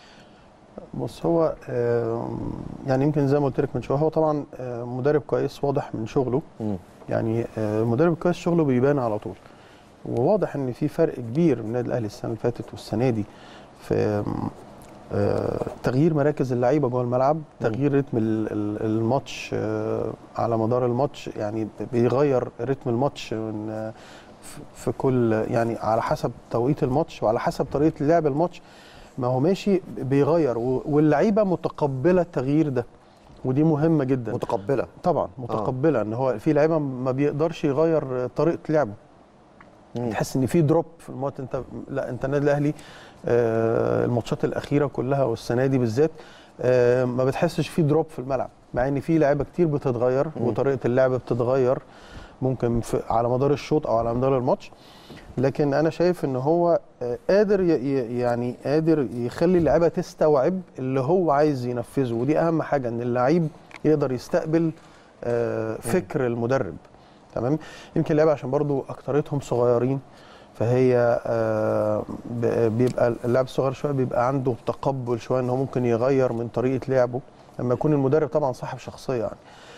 بص هو آه، يعني يمكن زي ما قلت لك من شويه هو طبعا آه، مدرب كويس واضح من شغله مم. يعني آه، مدرب كويس شغله بيبان على طول وواضح ان في فرق كبير من النادي الاهلي السنه اللي فاتت والسنه دي في آه، تغيير مراكز اللعيبه جوه الملعب تغيير رتم ال- ال- الماتش آه، على مدار الماتش يعني بيغير رتم الماتش من آه، في- في كل يعني على حسب توقيت الماتش وعلى حسب طريقه لعب الماتش ما هو ماشي بيغير و- واللعيبه متقبله التغيير ده ودي مهمه جدا متقبله طبعا متقبله ان هو في لعيبه ما بيقدرش يغير طريقه لعبه مم. تحس ان في دروب في الماتش انت لا انت النادي الاهلي آه، الماتشات الاخيره كلها والسنه دي بالذات آه، ما بتحسش في دروب في الملعب مع ان في لعيبه كتير بتتغير وطريقه اللعب بتتغير ممكن في على مدار الشوط او على مدار الماتش لكن انا شايف ان هو آه، قادر ي- ي- يعني قادر يخلي اللعيبه تستوعب اللي هو عايز ينفذه ودي اهم حاجه ان اللعيب يقدر يستقبل آه، فكر المدرب تمام يمكن اللعيبه عشان برضو اكتريتهم صغيرين فهي آه، ب- بيبقى اللاعب الصغير شويه بيبقى عنده تقبل شويه ان هو ممكن يغير من طريقه لعبه لما يكون المدرب طبعا صاحب شخصيه يعني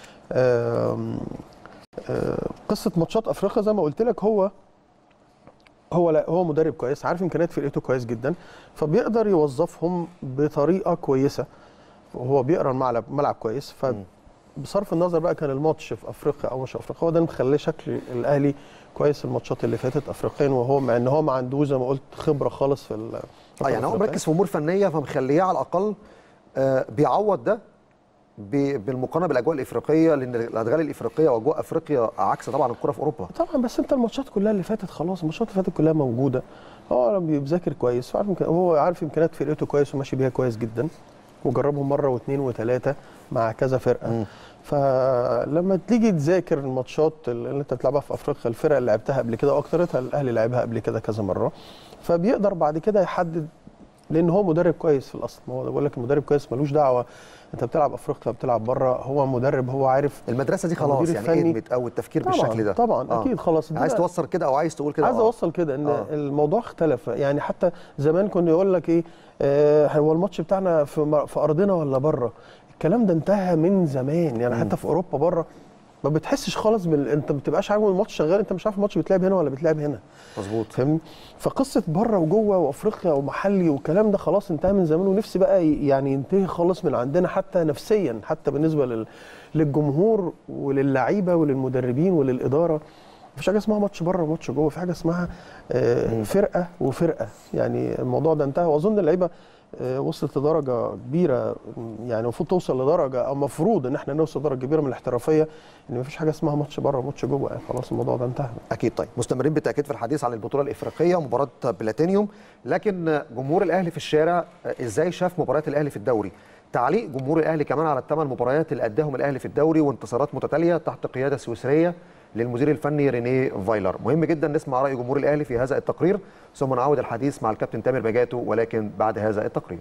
آم، آه، قصه ماتشات افريقيا زي ما قلت لك هو هو لا هو مدرب كويس عارف امكانيات فرقته كويس جدا فبيقدر يوظفهم بطريقه كويسه وهو بيقرا الملعب ملعب كويس فبصرف النظر بقى كان الماتش في افريقيا او مش افريقيا هو ده اللي مخليه شكل الاهلي كويس الماتشات اللي فاتت افريقيا وهو مع ان هو ما عندوش زي ما قلت خبره خالص في ال- اه يعني هو الأفريقية. مركز في امور فنيه فمخليه على الاقل آه، بيعوض ده ب- بالمقارنه بالاجواء الافريقيه لان الادغال الافريقيه واجواء افريقيا عكس طبعا الكره في اوروبا طبعا بس انت الماتشات كلها اللي فاتت خلاص الماتشات اللي فاتت كلها موجوده هو بيذاكر كويس وعارف إمكان- هو عارف امكانيات فرقته كويس وماشي بيها كويس جدا وجربهم مره واثنين وثلاثه مع كذا فرقه مم. فلما تيجي تذاكر الماتشات اللي انت بتلعبها في افريقيا الفرق اللي لعبتها قبل كده واكترتها الاهلي لعبها قبل كده كذا مره فبيقدر بعد كده يحدد لان هو مدرب كويس في الاصل ما هو بقول لك المدرب كويس ملوش دعوه انت بتلعب افريقيا بتلعب بره هو مدرب هو عارف المدرسه دي خلاص المدير يعني الفني- ادمت او التفكير طبعا بالشكل ده طبعا آه. اكيد خلاص عايز الدنيا- توصل كده او عايز تقول كده عايز آه. اوصل كده ان آه. آه. الموضوع اختلف يعني حتى زمان كنا يقول لك ايه آه هو الماتش بتاعنا في, مر- في ارضنا ولا بره الكلام ده انتهى من زمان يعني حتى في اوروبا بره ما بتحسش خالص بال... انت ما بتبقاش عارف الماتش شغال انت مش عارف الماتش بيتلعب هنا ولا بيتلعب هنا مظبوط فاهمني فقصه بره وجوه وافريقيا ومحلي والكلام ده خلاص انتهى من زمان ونفسي بقى ي- يعني ينتهي خالص من عندنا حتى نفسيا حتى بالنسبه لل... للجمهور وللعيبه وللمدربين وللاداره مفيش حاجه اسمها ماتش بره وماتش جوه في حاجه اسمها آه، فرقه وفرقه يعني الموضوع ده انتهى واظن اللعيبه آه، وصلت لدرجه كبيره يعني المفروض توصل لدرجه او المفروض ان احنا نوصل لدرجه كبيره من الاحترافيه ان مفيش حاجه اسمها ماتش بره وماتش جوه يعني خلاص الموضوع ده انتهى اكيد طيب مستمرين بالتاكيد في الحديث عن البطوله الافريقيه ومباراه بلاتينيوم لكن جمهور الاهلي في الشارع ازاي شاف مباريات الاهلي في الدوري تعليق جمهور الاهلي كمان على الثمان مباريات اللي اداهم الاهلي في الدوري وانتصارات متتاليه تحت قياده سويسريه للمدير الفني رينيه فايلر مهم جدا نسمع راي جمهور الاهلي في هذا التقرير ثم نعود الحديث مع الكابتن تامر بجاتو ولكن بعد هذا التقرير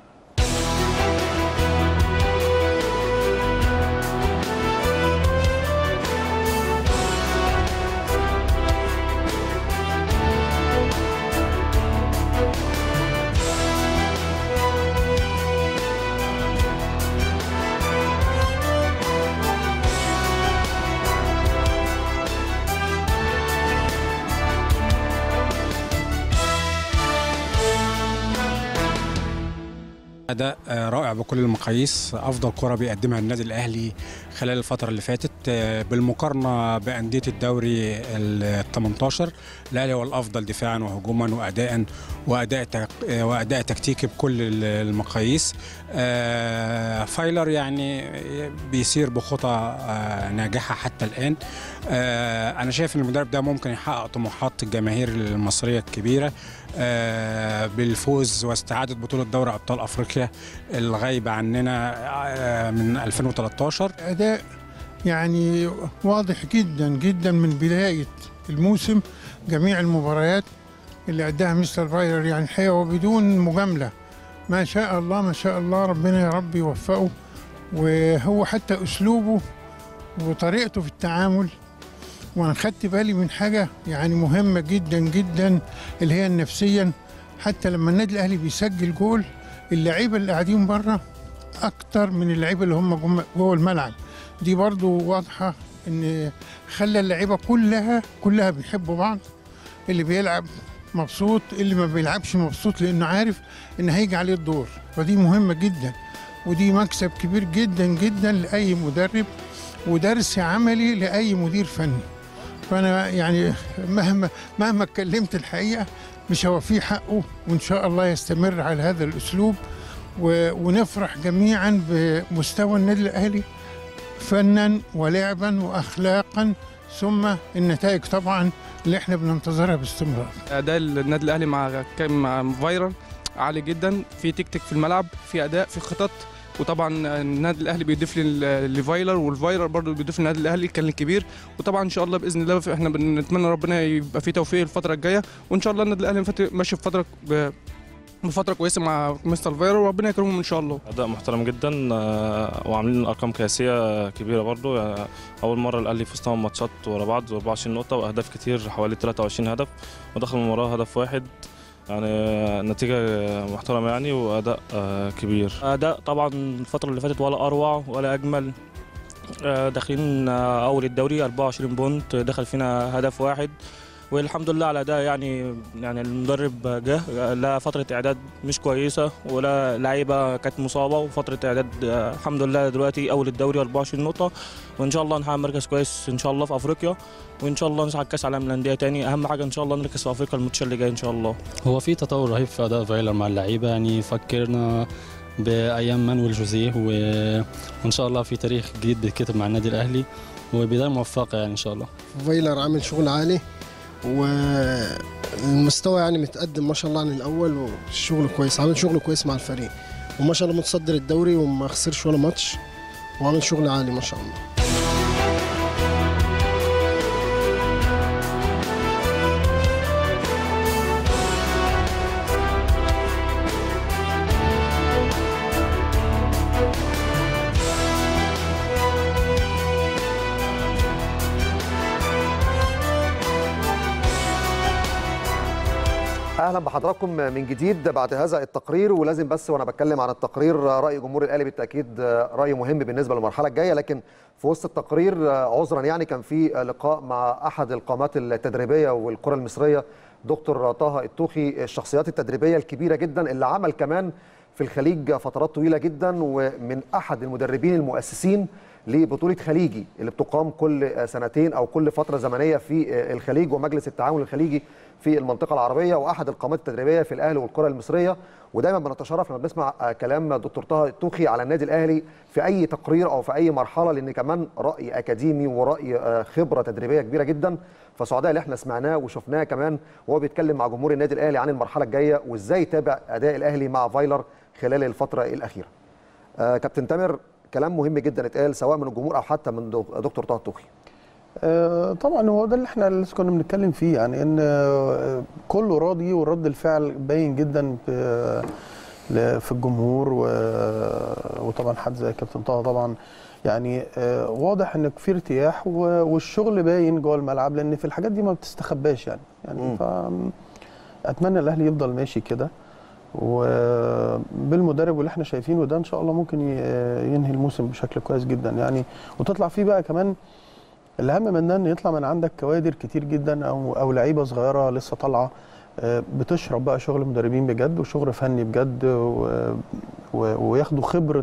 أداء آه، رائع بكل المقاييس أفضل كرة بيقدمها النادي الأهلي خلال الفترة اللي فاتت آه، بالمقارنة بأندية الدوري ال 18 الأهلي هو الأفضل دفاعا وهجوما وأداء وأداء تك- آه، وأداء تكتيكي بكل ال- المقاييس آه، فايلر يعني بيسير بخطى آه، ناجحة حتى الآن آه، أنا شايف إن المدرب ده ممكن يحقق طموحات الجماهير المصرية الكبيرة آه، بالفوز واستعادة بطولة دوري أبطال أفريقيا الغايبة عننا آه، من 2013 أداء يعني واضح جدا جدا من بداية الموسم جميع المباريات اللي أداها مستر فايلر يعني الحقيقة وبدون مجاملة ما شاء الله ما شاء الله ربنا يا رب يوفقه وهو حتى أسلوبه وطريقته في التعامل وانا خدت بالي من حاجه يعني مهمه جدا جدا اللي هي النفسيا حتى لما النادي الاهلي بيسجل جول اللعيبه اللي قاعدين بره اكتر من اللعيبه اللي هم جم- جوه الملعب دي برضو واضحه ان خلى اللعيبه كلها كلها بيحبوا بعض اللي بيلعب مبسوط اللي ما بيلعبش مبسوط لانه عارف ان هيجي عليه الدور فدي مهمه جدا ودي مكسب كبير جدا جدا لاي مدرب ودرس عملي لاي مدير فني فانا يعني مهما مهما اتكلمت الحقيقه مش هوفيه حقه وان شاء الله يستمر على هذا الاسلوب و- ونفرح جميعا بمستوى النادي الاهلي فنا ولعبا واخلاقا ثم النتائج طبعا اللي احنا بننتظرها باستمرار اداء النادي الاهلي مع كان مع فايرال عالي جدا في تكتيك في الملعب في اداء في خطط وطبعا النادي الاهلي بيضيف لل- لفايلر والفايلر برضه بيضيف للنادي الاهلي كان كبير وطبعا ان شاء الله باذن الله احنا بنتمنى ربنا يبقى في توفيق الفتره الجايه وان شاء الله النادي الاهلي فت- ماشي في فتره ب- بفتره كويسه مع مستر فايرر وربنا يكرمهم ان شاء الله اداء محترم جدا آه، وعاملين ارقام قياسيه كبيره برضو آه، اول مره الاهلي فاز ثمان ماتشات ورا بعض 24 نقطه واهداف كتير حوالي 23 هدف ودخل المباراه هدف واحد يعني آه، نتيجه محترمه يعني واداء آه، كبير اداء طبعا الفتره اللي فاتت ولا اروع ولا اجمل آه، داخلين آه، اول الدوري 24 بونت دخل فينا هدف واحد والحمد لله على ده يعني يعني المدرب جه آه، لا فتره اعداد مش كويسه ولا لعيبه كانت مصابه وفتره اعداد آه، الحمد لله دلوقتي اول الدوري 24 نقطه وان شاء الله نحقق مركز كويس ان شاء الله في افريقيا وان شاء الله نصعد كاس عالم للانديه تاني اهم حاجه ان شاء الله نركز في افريقيا الماتش اللي جاي ان شاء الله هو في تطور رهيب في اداء فايلر مع اللعيبه يعني فكرنا بايام مانويل جوزيه و- وان شاء الله في تاريخ جديد بيتكتب مع النادي الاهلي وبدايه موفقه يعني ان شاء الله فايلر عامل شغل عالي والمستوى يعني متقدم ما شاء الله عن الاول والشغل كويس عامل شغل كويس مع الفريق وما شاء الله متصدر الدوري وما خسرش ولا ماتش وعامل شغل عالي ما شاء الله اهلا بحضراتكم من جديد بعد هذا التقرير ولازم بس وانا بتكلم عن التقرير راي جمهور الاهلي بالتاكيد راي مهم بالنسبه للمرحله الجايه لكن في وسط التقرير عذرا يعني كان في لقاء مع احد القامات التدريبيه والكره المصريه دكتور طه التوخي الشخصيات التدريبيه الكبيره جدا اللي عمل كمان في الخليج فترات طويله جدا ومن احد المدربين المؤسسين لبطوله خليجي اللي بتقام كل سنتين او كل فتره زمنيه في الخليج ومجلس التعاون الخليجي في المنطقه العربيه واحد القامات التدريبيه في الاهلي والكره المصريه ودايما بنتشرف لما بنسمع كلام دكتور طه التوخي على النادي الاهلي في اي تقرير او في اي مرحله لان كمان راي اكاديمي وراي خبره تدريبيه كبيره جدا فسعداء اللي احنا سمعناه وشفناه كمان وهو بيتكلم مع جمهور النادي الاهلي عن المرحله الجايه وازاي تابع اداء الاهلي مع فايلر خلال الفتره الاخيره. آه كابتن تامر كلام مهم جدا اتقال سواء من الجمهور او حتى من دكتور طه التوخي. آه طبعا هو ده اللي احنا لسه كنا بنتكلم فيه يعني ان آه كله راضي ورد الفعل باين جدا في في الجمهور وطبعا حد زي كابتن طه طبعا يعني آه واضح ان في ارتياح والشغل باين جوه الملعب لان في الحاجات دي ما بتستخباش يعني يعني ف اتمنى الاهلي يفضل ماشي كده وبالمدرب واللي احنا شايفينه ده ان شاء الله ممكن ينهي الموسم بشكل كويس جدا يعني وتطلع فيه بقى كمان الاهم من ده ان يطلع من عندك كوادر كتير جدا او او لعيبه صغيره لسه طالعه بتشرب بقى شغل مدربين بجد وشغل فني بجد وياخدوا خبره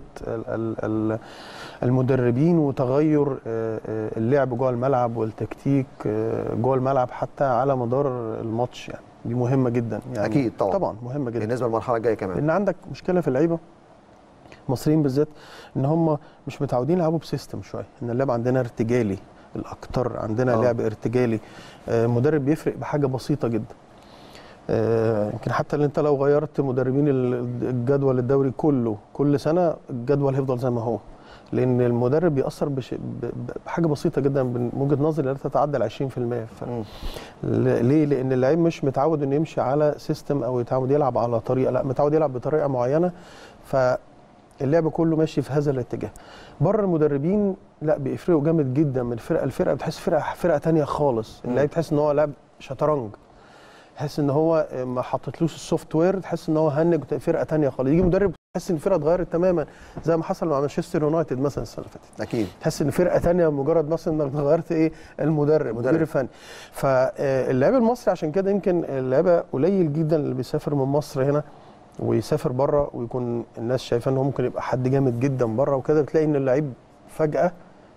المدربين وتغير اللعب جوه الملعب والتكتيك جوه الملعب حتى على مدار الماتش يعني دي مهمه جدا يعني اكيد طبعا طبعا مهمه جدا بالنسبه للمرحله الجايه كمان لان عندك مشكله في اللعيبه المصريين بالذات ان هم مش متعودين يلعبوا بسيستم شويه ان اللعب عندنا ارتجالي الاكتر عندنا أوه. لعب ارتجالي آه مدرب بيفرق بحاجه بسيطه جدا يمكن آه حتى اللي انت لو غيرت مدربين الجدول الدوري كله كل سنه الجدول هيفضل زي ما هو لان المدرب بيأثر بش... بحاجه بسيطه جدا من وجهه نظري لا تتعدى ال 20% ف... ليه؟ لان اللعيب مش متعود انه يمشي على سيستم او يتعود يلعب على طريقه لا متعود يلعب بطريقه معينه ف اللعب كله ماشي في هذا الاتجاه بره المدربين لا بيفرقوا جامد جدا من فرقه لفرقه بتحس فرقه فرقه تانية خالص اللعيب تحس ان هو لعب شطرنج تحس ان هو ما حطيتلوش السوفت وير تحس ان هو هنج فرقه تانية خالص يجي مدرب تحس ان الفرقه اتغيرت تماما زي ما حصل مع مانشستر يونايتد مثلا السنه اللي فاتت اكيد تحس ان فرقه تانية مجرد مثلا انك غيرت ايه المدرب المدير الفني فاللاعب المصري عشان كده يمكن اللعيبه قليل جدا اللي بيسافر من مصر هنا ويسافر بره ويكون الناس شايفه ان هو ممكن يبقى حد جامد جدا بره وكده بتلاقي ان اللعيب فجاه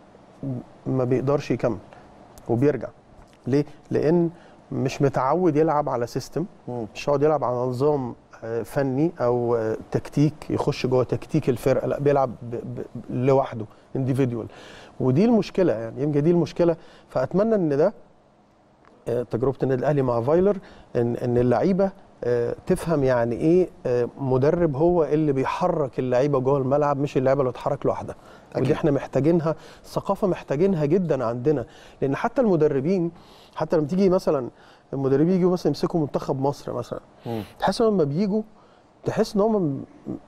ما بيقدرش يكمل وبيرجع ليه؟ لان مش متعود يلعب على سيستم مش هيقعد يلعب على نظام آه، فني او آه، تكتيك يخش جوه تكتيك الفرقه لا بيلعب ب- ب- لوحده انديفيدوال ودي المشكله يعني يمكن دي المشكله فاتمنى ان ده آه، تجربه النادي الاهلي مع فايلر ان ان اللعيبه آه، تفهم يعني ايه آه، مدرب هو اللي بيحرك اللعيبه جوه الملعب مش اللعيبه اللي تتحرك لوحدها ودي أكيد. احنا محتاجينها ثقافه محتاجينها جدا عندنا لان حتى المدربين حتى لما تيجي مثلا المدربين يجوا مثلا يمسكوا منتخب مصر مثلا تحس ان لما بيجوا تحس ان هم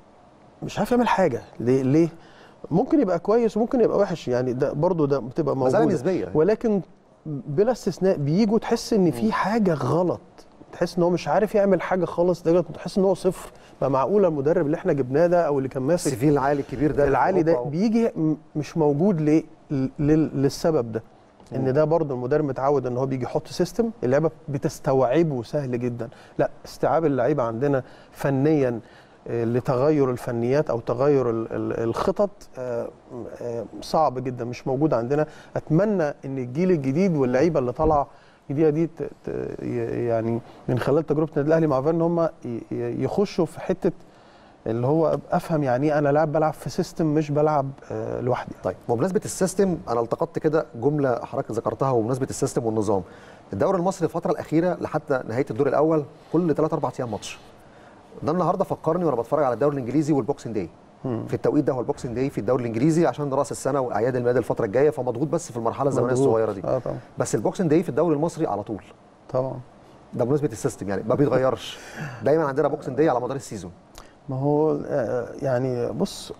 مش عارف يعمل حاجه ليه ليه ممكن يبقى كويس وممكن يبقى وحش يعني ده برضو ده بتبقى مسألة موجوده نسبية. ولكن بلا استثناء بيجوا تحس ان في حاجه غلط تحس ان هو مش عارف يعمل حاجه خالص ده تحس ان هو صفر ما معقوله المدرب اللي احنا جبناه ده او اللي كان ماسك السي في العالي الكبير ده العالي ده أوروبا. بيجي م- مش موجود ليه لل- للسبب ده ان ده برضه المدرب متعود ان هو بيجي يحط سيستم اللعبه بتستوعبه سهل جدا لا استيعاب اللعيبه عندنا فنيا آه، لتغير الفنيات او تغير ال- ال- الخطط آه، آه، صعب جدا مش موجود عندنا اتمنى ان الجيل الجديد واللعيبه اللي طالعه الجديده دي ت- ت- ي- يعني من خلال تجربه النادي الاهلي مع فان ان هم ي- ي- يخشوا في حته اللي هو افهم يعني ايه انا لاعب بلعب في سيستم مش بلعب آه، لوحدي طيب بمناسبه السيستم انا التقطت كده جمله حضرتك ذكرتها وبمناسبه السيستم والنظام الدوري المصري الفتره الاخيره لحتى نهايه الدور الاول كل 3 4 ايام ماتش ده النهارده فكرني وانا بتفرج على الدوري الانجليزي والبوكسنج داي في التوقيت ده هو البوكسنج داي في الدوري الانجليزي عشان راس السنه واعياد الميلاد الفتره الجايه فمضغوط بس في المرحله الزمنيه مضغوط. الصغيره دي اه طبعا بس البوكسنج داي في الدوري المصري على طول طبعا ده بمناسبه السيستم يعني ما بيتغيرش دايما عندنا بوكسنج داي على مدار السيزون ما هو آه، يعني بص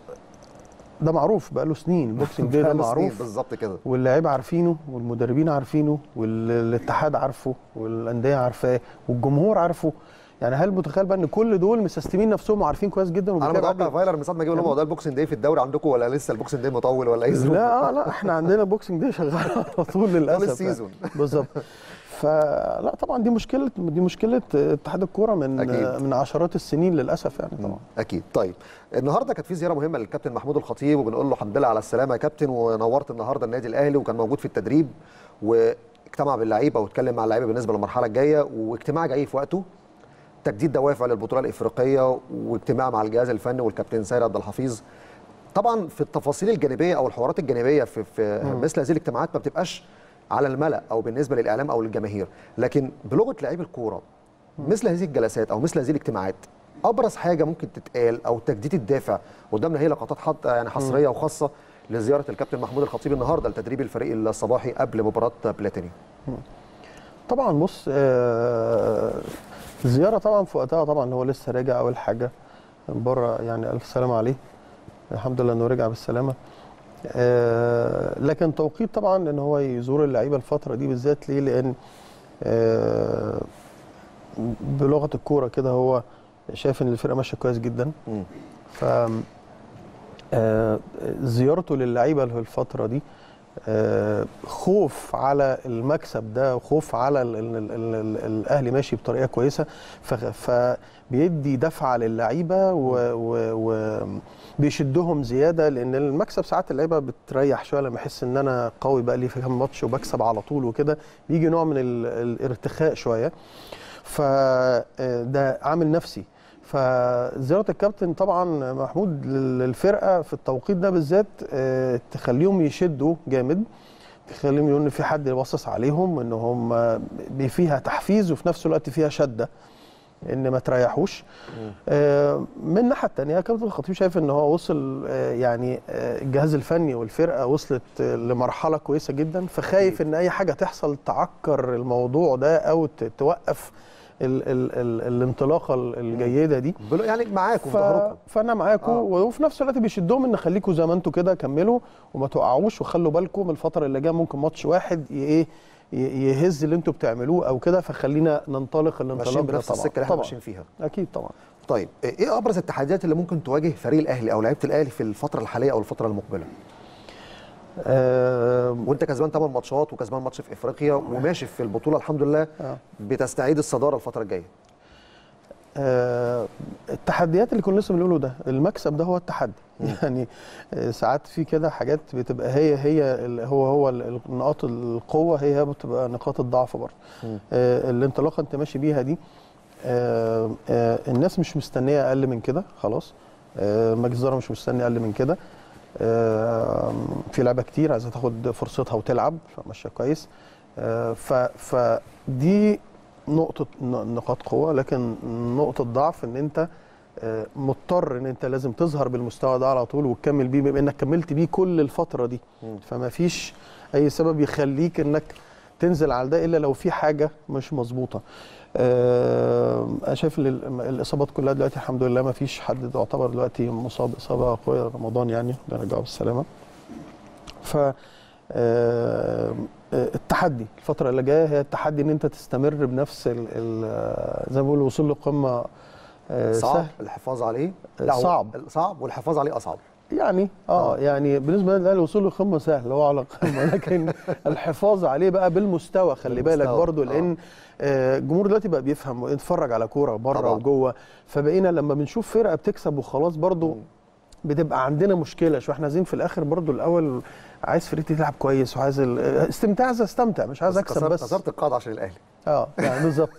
ده معروف بقاله سنين البوكسنج داي ده بقاله سنين معروف بالظبط كده واللاعيبه عارفينه والمدربين عارفينه والاتحاد عارفه والانديه عارفاه والجمهور عارفه يعني هل متخيل بقى ان كل دول مسستمين نفسهم وعارفين كويس جدا انا وبيتابعوا متوقع فايلر من ساعه ما جه لهم هو ده البوكسنج داي في الدوري عندكم ولا لسه البوكسنج داي مطول ولا ايه ظروف؟ لا آه لا احنا عندنا بوكسنج داي شغال على طول للاسف يعني. السيزون. بالظبط فلا طبعا دي مشكله دي مشكله اتحاد الكوره من أكيد. من عشرات السنين للاسف يعني طبعا اكيد طيب النهارده كانت في زياره مهمه للكابتن محمود الخطيب وبنقول له الحمد لله على السلامه يا كابتن ونورت النهارده النادي الاهلي وكان موجود في التدريب واجتمع باللعيبه واتكلم مع اللعيبه بالنسبه للمرحله الجايه واجتماع جاي في وقته تجديد دوافع للبطوله الافريقيه واجتماع مع الجهاز الفني والكابتن سيد عبد الحفيظ طبعا في التفاصيل الجانبيه او الحوارات الجانبيه في, في مثل هذه الاجتماعات ما بتبقاش على الملأ او بالنسبه للاعلام او للجماهير لكن بلغه لعيب الكوره مثل هذه الجلسات او مثل هذه الاجتماعات ابرز حاجه ممكن تتقال او تجديد الدافع قدامنا هي لقطات حتى يعني حصريه وخاصه لزياره الكابتن محمود الخطيب النهارده لتدريب الفريق الصباحي قبل مباراه بلاتيني طبعا بص آه، الزياره طبعا في وقتها طبعا هو لسه راجع اول حاجه من بره يعني الف سلامه عليه الحمد لله انه رجع بالسلامه آه، لكن توقيت طبعا ان هو يزور اللعيبه الفتره دي بالذات ليه لان آه، بلغه الكوره كده هو شايف ان الفرقه ماشيه كويس جدا ف آه، زيارته للعيبه في الفتره دي آه، خوف على المكسب ده وخوف على ال ال ال ال الاهلي ماشي بطريقه كويسه ف- فبيدي دفعه للعيبه وبيشدهم زياده لان المكسب ساعات اللعيبه بتريح شويه لما يحس ان انا قوي بقى لي في كام ماتش وبكسب على طول وكده بيجي نوع من ال- الارتخاء شويه فده عامل نفسي فزياره الكابتن طبعا محمود للفرقه في التوقيت ده بالذات آه، تخليهم يشدوا جامد تخليهم يقولوا ان في حد باصص عليهم ان هم بي- فيها تحفيز وفي نفس الوقت فيها شده ان ما تريحوش آه، من الناحيه الثانيه كابتن الخطيب شايف ان هو وصل آه، يعني آه، الجهاز الفني والفرقه وصلت آه، لمرحله كويسه جدا فخايف ان اي حاجه تحصل تعكر الموضوع ده او ت- توقف ال ال ال الانطلاقه ال- الجيده دي بل- يعني معاكم ف... في ظهركم فانا معاكم آه. وفي نفس الوقت بيشدهم ان خليكم زي ما انتم كده كملوا وما تقعوش وخلوا بالكم من الفتره اللي جايه ممكن ماتش واحد ي- ايه ي- يهز اللي انتم بتعملوه او كده فخلينا ننطلق الانطلاق ماشيين ده بنفس طبعا السكه اللي احنا طبعا ماشيين فيها اكيد طبعا طيب ايه ابرز التحديات اللي ممكن تواجه فريق الاهلي او لعيبه الاهلي في الفتره الحاليه او الفتره المقبله آه وانت كسبان 8 ماتشات وكسبان ماتش في افريقيا وماشي في البطوله الحمد لله آه. بتستعيد الصداره الفتره الجايه آه، التحديات اللي كنا لسه بنقوله ده المكسب ده هو التحدي يعني آه، ساعات في كده حاجات بتبقى هي هي ال- هو هو ال- نقاط القوه هي هي بتبقى نقاط الضعف برضه آه، الانطلاقه انت ماشي بيها دي آه، آه، الناس مش مستنيه اقل من كده خلاص آه، مجلس الاداره مش مستني اقل من كده آه، في لعبه كتير عايزه تاخد فرصتها وتلعب فماشيه كويس آه، ف فدي نقطة ن- نقاط قوة لكن نقطة ضعف ان انت آه، مضطر ان انت لازم تظهر بالمستوى ده على طول وتكمل بيه بما انك كملت بيه كل الفترة دي فما فيش اي سبب يخليك انك تنزل على ده الا لو في حاجة مش مظبوطة آه، انا شايف ان ال- الاصابات كلها دلوقتي الحمد لله ما فيش حد يعتبر دلوقتي مصاب اصابة قوية رمضان يعني الله يرجعه بالسلامة ف آه، آه، التحدي الفترة اللي جاية هي التحدي ان انت تستمر بنفس ال ال زي ما بيقولوا الوصول لقمة آه، صعب سهل الحفاظ عليه هو صعب. صعب والحفاظ عليه اصعب يعني اه يعني بالنسبه للاهلي الوصول للقمه سهل هو على قمه لكن الحفاظ عليه بقى بالمستوى خلي بالك بالمستوى، برضو آه. لان آه، الجمهور دلوقتي بقى بيفهم ويتفرج على كوره بره طبعاً. وجوه فبقينا لما بنشوف فرقه بتكسب وخلاص برضو بتبقى عندنا مشكله شو احنا عايزين في الاخر برضو الاول عايز فرقتي تلعب كويس وعايز ال- استمتاع عايز استمتع مش عايز اكسب كسرت- بس كسرت القاعده عشان الاهلي اه يعني بالظبط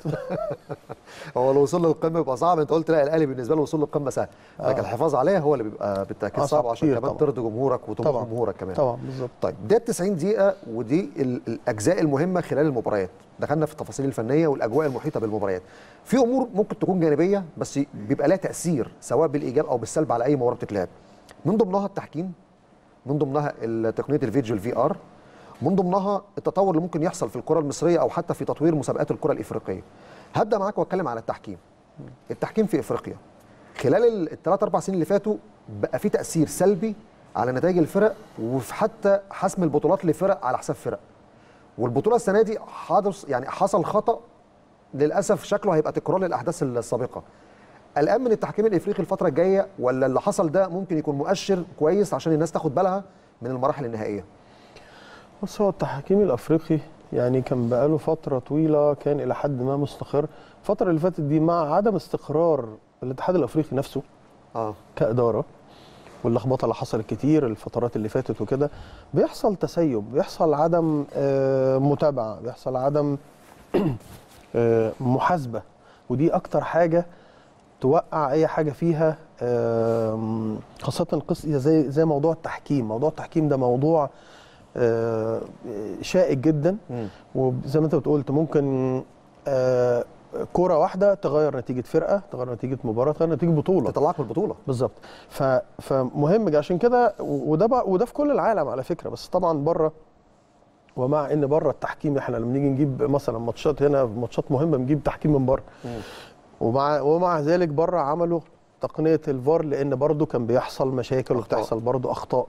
هو الوصول للقمه بيبقى صعب انت قلت لا الاهلي بالنسبه له الوصول للقمه سهل لكن آه. الحفاظ عليها هو اللي بيبقى بالتاكيد أصعب صعب عشان كتير كمان طبعاً. ترضي جمهورك وطموح طبعاً. جمهورك كمان طبعا بالظبط طيب ده 90 دقيقة ودي ال- الأجزاء المهمة خلال المباريات دخلنا في التفاصيل الفنية والأجواء المحيطة بالمباريات في أمور ممكن تكون جانبية بس بيبقى لها تأثير سواء بالإيجاب أو بالسلب على أي مباراة بتتلعب من ضمنها التحكيم من ضمنها ال- تقنية الفيديو الفي آر من ضمنها التطور اللي ممكن يحصل في الكرة المصرية أو حتى في تطوير مسابقات الكرة الإفريقية هبدأ معاك وأتكلم على التحكيم التحكيم في إفريقيا خلال الثلاث أربع سنين اللي فاتوا بقى في تأثير سلبي على نتائج الفرق وفي حتى حسم البطولات لفرق على حساب فرق والبطوله السنه دي حدث يعني حصل خطا للاسف شكله هيبقى تكرار للاحداث السابقه الان من التحكيم الافريقي الفتره الجايه ولا اللي حصل ده ممكن يكون مؤشر كويس عشان الناس تاخد بالها من المراحل النهائيه بص هو التحكيم الافريقي يعني كان بقاله فتره طويله كان الى حد ما مستقر الفتره اللي فاتت دي مع عدم استقرار الاتحاد الافريقي نفسه اه كاداره واللخبطه اللي حصلت كتير الفترات اللي فاتت وكده بيحصل تسيب بيحصل عدم آه، متابعه بيحصل عدم آه، محاسبه ودي اكتر حاجه توقع اي حاجه فيها آم، خاصه قص زي زي موضوع التحكيم موضوع التحكيم ده موضوع آه، شائك جدا وزي ما انت قلت ممكن آه، كرة واحدة تغير نتيجة فرقة تغير نتيجة مباراة تغير نتيجة بطولة تطلعك من البطولة بالظبط ف... فمهم جدا عشان كده و- وده بقى وده في كل العالم على فكرة بس طبعا بره ومع ان بره التحكيم احنا لما نيجي نجيب مثلا ماتشات هنا ماتشات مهمة بنجيب تحكيم من بره ومع ومع ذلك بره عملوا تقنية الفار لان برضو كان بيحصل مشاكل وبتحصل برضو اخطاء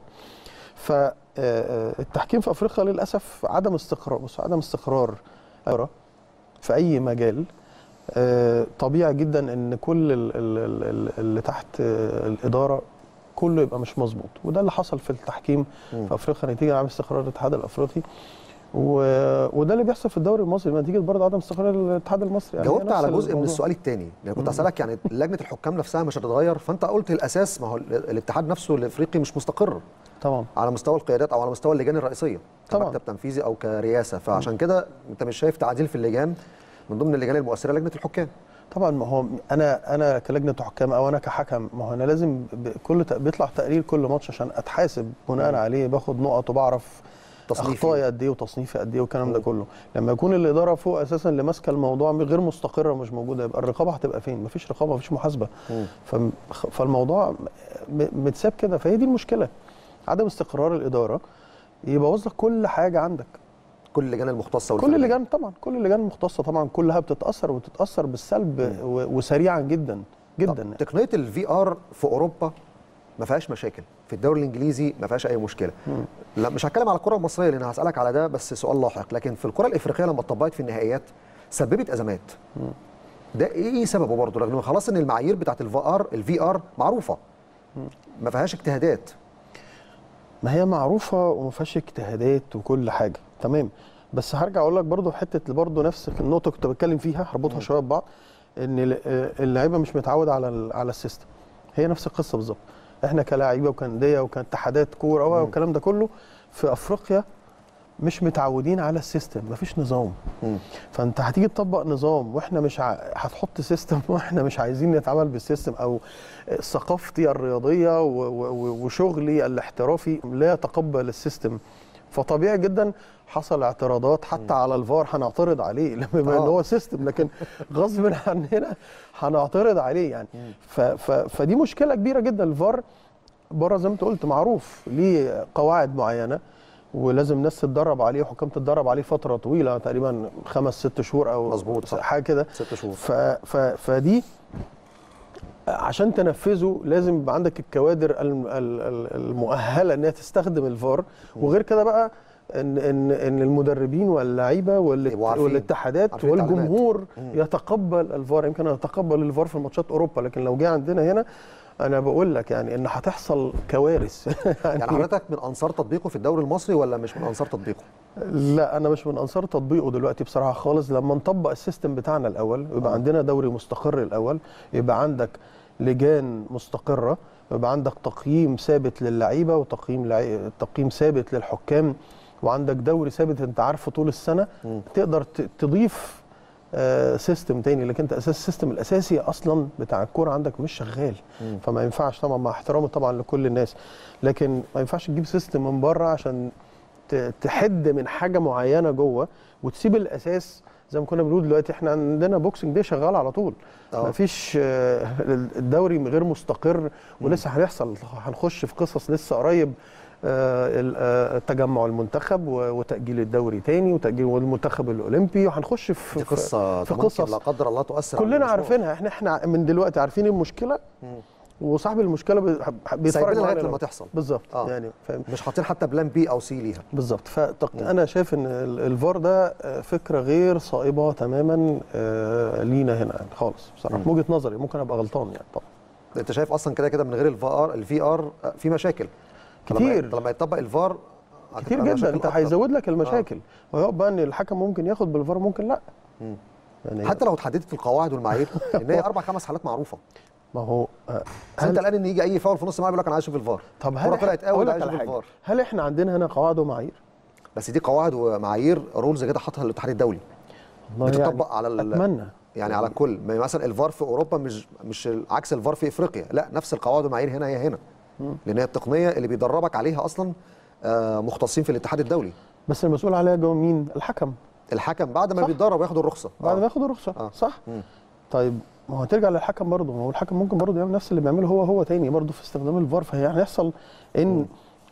فالتحكيم في افريقيا للاسف عدم استقرار بص عدم استقرار في اي مجال آه، طبيعي جدا ان كل ال- ال- ال- ال- اللي تحت آه، الاداره كله يبقى مش مظبوط وده اللي حصل في التحكيم في افريقيا نتيجه عدم استقرار الاتحاد الافريقي و... وده اللي بيحصل في الدوري المصري نتيجه برضه عدم استقرار الاتحاد المصري يعني هي جاوبت نفس على جزء من الموضوع. السؤال الثاني يعني كنت مم. اسالك يعني لجنه الحكام نفسها مش هتتغير فانت قلت الاساس ما هو ال- الاتحاد نفسه الافريقي مش مستقر طبعا على مستوى القيادات او على مستوى اللجان الرئيسيه طبعاً. كمكتب تنفيذي او كرئاسه فعشان كده انت مش شايف تعديل في اللجان من ضمن اللجان المؤثره لجنه الحكام طبعا ما هو انا انا كلجنه حكام او انا كحكم ما هو انا لازم ب- كل ت- بيطلع تقرير كل ماتش عشان اتحاسب بناء عليه باخد نقط وبعرف تصنيفي. اخطائي قد ايه وتصنيفي قد ايه والكلام ده كله لما يكون الاداره فوق اساسا اللي ماسكه الموضوع غير مستقره ومش موجوده يبقى الرقابه هتبقى فين مفيش رقابه مفيش محاسبه فم- خ- فالموضوع م- متساب كده فهي دي المشكله عدم استقرار الاداره يبوظ لك كل حاجه عندك كل اللجان المختصه كل والفنية. اللجان طبعا كل اللجان المختصه طبعا كلها بتتاثر وتتاثر بالسلب و- وسريعا جدا جدا تقنيه الفي ار في اوروبا ما فيهاش مشاكل في الدوري الانجليزي ما فيهاش اي مشكله لا مش هتكلم على الكره المصريه لان هسالك على ده بس سؤال لاحق لكن في الكره الافريقيه لما اتطبقت في النهائيات سببت ازمات ده ايه سببه برضه رغم إن خلاص ان المعايير بتاعت الفي ار الفي ار معروفه ما فيهاش اجتهادات ما هي معروفه وما فيهاش اجتهادات وكل حاجه تمام بس هرجع اقول لك برضو حته برضو نفس النقطه كنت بتكلم فيها هربطها شويه ببعض ان ال- آه، اللعيبه مش متعوده على ال- على السيستم هي نفس القصه بالظبط احنا كلاعيبه وكانديه وكاتحادات كوره والكلام ده كله في افريقيا مش متعودين على السيستم مفيش نظام فانت هتيجي تطبق نظام واحنا مش ع... هتحط سيستم واحنا مش عايزين نتعامل بالسيستم او ثقافتي الرياضيه و... و... وشغلي الاحترافي لا يتقبل السيستم فطبيعي جدا حصل اعتراضات حتى على الفار هنعترض عليه لما بما ان آه. هو سيستم لكن غصب عننا هنعترض عليه يعني ف... ف... فدي مشكله كبيره جدا الفار بره زي ما انت قلت معروف ليه قواعد معينه ولازم ناس تتدرب عليه وحكام تتدرب عليه فتره طويله تقريبا خمس ست شهور او مظبوط، صح. حاجه كده ست شهور ف ف فدي عشان تنفذه لازم يبقى عندك الكوادر الم- ال- ال- المؤهله انها تستخدم الفار وغير كده بقى ان ان ان المدربين واللعيبه والات- يبقوا عارفين. والاتحادات عارفين التعليمات. والجمهور مم. يتقبل الفار يمكن يتقبل الفار في ماتشات اوروبا لكن لو جه عندنا هنا انا بقول لك يعني ان هتحصل كوارث يعني حضرتك من انصار تطبيقه في الدوري المصري ولا مش من انصار تطبيقه لا انا مش من انصار تطبيقه دلوقتي بصراحه خالص لما نطبق السيستم بتاعنا الاول يبقى عندنا دوري مستقر الاول يبقى عندك لجان مستقره يبقى عندك تقييم ثابت للعيبه وتقييم لعي... تقييم ثابت للحكام وعندك دوري ثابت انت عارفه طول السنه تقدر ت- تضيف آه، سيستم تاني لكن انت اساس السيستم الاساسي اصلا بتاع الكوره عندك مش شغال فما ينفعش طبعا مع احترامي طبعا لكل الناس لكن ما ينفعش تجيب سيستم من بره عشان ت- تحد من حاجه معينه جوه وتسيب الاساس زي ما كنا بنقول دلوقتي احنا عندنا بوكسنج دي شغال على طول آه. مفيش آه، الدوري غير مستقر ولسه هيحصل هنخش في قصص لسه قريب آه، ال- آه، تجمع المنتخب و- وتأجيل الدوري تاني وتأجيل المنتخب الأولمبي وهنخش في دي قصه في ممكن قصص لا قدر الله تؤثر على كلنا المشروع. عارفينها احنا احنا من دلوقتي عارفين المشكله وصاحب المشكله بي- بيتفرج سايبين لغايه معانا لما تحصل بالظبط آه. يعني فاهم مش حاطين حتى بلان بي او سي ليها بالظبط فانا شايف ان ال- الفار ده آه، فكره غير صائبه تماما آه، لينا هنا يعني خالص بصراحه من وجهه نظري ممكن ابقى غلطان يعني طبعا انت شايف اصلا كده كده من غير الفي ار الفي ار في مشاكل كتير. لما, لما يطبق الفار هتبقى كتير جدا مشاكل انت أكتر. هيزود لك المشاكل ويقعد بقى ان الحكم ممكن ياخد بالفار ممكن لا يعني حتى لو اتحددت القواعد والمعايير ان هي اربع خمس حالات معروفه ما هو آه، بس انت الان ان يجي اي فاول في نص الملعب يقول لك انا عايز اشوف الفار طب الكرة هل طلعت إحنا- قوي أقول ده لك عايز على اشوف حاجة. الفار هل احنا عندنا هنا قواعد ومعايير؟ بس دي قواعد ومعايير رولز كده حاطها الاتحاد الدولي والله بتطبق يعني على ال- اتمنى يعني على الكل ما مثلا الفار في اوروبا مش مش عكس الفار في افريقيا لا نفس القواعد والمعايير هنا هي هنا لان هي التقنيه اللي بيدربك عليها اصلا آه، مختصين في الاتحاد الدولي بس المسؤول عليها جو مين؟ الحكم الحكم بعد ما صح. بيتدرب وياخد الرخصه بعد آه. ما ياخد الرخصه آه. صح؟ مم. طيب ما هو ترجع للحكم برضه ما هو الحكم ممكن برضه يعمل نفس اللي بيعمله هو هو تاني برضه في استخدام الفار فهي هيحصل ان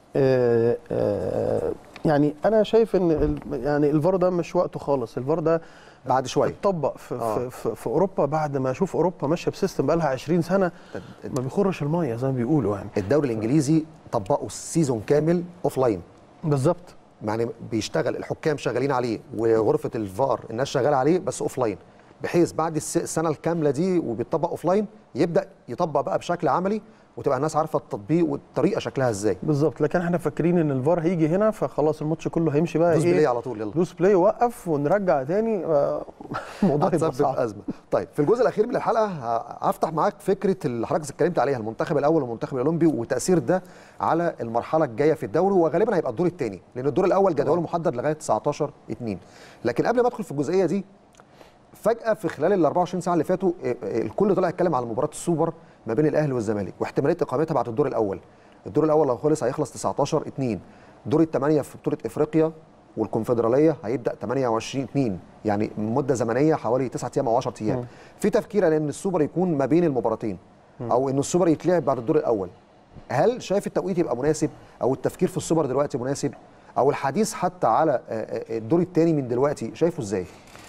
آه آه يعني انا شايف ان ال- يعني الفار ده مش وقته خالص الفار ده بعد شويه اتطبق في, آه. في, في, في اوروبا بعد ما اشوف اوروبا ماشيه بسيستم بقى لها 20 سنه ما بيخرش الميه زي ما بيقولوا يعني الدوري الانجليزي طبقوا السيزون كامل اوف لاين بالظبط يعني بيشتغل الحكام شغالين عليه وغرفه الفار الناس شغاله عليه بس اوف لاين بحيث بعد الس- السنه الكامله دي وبيطبق اوف لاين يبدا يطبق بقى بشكل عملي وتبقى الناس عارفه التطبيق والطريقه شكلها ازاي بالظبط لكن احنا فاكرين ان الفار هيجي هنا فخلاص الماتش كله هيمشي بقى دوس ايه بلاي على طول يلا دوس بلاي وقف ونرجع تاني آه، الموضوع يبقى هتسبب صعب ازمه طيب في الجزء الاخير من الحلقه ه- هفتح معاك فكره اللي حضرتك اتكلمت عليها المنتخب الاول والمنتخب الاولمبي وتاثير ده على المرحله الجايه في الدوري وغالبا هيبقى الدور الثاني لان الدور الاول جدوله محدد لغايه 19 2 لكن قبل ما ادخل في الجزئيه دي فجاه في خلال ال 24 ساعه اللي فاتوا إيه، إيه، الكل طلع يتكلم على مباراه السوبر ما بين الاهلي والزمالك واحتماليه اقامتها بعد الدور الاول الدور الاول لو خلص هيخلص 19 2 دور الثمانيه في بطوله افريقيا والكونفدراليه هيبدا 28 2 يعني مده زمنيه حوالي 9 ايام او 10 ايام في تفكير على ان السوبر يكون ما بين المباراتين او ان السوبر يتلعب بعد الدور الاول هل شايف التوقيت يبقى مناسب او التفكير في السوبر دلوقتي مناسب او الحديث حتى على آه، آه، الدور الثاني من دلوقتي شايفه ازاي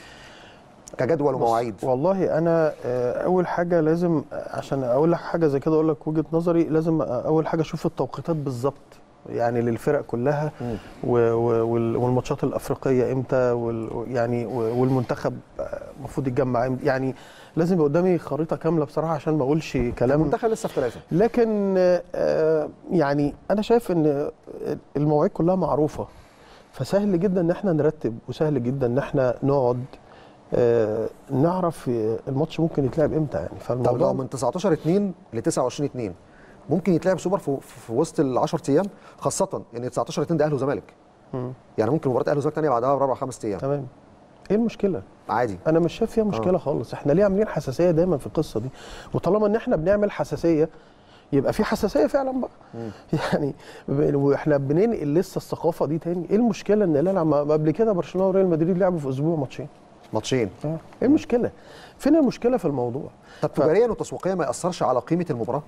كجدول بص، ومواعيد والله انا آه، اول حاجه لازم آه، عشان اقول لك حاجه زي كده اقول لك وجهه نظري لازم آه، اول حاجه اشوف التوقيتات بالظبط يعني للفرق كلها و- و- وال- والماتشات الافريقيه امتى وال يعني و- والمنتخب آه، المفروض يتجمع امتى يعني لازم يبقى قدامي خريطه كامله بصراحه عشان ما اقولش كلام المنتخب لسه في ثلاثه لكن آه، يعني انا شايف ان المواعيد كلها معروفه فسهل جدا ان احنا نرتب وسهل جدا ان احنا نقعد آه، نعرف الماتش ممكن يتلعب امتى يعني طب لو فالموضوع من 19 2 ل 29 2 ممكن يتلعب سوبر في, في وسط ال 10 ايام خاصه ان 19 2 ده اهلي وزمالك مم. يعني ممكن مباراه اهلي وزمالك ثانيه بعدها باربع خمس ايام تمام ايه المشكله عادي انا مش شايف فيها مشكله آه. خالص احنا ليه عاملين حساسيه دايما في القصه دي وطالما ان احنا بنعمل حساسيه يبقى في حساسيه فعلا بقى يعني ب- واحنا بننقل لسه الثقافه دي تاني ايه المشكله ان لا لا ما ما قبل كده برشلونه وريال مدريد لعبوا في اسبوع ماتشين ماتشين آه. ايه المشكله فين المشكله في الموضوع طب تجاريا وتسويقيا ما ياثرش على قيمه المباراه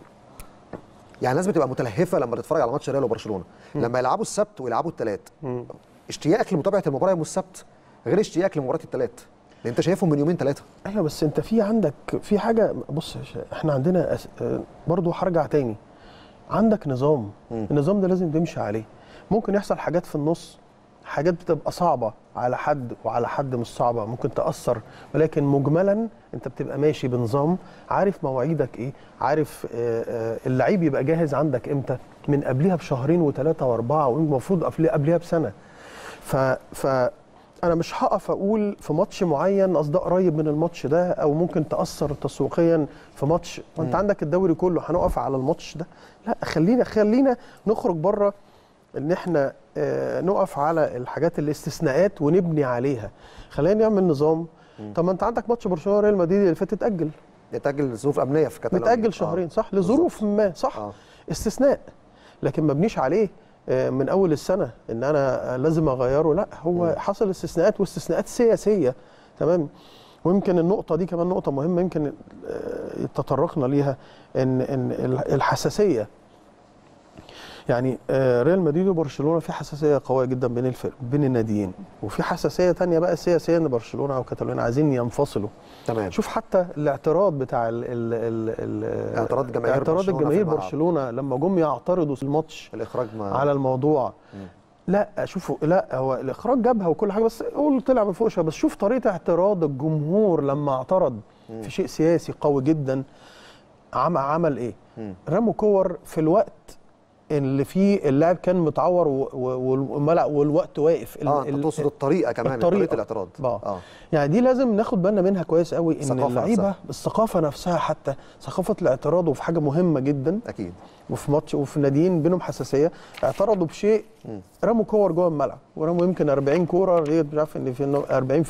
يعني الناس بتبقى متلهفه لما تتفرج على ماتش ريال وبرشلونه لما يلعبوا السبت ويلعبوا الثلاث اشتياقك لمتابعه المباراه يوم السبت غير اشتياقك لمباراه الثلاث لان انت شايفهم من يومين ثلاثه ايوه بس انت في عندك في حاجه بص يا شا- احنا عندنا أس... آه، برضو هرجع تاني عندك نظام النظام ده لازم تمشي عليه ممكن يحصل حاجات في النص حاجات بتبقى صعبه على حد وعلى حد مش صعبه ممكن تاثر ولكن مجملا انت بتبقى ماشي بنظام عارف مواعيدك ايه عارف آه، آه، اللعيب يبقى جاهز عندك امتى من قبلها بشهرين وثلاثه واربعه والمفروض قبل- قبلها بسنه ف ف انا مش هقف اقول في ماتش معين اصل ده قريب من الماتش ده او ممكن تاثر تسويقيا في ماتش وانت مم. عندك الدوري كله هنقف على الماتش ده لا خلينا خلينا نخرج بره ان احنا آه، نقف على الحاجات الاستثناءات ونبني عليها خلينا نعمل نظام طب ما انت عندك ماتش برشلونه وريال مدريد اللي فات اتاجل يتاجل ظروف امنيه في كاتالونيا متاجل شهرين صح لظروف ما صح آه. استثناء لكن ما بنيش عليه آه، من اول السنه ان انا آه، لازم اغيره لا هو حصل استثناءات واستثناءات سياسيه تمام ويمكن النقطه دي كمان نقطه مهمه يمكن آه، تطرقنا ليها ان ان ال- الحساسيه يعني آه، ريال مدريد وبرشلونه في حساسيه قويه جدا بين الفرق بين الناديين وفي حساسيه تانية بقى سياسيه ان برشلونه او كاتالونيا عايزين ينفصلوا تمام شوف حتى الاعتراض بتاع ال ال ال ال اعتراض جماهير اعتراض برشلونة في الجماهير الملعب. برشلونه لما جم يعترضوا في الماتش الاخراج ما على الموضوع لا شوفوا لا هو الاخراج جابها وكل حاجه بس قول طلع من فوقها بس شوف طريقه اعتراض الجمهور لما اعترض في شيء سياسي قوي جدا عم عمل ايه؟ رموا كور في الوقت اللي فيه اللاعب كان متعور و- و- والملع والوقت واقف ال- اه انت ال- تقصد الطريقه كمان الطريقة. طريقه الاعتراض اه يعني دي لازم ناخد بالنا منها كويس قوي ان الثقافة اللعيبه نفسها. الثقافه نفسها حتى ثقافه الاعتراض وفي حاجه مهمه جدا اكيد وفي ماتش وفي ناديين بينهم حساسيه اعترضوا بشيء رموا كور جوه الملعب ورموا يمكن 40 كوره لغايه مش عارف ان في إنه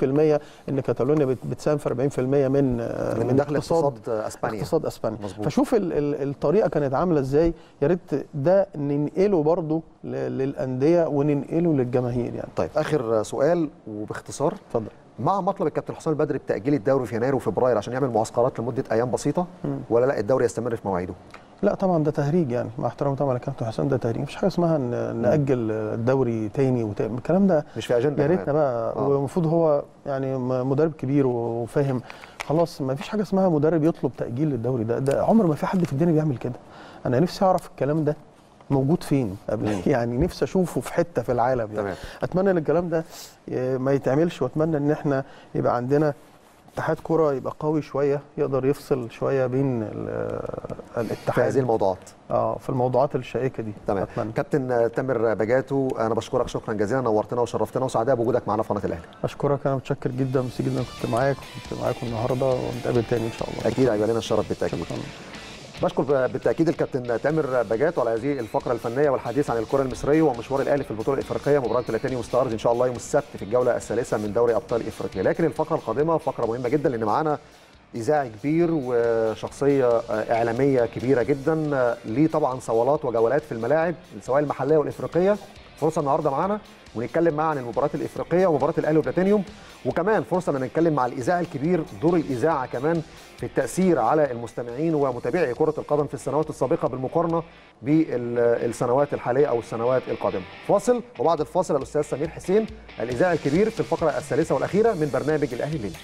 40% ان كاتالونيا بت- بتساهم في 40% من آه، من دخل اقتصاد اسبانيا اقتصاد اسبانيا مظبوط. فشوف ال ال الطريقه كانت عامله ازاي يا ريت ده ننقله برضه ل- للانديه وننقله للجماهير يعني طيب اخر سؤال وباختصار اتفضل مع مطلب الكابتن حسام البدري بتاجيل الدوري في يناير وفبراير عشان يعمل معسكرات لمده ايام بسيطه ولا لا الدوري يستمر في مواعيده لا طبعا ده تهريج يعني مع احترامي طبعا لكابتن حسام ده تهريج مفيش حاجه اسمها ن- ناجل الدوري تاني وتاني الكلام ده مش في اجنده يا ريتنا كمان. بقى آه. والمفروض هو يعني م- مدرب كبير وفاهم خلاص ما فيش حاجه اسمها مدرب يطلب تاجيل للدوري ده ده عمر ما في حد في الدنيا بيعمل كده انا نفسي اعرف الكلام ده موجود فين قبل يعني نفسي اشوفه في حته في العالم يعني تمام. اتمنى ان الكلام ده ي- ما يتعملش واتمنى ان احنا يبقى عندنا اتحاد كره يبقى قوي شويه يقدر يفصل شويه بين ال- في الاتحاد هذه الموضوعات اه في الموضوعات الشائكه دي تمام اتمنى كابتن تامر بجاتو انا بشكرك شكرا جزيلا نورتنا وشرفتنا وسعداء بوجودك معنا في قناه الاهلي اشكرك انا متشكر جدا ميرسي جدا كنت معاك كنت معاكم النهارده ونتقابل تاني ان شاء الله اكيد هيبقى لنا الشرف بالتاكيد شكرا بشكر بالتاكيد الكابتن تامر بجاتو على هذه الفقره الفنيه والحديث عن الكره المصريه ومشوار الاهلي في البطوله الافريقيه مباراه بلاتيني وستارز ان شاء الله يوم السبت في الجوله الثالثه من دوري ابطال افريقيا لكن الفقره القادمه فقره مهمه جدا لان معانا اذاعي كبير وشخصيه آه، اعلاميه كبيره جدا آه، ليه طبعا صولات وجولات في الملاعب سواء المحليه والافريقيه فرصه النهارده معانا ونتكلم معاه عن المباريات الافريقيه ومباراه الاهلي وبلاتينيوم وكمان فرصه ان نتكلم مع الاذاعي الكبير دور الاذاعه كمان في التاثير على المستمعين ومتابعي كره القدم في السنوات السابقه بالمقارنه بالسنوات الحاليه او السنوات القادمه فاصل وبعد الفاصل الاستاذ سمير حسين الاذاعي الكبير في الفقره الثالثه والاخيره من برنامج الاهلي الليله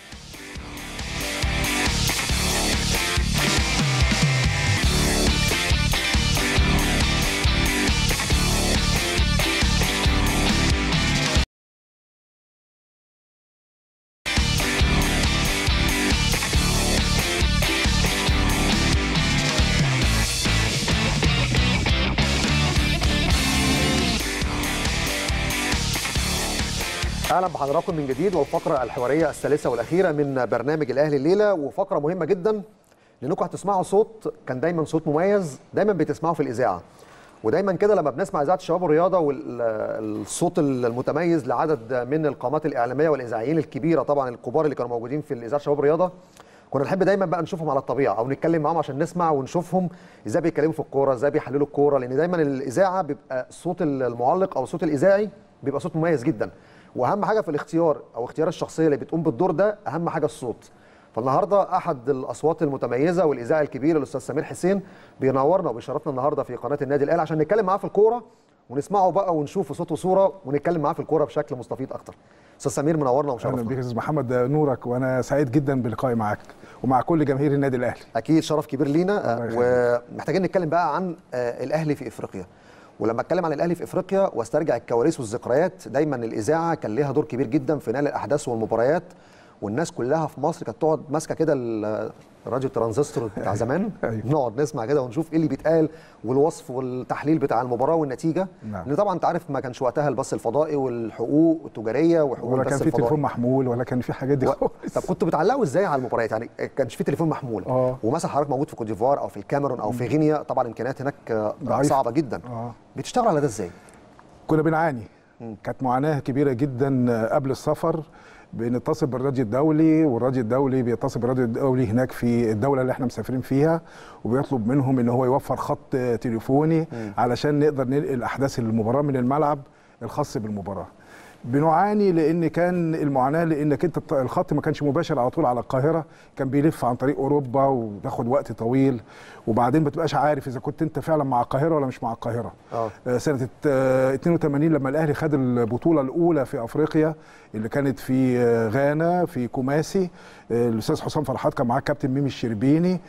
اهلا بحضراتكم من جديد والفقره الحواريه الثالثه والاخيره من برنامج الاهلي الليله وفقره مهمه جدا لانكم هتسمعوا صوت كان دايما صوت مميز دايما بتسمعه في الاذاعه ودايما كده لما بنسمع اذاعه الشباب والرياضه والصوت المتميز لعدد من القامات الاعلاميه والاذاعيين الكبيره طبعا الكبار اللي كانوا موجودين في الاذاعه الشباب والرياضه كنا نحب دايما بقى نشوفهم على الطبيعه او نتكلم معاهم عشان نسمع ونشوفهم ازاي بيتكلموا في الكوره ازاي بيحللوا الكوره لان دايما الاذاعه بيبقى صوت المعلق او صوت الاذاعي بيبقى صوت مميز جدا واهم حاجه في الاختيار او اختيار الشخصيه اللي بتقوم بالدور ده اهم حاجه الصوت فالنهارده احد الاصوات المتميزه والاذاعي الكبير الاستاذ سمير حسين بينورنا وبيشرفنا النهارده في قناه النادي الاهلي عشان نتكلم معاه في الكوره ونسمعه بقى ونشوف صوت وصوره ونتكلم معاه في الكوره بشكل مستفيض اكتر استاذ سمير منورنا اهلا ومشرفنا بك يا استاذ محمد نورك وانا سعيد جدا بلقائي معاك ومع كل جماهير النادي الاهلي اكيد شرف كبير لينا آه، ومحتاجين نتكلم بقى عن آه، الاهلي في افريقيا ولما اتكلم عن الاهلي في افريقيا واسترجع الكواليس والذكريات دايما الاذاعه كان ليها دور كبير جدا في نقل الاحداث والمباريات والناس كلها في مصر كانت تقعد ماسكه كده ال- الراديو ترانزستور بتاع زمان نقعد نسمع كده ونشوف ايه اللي بيتقال والوصف والتحليل بتاع المباراه والنتيجه نعم. لان طبعا انت عارف ما كانش وقتها البث الفضائي والحقوق التجاريه وحقوق ولا البث كان في الفضائي تليفون محمول ولا كان في حاجات دي و... خالص طب كنتوا بتعلقوا ازاي على المباريات يعني كانش في تليفون محمول اه ومثلا حضرتك موجود في كوت ديفوار او في الكاميرون او في غينيا طبعا الامكانيات هناك آه، ضعيف. صعبه جدا اه بتشتغلوا على ده ازاي كنا بنعاني كانت معاناه كبيره جدا قبل السفر بنتصل بالراديو الدولي والراديو الدولي بيتصل بالراديو الدولي هناك في الدوله اللي احنا مسافرين فيها وبيطلب منهم ان هو يوفر خط تليفوني علشان نقدر ننقل احداث المباراه من الملعب الخاص بالمباراه بنعاني لان كان المعاناه لانك انت الط- الخط ما كانش مباشر على طول على القاهره كان بيلف عن طريق اوروبا وتاخد وقت طويل وبعدين ما تبقاش عارف اذا كنت انت فعلا مع القاهره ولا مش مع القاهره اه آه، سنه آه، 82 لما الاهلي خد البطوله الاولى في افريقيا اللي كانت في آه، غانا في كوماسي آه، الاستاذ حسام فرحات كان معاه كابتن ميمي الشربيني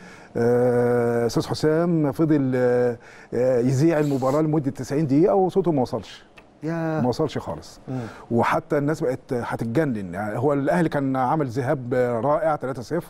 آه، استاذ حسام فضل آه، آه، يذيع المباراه لمده 90 دقيقه وصوته ما وصلش يا ما وصلش خالص مم. وحتى الناس بقت هتتجنن يعني هو الاهلي كان عمل ذهاب رائع 3-0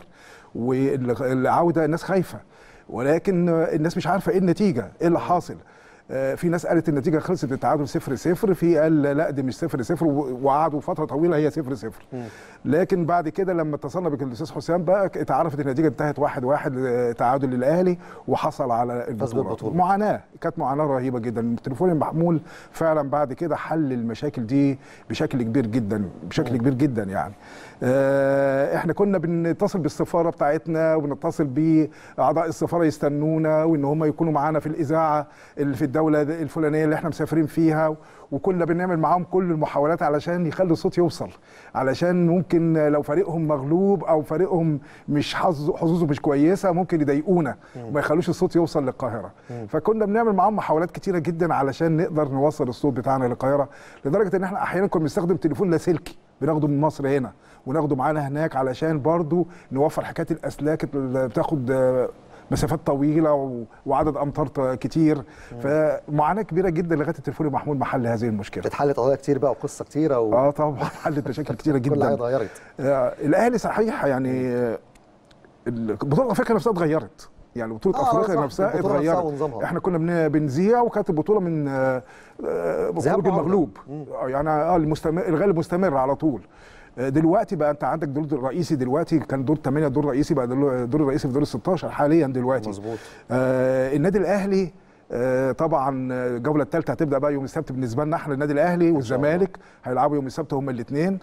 والعوده الناس خايفه ولكن الناس مش عارفه ايه النتيجه ايه اللي حاصل آه، في ناس قالت النتيجه خلصت بالتعادل 0 0 في قال لا دي مش 0 0 وقعدوا فتره طويله هي 0 0 لكن بعد كده لما اتصلنا بالاستاذ حسام بقى اتعرفت النتيجه انتهت 1 1 آه، تعادل للاهلي وحصل على البطوله بالبطولة. معاناه كانت معاناه رهيبه جدا التليفون المحمول فعلا بعد كده حل المشاكل دي بشكل كبير جدا بشكل كبير جدا يعني آه، احنا كنا بنتصل بالسفاره بتاعتنا وبنتصل باعضاء السفاره يستنونا وان هم يكونوا معانا في الاذاعه اللي في الدوله الفلانيه اللي احنا مسافرين فيها وكنا بنعمل معاهم كل المحاولات علشان يخلي الصوت يوصل علشان ممكن لو فريقهم مغلوب او فريقهم مش حظ حظوظه مش كويسه ممكن يضايقونا وما يخلوش الصوت يوصل للقاهره فكنا بنعمل معاهم محاولات كتيره جدا علشان نقدر نوصل الصوت بتاعنا للقاهره لدرجه ان احنا احيانا كنا بنستخدم تليفون لاسلكي بناخده من مصر هنا وناخده معانا هناك علشان برضو نوفر حكايه الاسلاك اللي بتاخد آه، مسافات طويله و- وعدد امتار ط- كتير فمعاناه كبيره جدا لغايه التليفون المحمول محل هذه المشكله اتحلت قضايا كتير بقى وقصه كتيره و... اه طبعا حلت مشاكل كتيره كل حاجه جدا اتغيرت آه، الاهلي صحيح يعني آه، البطوله افريقيا نفسها اتغيرت يعني بطوله آه، افريقيا صح، نفسها البطولة نفسها اتغيرت ونظامها. احنا كنا بن- بنذيع وكانت البطوله من آه، آه، ذهاب خروج وعودة. المغلوب آه، يعني اه المستمر الغالب مستمر على طول آه، دلوقتي بقى انت عندك دور رئيسي دلوقتي كان دور 8 دور رئيسي بقى دور دور رئيسي في دور ال 16 حاليا دلوقتي مظبوط آه النادي الاهلي آه، طبعا الجوله الثالثه هتبدا بقى يوم السبت بالنسبه لنا احنا النادي الاهلي والزمالك هيلعبوا يوم السبت هما الاثنين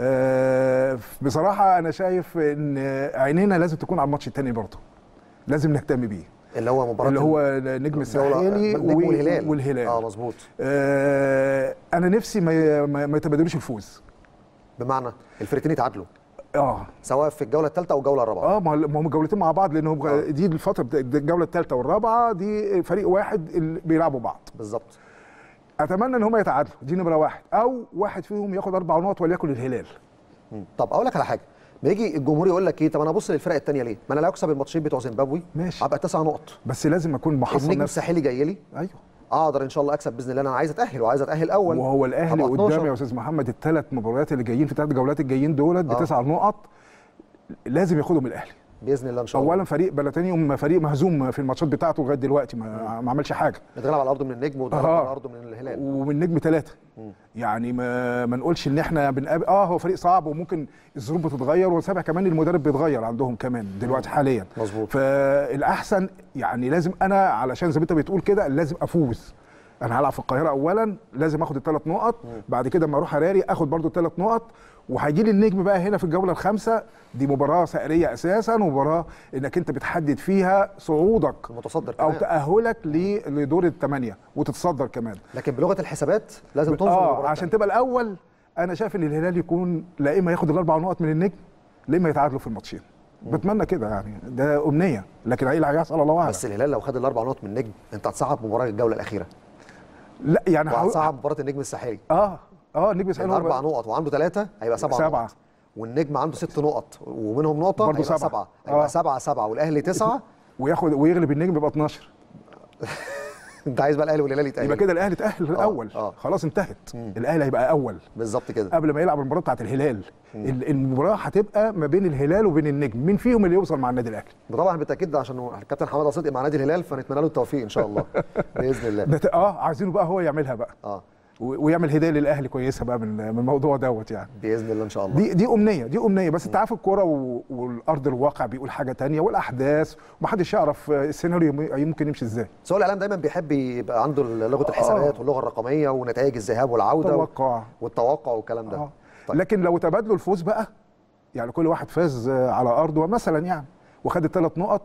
بصراحه انا شايف ان عينينا لازم تكون على الماتش الثاني برضه لازم نهتم بيه اللي هو مباراه اللي هو النجم الساحلي النجم و- والهلال والهلال اه مظبوط آه انا نفسي ما ما ما يتبادلوش الفوز بمعنى الفرقتين يتعادلوا اه سواء في الجوله الثالثه او الجوله الرابعه اه ما ما هم جولتين مع بعض لان هم دي الفتره بتا- الجوله الثالثه والرابعه دي فريق واحد اللي بيلعبوا بعض بالظبط اتمنى ان هم يتعادلوا دي نمره واحد او واحد فيهم ياخد اربع نقط وليكن الهلال مم. طب اقول لك على حاجه بيجي الجمهور يقول لك ايه طب انا ابص للفرق الثانيه ليه؟ ما انا لو اكسب الماتشين بتوع زيمبابوي ماشي هبقى تسع نقط بس لازم اكون محصن النجم نفسي الساحلي جاي لي ايوه اقدر ان شاء الله اكسب باذن الله انا عايز اتاهل وعايز اتاهل اول وهو الاهلي هبقى قدام 12. يا استاذ محمد الثلاث مباريات اللي جايين في الثلاث جولات الجايين دولت آه. بتسع نقط لازم ياخدهم الاهلي باذن الله ان شاء الله اولا فريق بلاتينيوم فريق مهزوم في الماتشات بتاعته لغايه دلوقتي ما, ما عملش حاجه بتلعب على ارضه من النجم وتلعب آه. على ارضه من الهلال ومن نجم ثلاثه يعني ما ما نقولش ان احنا بنقابل اه هو فريق صعب وممكن الظروف بتتغير وسابع كمان المدرب بيتغير عندهم كمان دلوقتي حاليا مظبوط فالاحسن يعني لازم انا علشان زي ما انت بتقول كده لازم افوز انا هلعب في القاهره اولا لازم اخد الثلاث نقط بعد كده اما اروح هراري اخد برضو الثلاث نقط وهيجي لي النجم بقى هنا في الجوله الخامسه دي مباراه سائريه اساسا ومباراه انك انت بتحدد فيها صعودك المتصدر او كمان. تاهلك ل- لدور الثمانيه وتتصدر كمان لكن بلغه الحسابات لازم تنظر اه المباراة عشان تبقى الاول انا شايف ان الهلال يكون لا اما ياخد الاربع نقط من النجم لا اما يتعادلوا في الماتشين بتمنى كده يعني ده امنيه لكن ايه اللي هيحصل الله اعلم بس الهلال لو خد الاربع نقط من النجم انت هتصعب مباراه الجوله الاخيره لا يعني هقول- وهتصعب مباراه النجم الساحلي اه اه النجم الساحلي لأن هو اربع نقط وعنده ثلاثه هيبقى سبعه سبعة. نقط والنجم عنده ست نقط ومنهم نقطه برضه هيبقى سبعة. سبعه هيبقى آه. سبعه سبعه والاهلي تسعه وياخد ويغلب النجم يبقى 12 انت عايز بقى الاهلي والهلال يتاهلوا يبقى كده الاهلي اتاهل الاول آه. خلاص انتهت الاهلي هيبقى اول بالظبط كده قبل ما يلعب المباراه بتاعت الهلال ال- المباراه هتبقى ما بين الهلال وبين النجم مين فيهم اللي يوصل مع النادي الاهلي وطبعا بالتاكيد ده عشان الكابتن حماده صدقي مع نادي الهلال فنتمنى له التوفيق ان شاء الله باذن الله ده ت- اه عايزينه بقى هو يعملها بقى اه و- ويعمل هدايه للاهلي كويسه بقى من من الموضوع دوت يعني باذن الله ان شاء الله دي دي امنيه دي امنيه بس انت عارف الكوره و- والارض الواقع بيقول حاجه تانية والاحداث ومحدش يعرف آه، السيناريو يم- يمكن يمشي ازاي سؤال الاعلام دايما بيحب يبقى عنده لغه الحسابات واللغه الرقميه ونتائج الذهاب والعوده توقع والتوقع والكلام ده آه. لكن لو تبادلوا الفوز بقى يعني كل واحد فاز آه، على ارضه مثلا يعني وخد الثلاث نقط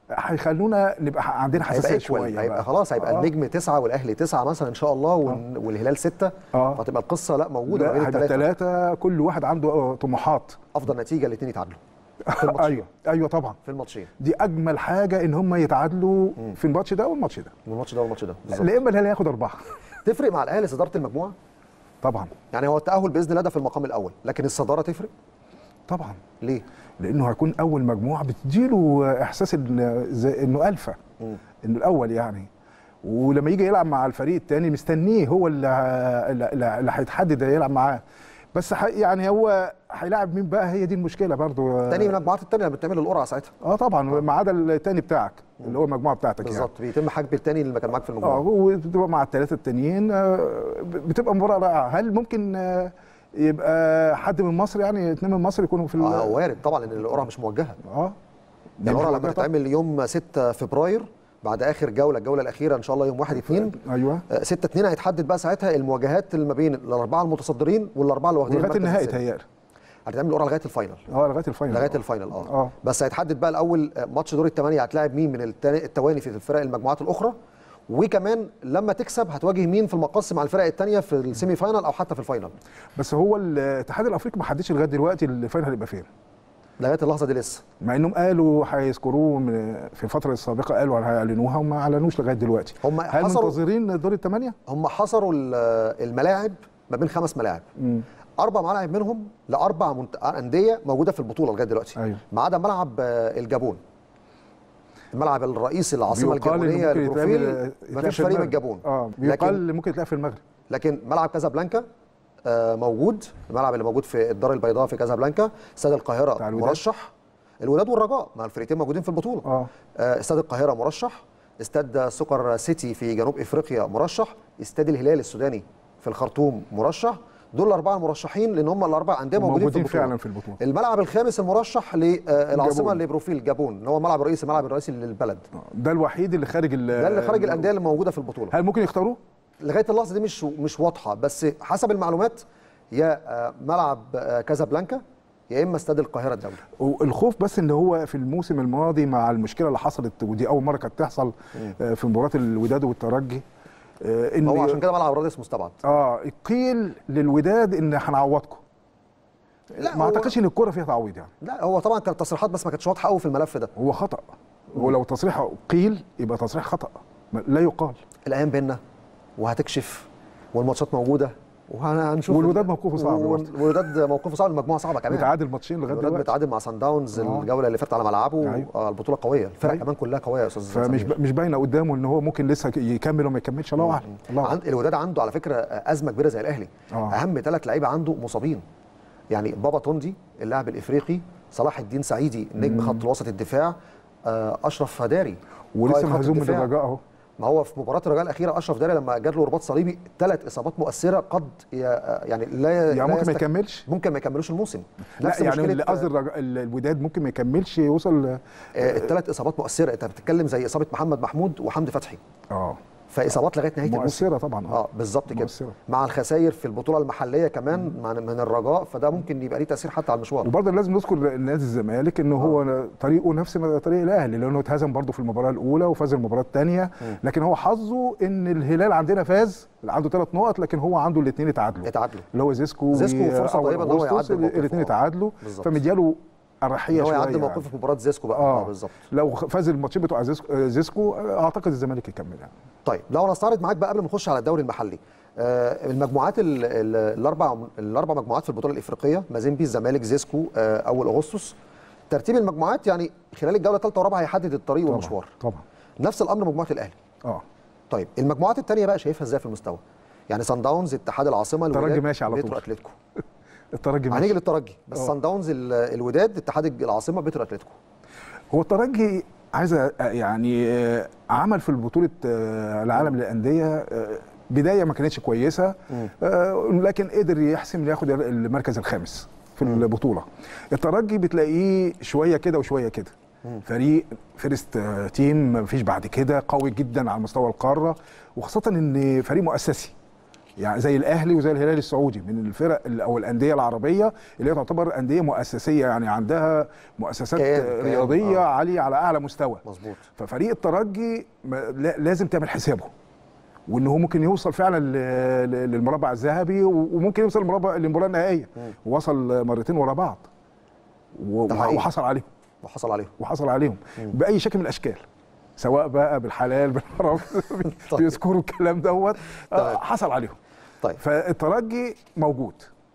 هيخلونا نبقى عندنا حساسيه هيبقى شويه شويه هيبقى بقى. خلاص هيبقى آه. النجم تسعه والاهلي تسعه مثلا ان شاء الله وال- والهلال سته اه فتبقى القصه لا موجوده ما لا بين هيبقى الثلاثه ثلاثه كل واحد عنده آه، طموحات افضل نتيجه الاثنين يتعادلوا ايوه ايوه طبعا في الماتشين دي اجمل حاجه ان هم يتعادلوا في الماتش ده والماتش ده والماتش ده والماتش ده بالظبط. لا اما الهلال هياخد اربعه تفرق مع الاهلي صداره المجموعه طبعا يعني هو التاهل باذن الله ده في المقام الاول لكن الصداره تفرق طبعا ليه لانه هيكون اول مجموعه بتديله احساس ان زي انه الفا انه الاول يعني ولما يجي يلعب مع الفريق الثاني مستنيه هو اللي ه- اللي اللي هيتحدد يلعب معاه بس ح- يعني هو هيلاعب مين بقى هي دي المشكله برضو تاني من المجموعات الثانيه لما بتعمل القرعه ساعتها اه طبعا ما عدا الثاني بتاعك اللي هو المجموعه بتاعتك يعني بالظبط بيتم حجب الثاني اللي كان معاك في اه المجموعه وبتبقى مع الثلاثه التانيين آه، بتبقى مباراه رائعه هل ممكن آه، يبقى حد من مصر يعني اثنين من مصر يكونوا في ال- اه وارد طبعا لان القرعه مش موجهه اه ده القرعه لما موجهة طبعاً. تتعمل يوم 6 فبراير بعد اخر جوله الجوله الاخيره ان شاء الله يوم 1 2 ايوه 6 2 هيتحدد بقى ساعتها المواجهات اللي ما بين الاربعه المتصدرين والاربعه اللي واخدين لغايه المركز النهائي السادس. تهيألي هتعمل القرعه لغايه الفاينل اه لغايه الفاينل لغايه آه. الفاينل اه اه بس هيتحدد بقى الاول آه، ماتش دور الثمانيه هتلاعب مين من التاني- التواني في الفرق المجموعات الاخرى وكمان لما تكسب هتواجه مين في المقص مع الفرق الثانيه في السيمي فاينل او حتى في الفاينل بس هو الاتحاد الافريقي ما حددش لغايه دلوقتي الفاينل هيبقى فين لغايه اللحظه دي لسه مع انهم قالوا هيذكروه من- في الفتره السابقه قالوا هيعلنوها وما اعلنوش لغايه دلوقتي هم هل حصروا منتظرين دور الثمانيه؟ هم حصروا ال- الملاعب ما بين خمس ملاعب اربع ملاعب منهم لاربع منت... انديه موجوده في البطوله لغايه دلوقتي ايوه ما عدا ملعب آه، الجابون الملعب الرئيسي العاصمه بيقال إنه الجابونيه ممكن للبروفيل يتلعب- ما يتلعب فيش في فريق من المغرب. الجابون اه لكن بيقال ممكن يتلعب في المغرب لكن ملعب كازابلانكا آه، موجود الملعب اللي موجود في الدار البيضاء في كازابلانكا استاد القاهره الوداد. مرشح الوداد والرجاء ما الفريقين موجودين في البطوله اه آه، استاد القاهره مرشح استاد سكر سيتي في جنوب افريقيا مرشح استاد الهلال السوداني في الخرطوم مرشح دول الاربعه المرشحين لان هم الاربع انديه موجودين, موجودين في البطوله فعلا في البطوله الملعب الخامس المرشح للعاصمه جابون. ليبروفيل جابون اللي هو الملعب الرئيسي الملعب الرئيسي للبلد ده الوحيد اللي خارج ال- ده اللي خارج الانديه اللي موجوده في البطوله هل ممكن يختاروه؟ لغايه اللحظه دي مش مش واضحه بس حسب المعلومات يا آه، ملعب آه، كازابلانكا يا اما استاد القاهره الدولي الخوف بس ان هو في الموسم الماضي مع المشكله اللي حصلت ودي اول مره كانت تحصل آه، في مباراه الوداد والترجي آه، ان هو عشان كده ملعب رادس مستبعد اه قيل للوداد ان هنعوضكم لا ما هو- اعتقدش ان الكره فيها تعويض يعني لا هو طبعا كانت تصريحات بس ما كانتش واضحه قوي في الملف ده هو خطا ولو تصريح قيل يبقى تصريح خطا ما- لا يقال الايام بينا وهتكشف والماتشات موجوده وهنشوف والوداد موقفه صعب برضه. والوداد موقفه صعب المجموعه صعبه كمان متعادل ماتشين لغايه الوداد دلوقتي متعادل مع سان داونز آه. الجوله اللي فاتت على ملعبه أيوة. آه البطوله قويه الفرق أيوة. كمان كلها قويه يا استاذ فمش سمير. ب- مش باينه قدامه ان هو ممكن لسه يكمل وما يكملش الله اعلم الله أعلم. عند الوداد عنده على فكره ازمه كبيره زي الاهلي آه. اهم ثلاث لعيبه عنده مصابين يعني بابا توندي اللاعب الافريقي صلاح الدين سعيدي نجم خط الوسط الدفاع آه، اشرف هداري ولسه قائد خط مهزوم من الدفاع. الرجاء اهو ما هو في مباراه الرجاء الاخيره اشرف داري لما جات له رباط صليبي ثلاث اصابات مؤثره قد ي- يعني لا يعني لا ممكن ما يستك- يكملش ممكن ما يكملوش الموسم لا نفس يعني مشكلة، اللي قصدي الرجاء- ال- الوداد ممكن ما يكملش يوصل آه، الثلاث اصابات مؤثره انت بتتكلم زي اصابه محمد محمود وحمدي فتحي اه فاصابات لغايه نهايه الموسم مؤثره طبعا اه بالظبط كده مؤثرة. مع الخسائر في البطوله المحليه كمان مع من الرجاء فده ممكن يبقى ليه تاثير حتى على المشوار وبرضه لازم نذكر نادي الزمالك ان هو طريقه نفس طريق الاهلي لانه اتهزم برضه في المباراه الاولى وفاز المباراه الثانيه لكن هو حظه ان الهلال عندنا فاز عنده ثلاث نقط لكن هو عنده الاثنين اتعادلوا اتعادلوا اللي هو زيسكو زيسكو فرصة طيبة إن هو يعدل موقفه. الاثنين آه. اتعادلوا بالظبط. فمدياله الرحيه ان هو شويه يعدي يعني. موقفه في مباراه زيسكو بقى اه آه، بالظبط لو فاز الماتشين بتوع زيسكو, آه، زيسكو آه، اعتقد الزمالك يكمل يعني طيب لو نستعرض معاك بقى قبل ما نخش على الدوري المحلي آه المجموعات ال- ال- الاربع الاربع مجموعات في البطوله الافريقيه مازيمبي الزمالك زيسكو آه اول اغسطس ترتيب المجموعات يعني خلال الجوله الثالثه والرابعه هيحدد الطريق والمشوار طبعا نفس الامر مجموعه الاهلي اه طيب المجموعات الثانيه بقى شايفها ازاي في المستوى يعني سان داونز اتحاد العاصمه الترجي الوداد، ماشي على بيترو طول. اتلتيكو الترجي هنيجي ماشي للترجي بس آه. سان داونز ال- الوداد اتحاد العاصمه بيترو اتلتيكو هو الترجي عايز أ- يعني آه، عمل في البطوله آه، العالم للانديه آه، بدايه ما كانتش كويسه آه، لكن قدر يحسم ياخد المركز الخامس في البطوله الترجي بتلاقيه شويه كده وشويه كده فريق فيرست آه، تيم مفيش بعد كده قوي جدا على مستوى القاره وخاصه ان فريق مؤسسي يعني زي الاهلي وزي الهلال السعودي من الفرق ال- او الانديه العربيه اللي هي تعتبر انديه مؤسسيه يعني عندها مؤسسات كيان- آه، كيان، رياضيه آه. عاليه على اعلى مستوى مظبوط ففريق الترجي ما- لا- لازم تعمل حسابه وان هو ممكن يوصل فعلا ل- ل- للمربع الذهبي و- وممكن يوصل للمربع للمباراه النهائيه وصل مرتين ورا بعض و- ده حقيقي. وحصل عليهم وحصل عليهم وحصل عليهم باي شكل من الاشكال سواء بقى بالحلال بالحرام بيذكروا الكلام دوت آه، تمام. حصل عليهم طيب فالترجي موجود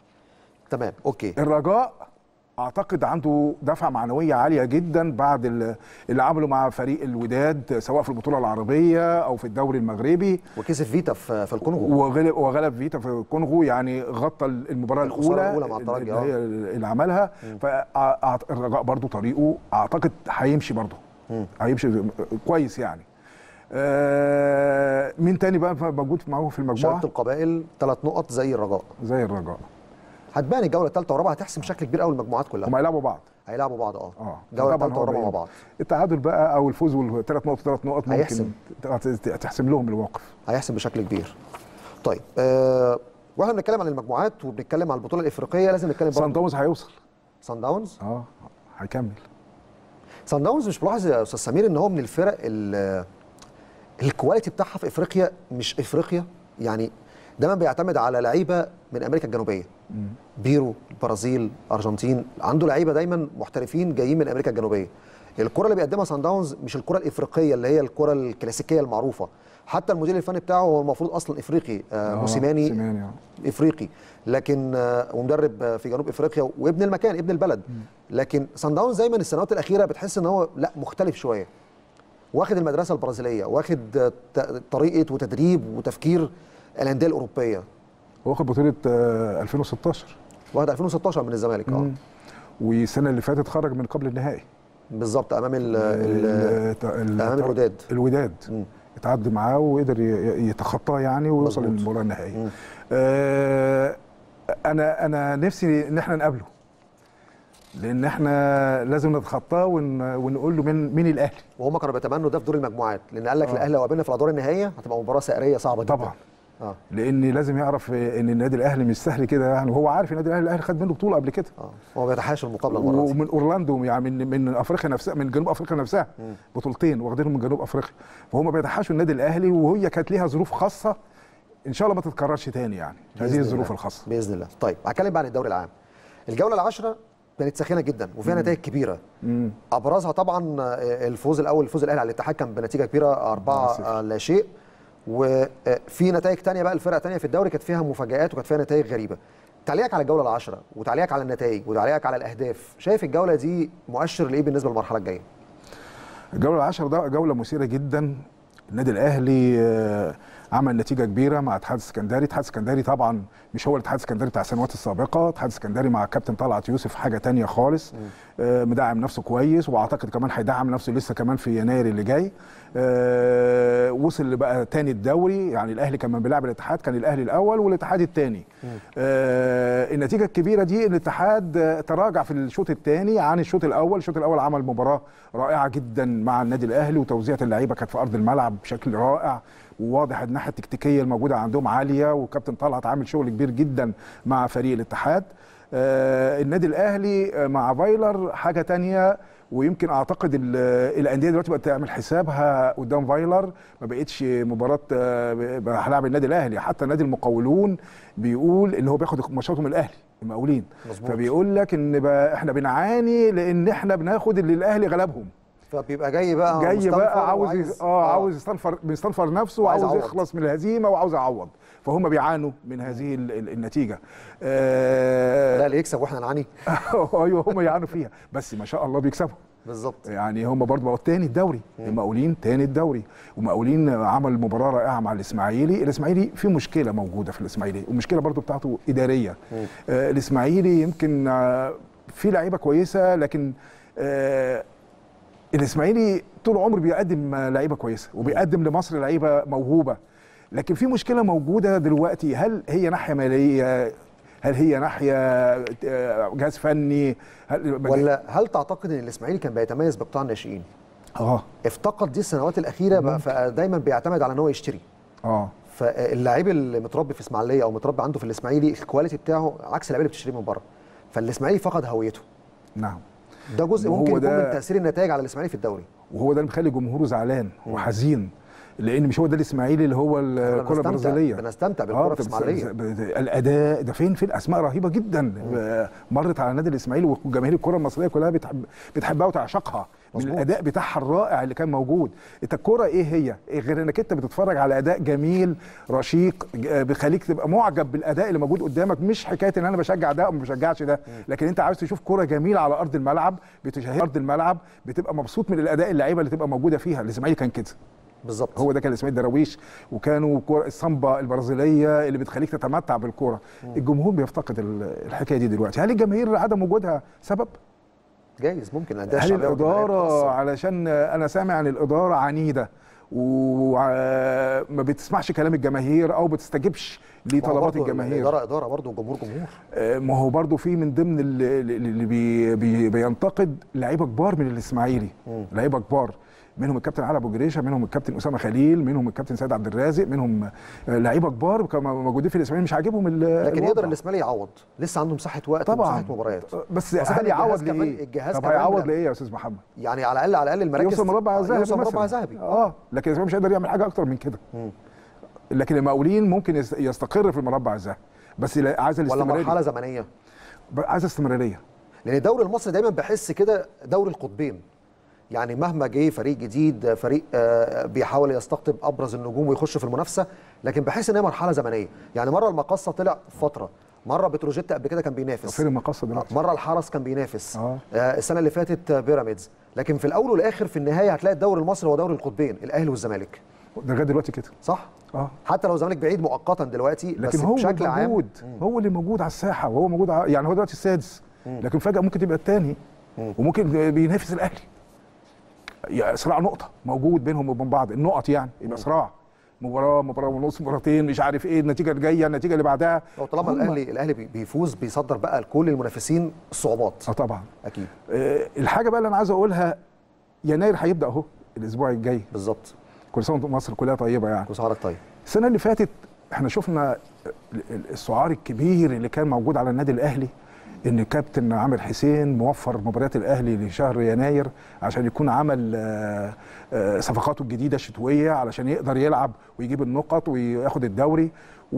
تمام اوكي الرجاء اعتقد عنده دفعه معنويه عاليه جدا بعد ال- اللي عمله مع فريق الوداد سواء في البطوله العربيه او في الدوري المغربي وكسب فيتا في في الكونغو وغلب وغلب فيتا في الكونغو يعني غطى المباراه الخسارة الاولى الأولى مع الترجي، اللي هي اللي عملها فالرجاء برضو طريقه اعتقد هيمشي برضو هيمشي كويس يعني آه مين تاني بقى موجود معاهم في المجموعه شبكه القبائل ثلاث نقط زي الرجاء زي الرجاء هتبان الجوله الثالثه والرابعه هتحسم بشكل كبير قوي المجموعات كلها هم هيلعبوا بعض هيلعبوا بعض اه اه الجوله طبعاً الثالثه هو والرابعه مع بين- بعض التعادل بقى او الفوز والثلاث نقط ثلاث نقط ممكن هيحسم. ت- تحسم لهم الموقف هيحسم بشكل كبير طيب آه واحنا بنتكلم عن المجموعات وبنتكلم عن البطوله الافريقيه لازم نتكلم سان برضه داونز هيوصل سان داونز اه هيكمل سان داونز مش ملاحظ يا استاذ سمير ان هو من الفرق ال- الكواليتي بتاعها في افريقيا مش افريقيا يعني دايما بيعتمد على لعيبه من امريكا الجنوبيه بيرو البرازيل ارجنتين عنده لعيبه دايما محترفين جايين من امريكا الجنوبيه الكره اللي بيقدمها سان داونز مش الكره الافريقيه اللي هي الكره الكلاسيكيه المعروفه حتى المدير الفني بتاعه هو المفروض اصلا افريقي آه موسيماني موسيماني آه. افريقي لكن آه، ومدرب آه، في جنوب افريقيا وابن المكان ابن البلد لكن سان داونز دايما السنوات الاخيره بتحس ان هو لا مختلف شويه واخد المدرسه البرازيليه واخد آه، ت- طريقه وتدريب وتفكير الانديه الاوروبيه واخد بطوله آه 2016 واخد 2016 من الزمالك اه مم. والسنه اللي فاتت خرج من قبل النهائي بالظبط امام ال ال ال- ال- امام الوداد الوداد مم. اتعدى معاه وقدر ي- يتخطاه يعني ويوصل مظبوط. للمباراه النهائيه آه انا انا نفسي ان احنا نقابله لان احنا لازم نتخطاه ون... ونقول له مين مين الاهلي وهم كانوا بيتمنوا ده في دور المجموعات لان قال لك آه. الاهلي لو قابلنا في الادوار النهائيه هتبقى مباراه سعريه صعبه جدا طبعا اه لان لازم يعرف ان النادي الاهلي مش سهل كده يعني وهو عارف النادي الاهلي الاهلي خد منه بطوله قبل كده اه هو ما بيتحاش المقابله المره دي ومن اورلاندو يعني من من افريقيا نفسها من جنوب افريقيا نفسها مم. بطولتين واخدينهم من جنوب افريقيا فهم بيتحاشوا النادي الاهلي وهي كانت ليها ظروف خاصه ان شاء الله ما تتكررش تاني يعني بإذن هذه الله. الظروف الخاصه باذن الله طيب هتكلم بقى عن الدوري العام الجوله العاشره كانت ساخنه جدا وفيها نتائج كبيره مم. ابرزها طبعا الفوز الاول الفوز الاهلي على الاتحاد كان بنتيجه كبيره أربعة لا شيء وفي نتائج تانية بقى الفرقه تانية في الدوري كانت فيها مفاجآت وكانت فيها نتائج غريبه تعليقك على الجوله العاشره وتعليقك على النتائج وتعليقك على الاهداف شايف الجوله دي مؤشر لايه بالنسبه للمرحله الجايه الجوله العاشره ده جوله مثيره جدا النادي الاهلي آه، عمل نتيجه كبيره مع اتحاد السكندري اتحاد السكندري طبعا مش هو الاتحاد السكندري بتاع السنوات السابقه اتحاد السكندري مع كابتن طلعت يوسف حاجه تانية خالص آه، مدعم نفسه كويس واعتقد كمان هيدعم نفسه لسه كمان في يناير اللي جاي آه، وصل بقى تاني الدوري يعني الاهلي كان لما بيلعب الاتحاد كان الاهلي الاول والاتحاد الثاني آه، النتيجه الكبيره دي الاتحاد آه، تراجع في الشوط الثاني عن الشوط الاول الشوط الاول عمل مباراه رائعه جدا مع النادي الاهلي وتوزيعه اللعيبه كانت في ارض الملعب بشكل رائع وواضح الناحيه التكتيكيه الموجوده عندهم عاليه وكابتن طلعت عامل شغل كبير جدا مع فريق الاتحاد آه، النادي الاهلي آه، مع فايلر حاجه تانية ويمكن اعتقد ال- الانديه دلوقتي بقت تعمل حسابها قدام فايلر ما بقتش مباراه آه، ب- هلاعب النادي الاهلي حتى نادي المقاولون بيقول ان هو بياخد ماتشاته من الاهلي المقاولين مظبوط. فبيقول لك ان بقى احنا بنعاني لان احنا بناخد اللي الاهلي غلبهم فبيبقى جاي بقى جاي مستنفر بقى عاوز وعايز- يز- اه عاوز يستنفر بيستنفر نفسه وعايز وعاوز يعوض. يخلص من الهزيمه وعاوز يعوض فهم بيعانوا من هذه ال- ال- النتيجه آه لا اللي يكسب واحنا نعاني ايوه هم يعانوا فيها بس ما شاء الله بيكسبوا بالظبط يعني هم برضه بقوا تاني الدوري المقاولين تاني الدوري ومقاولين عمل مباراه رائعه مع الاسماعيلي الاسماعيلي في مشكله موجوده في الاسماعيلي والمشكله برضه بتاعته اداريه آه الاسماعيلي يمكن آه في لعيبه كويسه لكن آه الاسماعيلي طول عمره بيقدم آه، لعيبه كويسه وبيقدم لمصر لعيبه موهوبه لكن في مشكله موجوده دلوقتي هل هي ناحيه ماليه هل هي ناحيه آه، جهاز فني هل ولا هل تعتقد ان الاسماعيلي كان بيتميز بقطاع الناشئين اه افتقد دي السنوات الاخيره بقى فدايما بيعتمد على ان هو يشتري اه فاللعيب اللي متربي في اسماعيليه او متربي عنده في الاسماعيلي الكواليتي بتاعه عكس اللعيبه اللي بتشتريه من بره فالاسماعيلي فقد هويته نعم ده جزء وهو ممكن يكون ده- من تاثير النتائج على الاسماعيلي في الدوري وهو ده اللي مخلي جمهوره زعلان وحزين لان مش هو ده الاسماعيلي اللي هو الكره بنستمتع- البرازيليه بنستمتع بالكرة في بس- إسماعيلية. بس- الاداء ده فين فين اسماء رهيبه جدا آه، مرت على النادي الاسماعيلي وجماهير الكره المصريه كلها بتحب بتحبها وتعشقها من مظبوط. الاداء بتاعها الرائع اللي كان موجود انت الكره ايه هي إيه غير انك انت بتتفرج على اداء جميل رشيق آه، بيخليك تبقى معجب بالاداء اللي موجود قدامك مش حكايه ان انا بشجع ده او ما بشجعش ده لكن انت عاوز تشوف كره جميله على ارض الملعب بتشاهد ارض الملعب بتبقى مبسوط من الاداء اللعيبه اللي تبقى موجوده فيها الاسماعيلي كان كده بالظبط هو ده كان الاسماعيلي دراويش وكانوا كرة السامبا البرازيليه اللي بتخليك تتمتع بالكوره الجمهور بيفتقد ال- الحكايه دي دلوقتي هل الجماهير عدم وجودها سبب جايز ممكن الانديه هل الشعبيه والجماهير الاداره بتأثر. علشان انا سامع عن الاداره عنيده وما بتسمعش كلام الجماهير او بتستجبش ما هو لطلبات برضه الجماهير الاداره اداره برضه والجمهور جمهور آه، ما هو برضه في من ضمن اللي, اللي بي بي بينتقد لعيبه كبار من الاسماعيلي لعيبه كبار منهم الكابتن علي ابو جريشه منهم الكابتن اسامه خليل منهم الكابتن سيد عبد الرازق منهم آه، لعيبه كبار كانوا موجودين في الاسماعيلي مش عاجبهم ال- لكن الوضع. يقدر الاسماعيلي يعوض لسه عنده مساحه وقت طبعا ومساحه مباريات بس خاصة هل يعوض الجهاز كمان- لايه؟ الجهاز طب كمان هيعوض لا. لايه يا استاذ محمد؟ يعني على الاقل على الاقل المراكز يوصل مربع ذهبي يوصل مثلاً. مربع ذهبي اه لكن الاسماعيلي مش هيقدر يعمل حاجه اكتر من كده لكن المقاولين ممكن يست- يستقر في المربع الذهبي بس لا- عايز ولا الاستمراريه مرحله زمنيه عايز استمراريه لان الدوري المصري دايما بحس كده دوري القطبين يعني مهما جه فريق جديد فريق آه، بيحاول يستقطب ابرز النجوم ويخش في المنافسه لكن بحس ان هي مرحله زمنيه يعني مره المقصه طلع فتره مره بتروجيت قبل كده كان بينافس فين المقصه دلوقتي؟ مره الحرس كان بينافس اه آه، السنه اللي فاتت آه، بيراميدز لكن في الاول والاخر في النهايه هتلاقي الدوري المصري هو دوري القطبين الاهلي والزمالك ده لغايه دلوقتي كده صح اه حتى لو الزمالك بعيد مؤقتا دلوقتي لكن بس هو بشكل عام موجود هو اللي موجود على الساحه وهو موجود ع- يعني هو دلوقتي السادس لكن فجاه ممكن تبقى الثاني وممكن بينافس الاهلي يعني صراع نقطه موجود بينهم وبين بعض النقط يعني يبقى صراع مباراه مباراه ونص مباراتين مش عارف ايه النتيجه الجايه النتيجه اللي بعدها لو طالما هم- الاهلي الاهلي بي- بيفوز بيصدر بقى لكل المنافسين الصعوبات اه طبعا اكيد آه، الحاجه بقى اللي انا عايز اقولها يناير هيبدا اهو الاسبوع الجاي بالظبط كل سنه وانتم مصر كلها طيبه يعني كل سنه وحضرتك طيب السنه اللي فاتت احنا شفنا ال- ال- السعار الكبير اللي كان موجود على النادي الاهلي ان كابتن عامر حسين موفر مباريات الاهلي لشهر يناير عشان يكون عمل آه، آه، صفقاته الجديده الشتويه علشان يقدر يلعب ويجيب النقط وياخد الدوري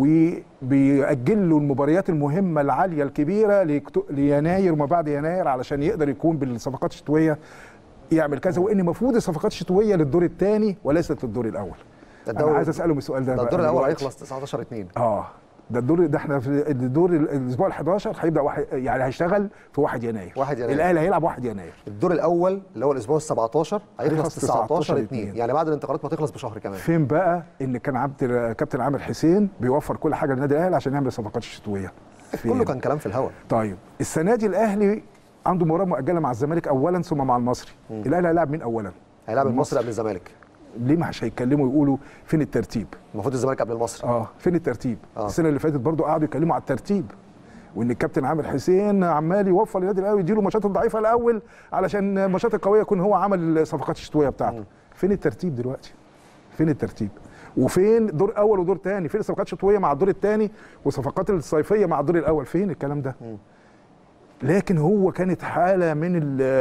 وبيأجل له المباريات المهمه العاليه الكبيره ليكت- ليناير وما بعد يناير علشان يقدر يكون بالصفقات الشتويه يعمل كذا وان المفروض الصفقات الشتويه للدور الثاني وليست للدور الاول انا الدوري- عايز اسالهم السؤال ده ده بقى الدور الاول دلوقتي. هيخلص 19 2 اه ده الدور ده احنا في الدور الاسبوع ال 11 هيبدا واحد يعني هيشتغل في 1 يناير 1 يناير. الاهلي هيلعب 1 يناير الدور الاول اللي هو الاسبوع ال 17 هيخلص هيخلص 19 2 2. يعني بعد الانتقالات ما تخلص بشهر كمان فين بقى ان كان عبد كابتن عامر حسين بيوفر كل حاجه للنادي الاهلي عشان يعمل الصفقات الشتويه فين؟ كله كان كلام في الهواء طيب السنه دي الاهلي عنده مباراه مؤجله مع الزمالك اولا ثم مع المصري الاهلي هيلاعب مين اولا هيلاعب المصري قبل الزمالك ليه مش هيتكلموا يقولوا فين الترتيب المفروض الزمالك قبل المصري اه فين الترتيب آه. السنه اللي فاتت برضو قعدوا يتكلموا على الترتيب وان الكابتن عامر حسين عمال يوفر للنادي الاهلي يديله الماتشات الضعيفه الاول علشان الماتشات القويه يكون هو عمل الصفقات الشتويه بتاعته فين الترتيب دلوقتي فين الترتيب وفين دور اول ودور ثاني فين الصفقات الشتويه مع الدور الثاني والصفقات الصيفيه مع الدور الاول فين الكلام ده لكن هو كانت حاله من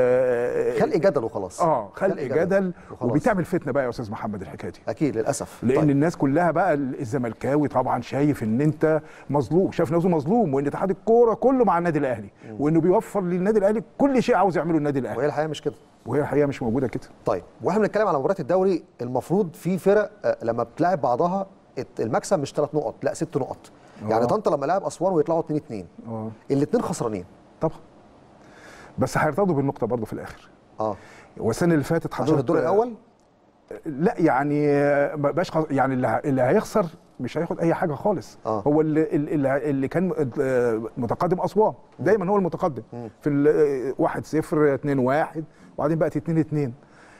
ال خلق جدل وخلاص اه خلق جدل وخلاص. وبتعمل فتنه بقى يا استاذ محمد الحكايه دي اكيد للاسف لان طيب. الناس كلها بقى الزملكاوي طبعا شايف ان انت مظلوم شايف نفسه مظلوم وان اتحاد الكوره كله مع النادي الاهلي وانه بيوفر للنادي الاهلي كل شيء عاوز يعمله النادي الاهلي وهي الحقيقه مش كده وهي الحقيقه مش موجوده كده طيب واحنا بنتكلم على مباريات الدوري المفروض في فرق آه، لما بتلاعب بعضها الت- المكسب مش ثلاث نقط لا ست نقط يعني آه. طنطا لما لعب اسوان ويطلعوا 2 2 اه الاثنين خسرانين طبعا بس هيرتضوا بالنقطه برضه في الاخر اه والسنه اللي فاتت عشان حضرت الدور الاول لا يعني آه، ما بقاش خ- يعني اللي, ه- اللي هيخسر مش هياخد اي حاجه خالص آه. هو اللي اللي, اللي كان آه، متقدم اسوان دايما هو المتقدم في ال 1 0 2 1 وبعدين بقت 2 2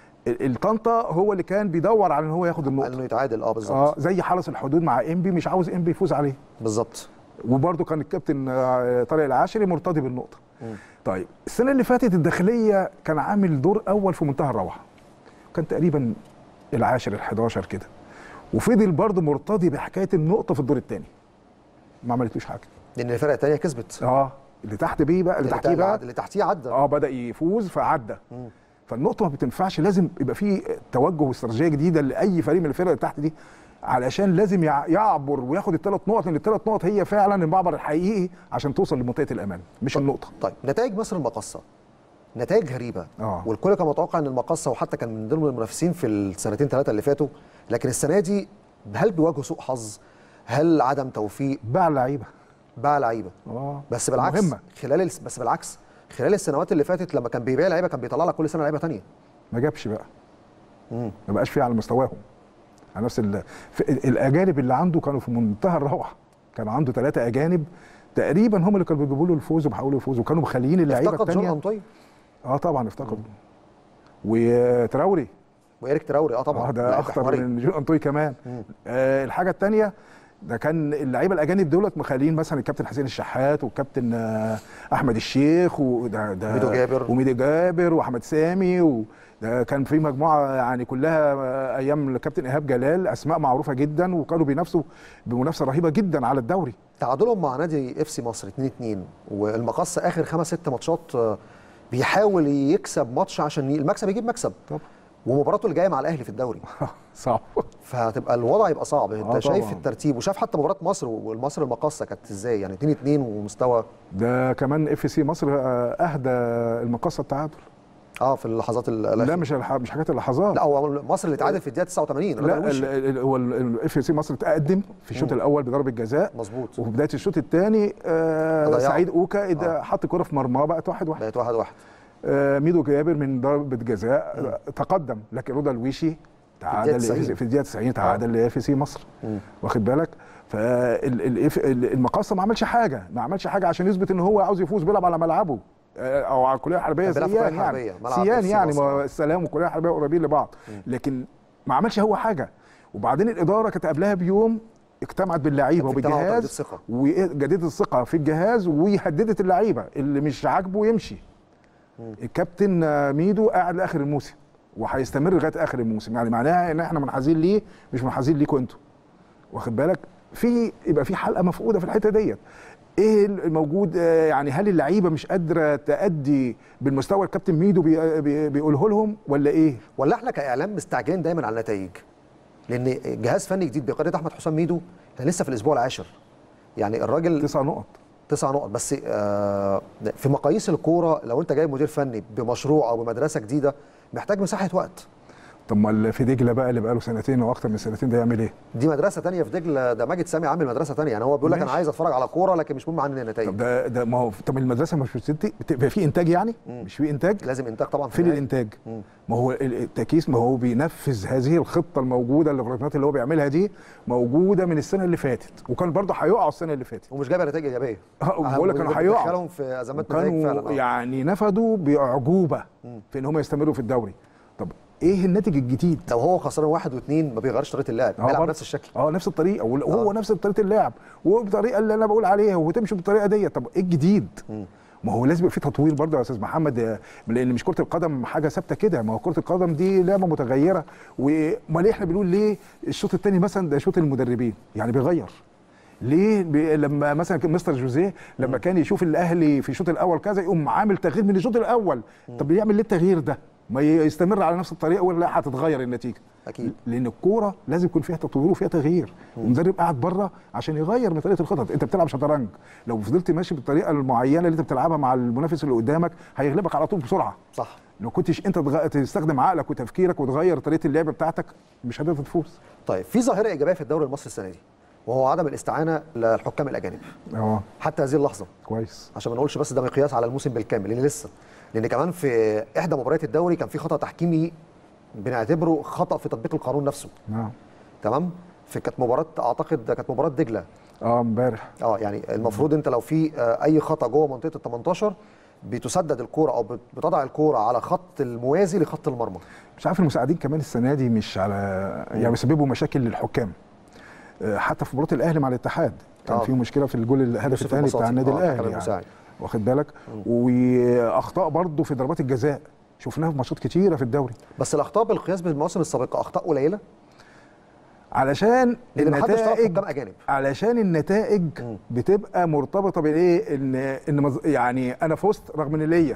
الطنطا هو اللي كان بيدور على ان هو ياخد النقطه انه يتعادل اه اه بالظبط زي حرس الحدود مع انبي مش عاوز انبي يفوز عليه بالظبط وبرده كان الكابتن آه، طارق العاشري مرتضي بالنقطه طيب السنه اللي فاتت الداخليه كان عامل دور اول في منتهى الروعه كان تقريبا العاشر ال11 كده وفضل برضه مرتضي بحكايه النقطه في الدور الثاني ما عملتلوش حاجه لان الفرقه الثانيه كسبت اه اللي تحت بيه بقى اللي اللي تحتيه بقى اللي تحتيه عدى اه بدا يفوز فعدى فالنقطه ما بتنفعش لازم يبقى في توجه واستراتيجيه جديده لاي فريق من الفرق اللي تحت دي علشان لازم يع- يعبر وياخد الثلاث نقط لان الثلاث نقط هي فعلا المعبر الحقيقي عشان توصل لمنطقه الامان مش النقطه طيب نتائج مصر المقصه نتائج غريبه اه والكل كان متوقع ان المقصه وحتى كان من ضمن المنافسين في السنتين ثلاثه اللي فاتوا لكن السنه دي هل بيواجهوا سوء حظ هل عدم توفيق باع اللعيبه باع لعيبه اه بس بالعكس مهمة. خلال الس... بس بالعكس خلال السنوات اللي فاتت لما كان بيبيع لعيبه كان بيطلع لك كل سنه لعيبه ثانيه ما جابش بقى ما بقاش فيه على مستواهم على نفس ال... في- الاجانب اللي عنده كانوا في منتهى الروعه كان عنده ثلاثه اجانب تقريبا هم اللي كانوا بيجيبوا له الفوز وبيحاولوا يفوزوا وكانوا مخليين اللعيبه افتقد جون الثانيه انطوي اه طبعا افتقدوا وتراوري وإيريك تراوري اه طبعا اه ده لاعب اخطر محوري. من جون انطوي كمان آه الحاجه الثانيه ده كان اللعيبه الاجانب دولت مخلين مثلا الكابتن حسين الشحات والكابتن آه احمد الشيخ وده ده ميدو جابر. وميدو جابر واحمد سامي وده كان في مجموعه يعني كلها آه، ايام الكابتن ايهاب جلال اسماء معروفه جدا وكانوا بينافسوا بمنافسه رهيبه جدا على الدوري تعادلهم مع نادي اف سي مصر 2 2 والمقصه اخر خمس ست ماتشات آه، بيحاول يكسب ماتش عشان ي- المكسب يجيب مكسب طبعا ومباراته اللي جايه مع الاهلي في الدوري صعب فهتبقى الوضع يبقى صعب انت آه شايف طبعاً. الترتيب وشاف حتى مباراه مصر والمصر المقصه كانت ازاي يعني 2 2 ومستوى ده كمان اف سي مصر آه، اهدى المقصه التعادل اه في اللحظات ال- لا الأخيرة. مش الح... مش حكايه اللحظات لا هو مصر اللي اتعادل في الدقيقه 89 رضا لا الوشي. ال- ال- هو الاف سي مصر تقدم في الشوط مم. الاول بضربه جزاء مظبوط وفي بدايه الشوط الثاني آه ضيعه. سعيد اوكا إد- حط كره في مرماه بقت واحد واحد بقت واحد واحد آه ميدو جابر من ضربه جزاء آه، تقدم لكن رضا الويشي تعادل 90. في الدقيقه 90 تعادل لاف سي مصر مم. واخد بالك فالمقصه ما عملش حاجه ما عملش حاجه عشان يثبت ان هو عاوز يفوز بيلعب على ملعبه آه، او على الكليه الحربيه بيلعب في سيان الكلية الحربية، يعني ملعب سيان FC يعني مصر. ما السلام والكليه الحربيه قريبين لبعض لكن ما عملش هو حاجه وبعدين الاداره كانت قبلها بيوم اجتمعت باللعيبه كانت اجتماع وتجديد وبالجهاز ثقة. وجددت الثقه في الجهاز وهددت اللعيبه اللي مش عاجبه يمشي الكابتن آه، ميدو قاعد لاخر الموسم وهيستمر لغايه اخر الموسم يعني معناها ان احنا منحازين ليه مش منحازين ليكوا انتوا واخد بالك في يبقى في حلقه مفقوده في الحته ديت ايه الموجود آه، يعني هل اللعيبه مش قادره تأدي بالمستوى الكابتن ميدو بي- بي- بيقوله لهم ولا ايه ولا احنا كاعلام مستعجلين دايما على النتائج لان جهاز فني جديد بقياده احمد حسام ميدو احنا لسه في الاسبوع العاشر يعني الراجل تسع نقط تسع نقط بس آه في مقاييس الكوره لو انت جاي مدير فني بمشروع او بمدرسه جديده محتاج مساحه وقت طب ما اللي في دجله بقى اللي بقى له سنتين او اكتر من سنتين ده يعمل ايه دي مدرسه تانية في دجله ده ماجد سامي عامل مدرسه تانية يعني هو بيقول لك انا ماشي. عايز اتفرج على كوره لكن مش مهم عني النتائج طب ده ده ما هو طب المدرسه مش بتدي بتبقى في انتاج يعني مش في انتاج لازم انتاج طبعا في فين النهاية. الانتاج مم. ما هو ال- التكييس ما هو بينفذ هذه الخطه الموجوده البروجرامات اللي هو بيعملها دي موجوده من السنه اللي فاتت وكان برضه هيقعوا السنه اللي فاتت ومش جايبه نتائج ايجابيه اه بقول لك كانوا هيقعوا بيدخلهم في ازمات نتائج كانوا فعلا آه. يعني نفدوا باعجوبه في ان هم يستمروا في الدوري طب ايه الناتج الجديد لو هو خسران واحد واثنين ما بيغيرش طريقه اللعب آه بيلعب برضه. نفس الشكل اه نفس الطريقه وهو نفس طريقه اللعب وبالطريقه اللي انا بقول عليها وتمشي بالطريقه ديت طب ايه الجديد ما هو لازم يبقى في تطوير برضه يا استاذ محمد آه، لان مش كره القدم حاجه ثابته كده ما هو كره القدم دي لعبه متغيره وما ليه احنا بنقول ليه الشوط الثاني مثلا ده شوط المدربين يعني بيغير ليه بي لما مثلا كان مستر جوزيه لما كان يشوف الاهلي في الشوط الاول كذا يقوم عامل تغيير من الشوط الاول طب بيعمل ليه التغيير ده ما يستمر على نفس الطريقه ولا هتتغير النتيجه اكيد لان الكوره لازم يكون فيها تطوير وفيها تغيير ومدرب قاعد بره عشان يغير من طريقه الخطط انت بتلعب شطرنج لو فضلت ماشي بالطريقه المعينه اللي انت بتلعبها مع المنافس اللي قدامك هيغلبك على طول بسرعه صح لو كنتش انت تغ... تستخدم عقلك وتفكيرك وتغير طريقه اللعب بتاعتك مش هتقدر تفوز طيب في ظاهره ايجابيه في الدوري المصري السنه دي وهو عدم الاستعانه للحكام الاجانب اه حتى هذه اللحظه كويس عشان ما نقولش بس ده مقياس على الموسم بالكامل لان لسه لان كمان في احدى مباريات الدوري كان في خطا تحكيمي بنعتبره خطا في تطبيق القانون نفسه نعم تمام في كانت مباراه اعتقد ده كانت مباراه دجله اه امبارح اه يعني المفروض انت لو في آه، اي خطا جوه منطقه ال 18 بتسدد الكوره او بت- بتضع الكوره على خط الموازي لخط المرمى مش عارف المساعدين كمان السنه دي مش على يعني بيسببوا مشاكل للحكام آه، حتى في مباراه الاهلي مع الاتحاد كان آه. في مشكله في الجول الهدف يوسف الثاني بتاع البساطي. النادي آه، الاهلي كان يعني. المساعد. واخد بالك واخطاء برضه في ضربات الجزاء شفناها في ماتشات كتيره في الدوري بس الاخطاء بالقياس بالمواسم السابقه اخطاء قليله علشان لان محدش طلب النتائج حكام اجانب علشان النتائج بتبقى مرتبطه بالايه ان ان مز- يعني انا فزت رغم ان ليا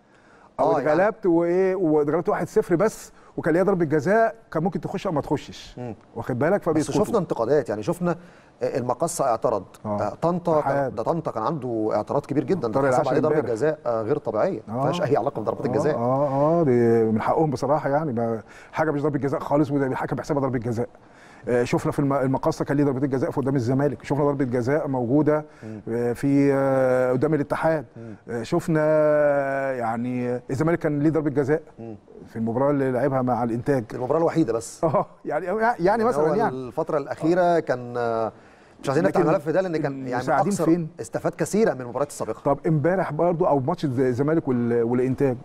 او آه، يعني- اتغلبت وايه واتغلبت 1-0 بس وكان ليا ضربه جزاء كان ممكن تخش او ما تخشش واخد بالك بس فبيسكتوا شفنا انتقادات يعني شفنا آه، المقصه اعترض آه. آه، طنطا كان- اتحاد. ده طنطا كان عنده اعتراض كبير جدا طارق ده حسب العشري عليه ضربه امبارح. جزاء آه، غير طبيعيه ما فيهاش اي علاقه بضربات الجزاء اه اه دي من حقهم بصراحه يعني ما حاجه مش ضربه جزاء خالص وده الحكم بيحسبها ضربه جزاء آه، شفنا في الم- المقصه كان ليه ضربتين جزاء في قدام الزمالك شفنا ضربه جزاء موجوده آه، في آه، قدام الاتحاد آه، شفنا آه، يعني الزمالك كان ليه ضربه جزاء في المباراه اللي لعبها مع الانتاج المباراه الوحيده بس اه يعني يعني يعني مثلا هو يعني الفتره الاخيره كان آه، مش عايزين نفتح لكن الملف ده لان كان يعني المساعدين اكثر فين؟ استفاد كثيرا من المباريات السابقه طب امبارح برضو او ماتش الز- الزمالك وال- والانتاج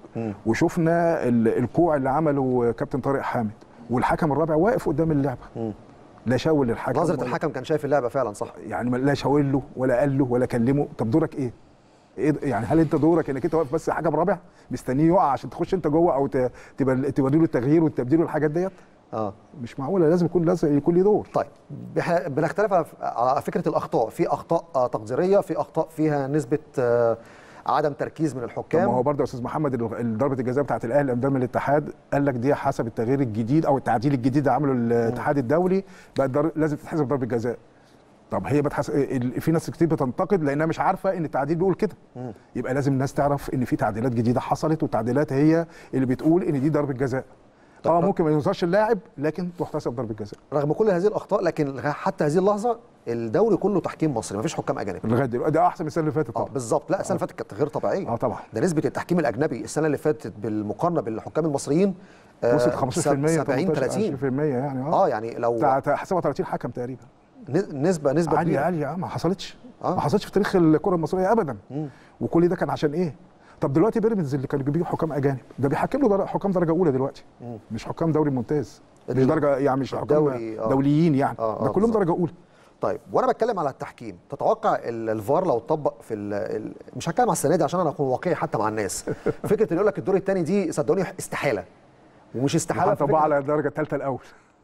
وشفنا ال- الكوع اللي عمله كابتن طارق حامد والحكم الرابع واقف قدام اللعبه لا شاور للحكم نظره ولا- الحكم كان شايف اللعبه فعلا صح يعني ما- لا شاور له ولا قال له ولا كلمه طب دورك ايه؟ ايه د- يعني هل انت دورك انك انت واقف بس حكم رابع مستنيه يقع عشان تخش انت جوه او ت- تبقى- توري له التغيير والتبديل والحاجات ديت؟ اه مش معقوله لازم يكون لازم يكون ليه دور طيب احنا بنختلف على- على فكره الاخطاء في اخطاء آه، تقديريه في اخطاء فيها نسبه آه، عدم تركيز من طب الحكام ما هو برضه يا استاذ محمد ال- ضربه الجزاء بتاعت الاهلي قدام الاتحاد قال لك دي حسب التغيير الجديد او التعديل الجديد اللي عمله الاتحاد الدولي بقت در... لازم تتحسب ضربه جزاء طب هي بتحس... ال- في ناس كتير بتنتقد لانها مش عارفه ان التعديل بيقول كده يبقى لازم الناس تعرف ان في تعديلات جديده حصلت والتعديلات هي اللي بتقول ان دي ضربه جزاء اه ممكن ما يوصلش اللاعب لكن تحتسب ضربه جزاء رغم كل هذه الاخطاء لكن حتى هذه اللحظه الدوري كله تحكيم مصري مفيش حكام اجانب لغايه دلوقتي ده احسن من السنه اللي فاتت اه طبعا بالظبط لا السنه اللي فاتت كانت غير طبيعيه اه طبعا ده نسبه التحكيم الاجنبي السنه اللي فاتت بالمقارنه بالحكام المصريين آه، وصلت 15% 70 18 30 20% يعني اه اه يعني لو بتاع- حسبها 30 حكم تقريبا نسبه نسبه عاليه كبيره عاليه اه ما حصلتش آه. ما حصلتش في تاريخ الكره المصريه ابدا وكل ده كان عشان ايه طب دلوقتي بيراميدز اللي كانوا بيجيبوا حكام اجانب ده بيحكم له در- حكام درجه اولى دلوقتي مش حكام دوري ممتاز مش درجه يعني مش حكام الدوري، آه. دوليين يعني آه، آه، ده كلهم بالظبط. درجه اولى طيب وانا بتكلم على التحكيم تتوقع ال- الفار لو اتطبق في ال ال مش هتكلم على السنه دي عشان انا اكون واقعي حتى مع الناس فكره اللي يقول لك الدور الثاني دي صدقوني استحاله ومش استحاله في هنطبقها فكرة- على الدرجه الثالثه الاول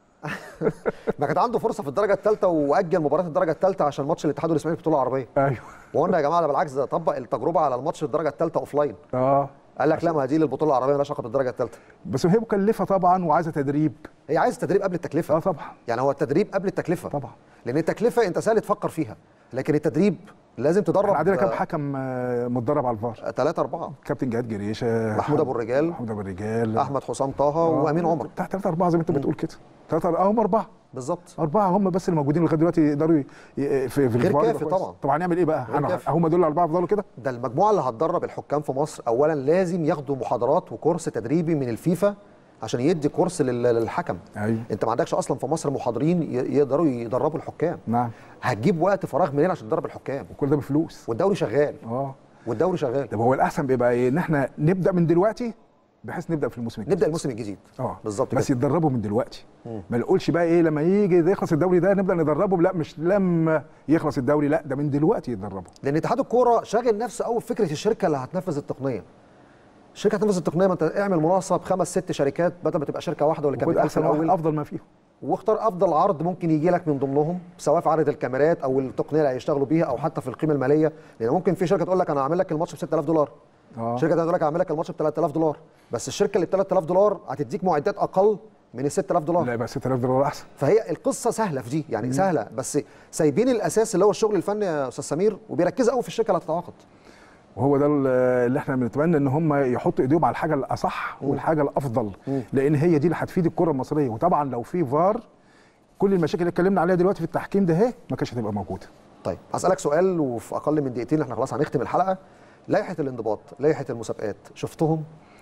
ما كانت عنده فرصه في الدرجه الثالثه واجل مباراه الدرجه الثالثه عشان ماتش الاتحاد والاسماعيلي في البطوله العربيه ايوه وقلنا يا جماعه ده بالعكس ده طبق التجربه على الماتش الدرجه الثالثه اوف لاين اه قال لك لا ما دي للبطوله العربيه مالهاش علاقه بالدرجه الثالثه بس هي مكلفه طبعا وعايزه تدريب هي عايز تدريب قبل التكلفه اه طبعا يعني هو التدريب قبل التكلفه طبعا لان التكلفه انت سهل تفكر فيها لكن التدريب لازم تدرب احنا عندنا كام حكم آه، متدرب على الفار ثلاثة أربعة كابتن جهاد جريشه محمود أبو الرجال محمود ابو الرجال أحمد حسام طه وأمين عمر تحت ثلاثة أربعة زي ما أنت بتقول كده ثلاثة اه هم أربعة بالظبط أربعة هم بس اللي موجودين لغاية دلوقتي يقدروا ي- ي- في في غير الفار يبقى كافي كويس. طبعا. طبعا هنعمل إيه بقى؟ غير هن- كافي. هم دول الأربعة يفضلوا كده؟ ده المجموعة اللي هتدرب الحكام في مصر أولا لازم ياخدوا محاضرات وكورس تدريبي من الفيفا عشان يدي كورس لل- للحكم أيوه انت ما عندكش اصلا في مصر محاضرين ي- يقدروا يدربوا الحكام نعم هتجيب وقت فراغ منين عشان تدرب الحكام وكل ده بفلوس والدوري شغال اه والدوري شغال طب هو الأحسن بيبقى إيه؟ إن إحنا نبدأ من دلوقتي بحيث نبدأ في الموسم الجديد نبدا الموسم الجديد اه بالظبط بس كده يتدربوا من دلوقتي مم. ما نقولش بقى ايه لما يجي يخلص الدوري ده نبدا ندربهم لا مش لما يخلص الدوري لا ده من دلوقتي يتدربوا لان اتحاد الكوره شاغل نفسه قوي بفكره الشركه اللي هتنفذ التقنيه الشركه هتنفذ التقنيه ما انت اعمل مناقصه بخمس ست شركات بدل ما تبقى شركه واحده ولا وخد كابيتال في احسن واحد الاول افضل ما فيهم واختار افضل عرض ممكن يجي لك من ضمنهم سواء في عرض الكاميرات او التقنيه اللي هيشتغلوا بيها او حتى في القيمه الماليه لان ممكن في شركه تقول لك انا هعمل لك الماتش ب 6000 دولار اه شركه تانية تقول لك هعمل لك الماتش ب 3000 دولار بس الشركه اللي ب 3000 دولار هتديك معدات اقل من ال 6000 دولار لا يبقى 6000 دولار احسن فهي القصه سهله في دي يعني سهله بس سايبين الاساس اللي هو الشغل الفني يا استاذ سمير وبيركزوا قوي في الشركه اللي هتتعاقد وهو ده اللي احنا بنتمنى ان هم يحطوا ايديهم على الحاجه الاصح والحاجه الافضل مم. لان هي دي اللي هتفيد الكره المصريه وطبعا لو في فار كل المشاكل اللي اتكلمنا عليها دلوقتي في التحكيم ده اهي ما كانتش هتبقى موجوده طيب هسالك سؤال وفي اقل من دقيقتين احنا خلاص هنختم الحلقه لائحه الانضباط لائحه المسابقات شفتهم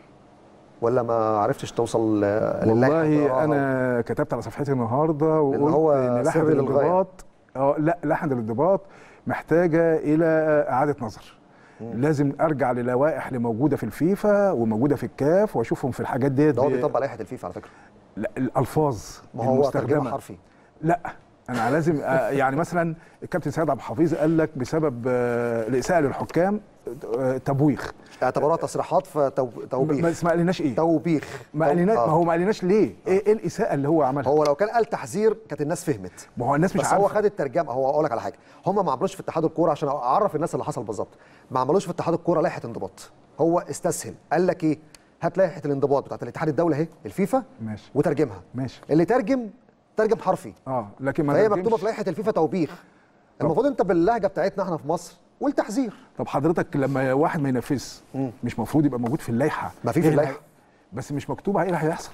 ولا ما عرفتش توصل ل- للائحه والله وتقراها؟ انا كتبت على صفحتي النهارده وقلت هو ان لائحه سر للغاية. الانضباط اه لا لائحه الانضباط محتاجه الى اعاده نظر لازم ارجع للوائح اللي موجوده في الفيفا وموجوده في الكاف واشوفهم في الحاجات ديت ده هو بي- بيطبق لائحه الفيفا على فكره لا الالفاظ ما هو المستخدمة. ترجمه حرفي لا انا لازم آه، يعني مثلا الكابتن سيد عبد الحفيظ قال لك بسبب آه، الاساءه للحكام آه، تبويخ اعتبروها تصريحات فتوبيخ بس ما قالناش ايه توبيخ ما قالناش ما هو ما قالناش ليه ايه إيه الاساءه اللي هو عملها هو لو كان قال تحذير كانت الناس فهمت ما هو الناس مش بس هو عارفه خد الترجمه هو اقول لك على حاجه هم ما عملوش في اتحاد الكوره عشان اعرف الناس اللي حصل بالظبط ما عملوش في اتحاد الكوره لائحه انضباط هو استسهل قال لك ايه هات لائحه الانضباط بتاعت الاتحاد الدولي اهي الفيفا ماشي وترجمها ماشي اللي ترجم ترجم حرفي اه لكن ما فهي ترجمش. مكتوبه في لائحه الفيفا توبيخ المفروض انت باللهجه بتاعتنا احنا في مصر قول تحذير طب حضرتك لما واحد ما ينفذش مش المفروض يبقى موجود في اللائحه ما في في إيه اللي اللائحة. هي- بس مش مكتوب ايه اللي هيحصل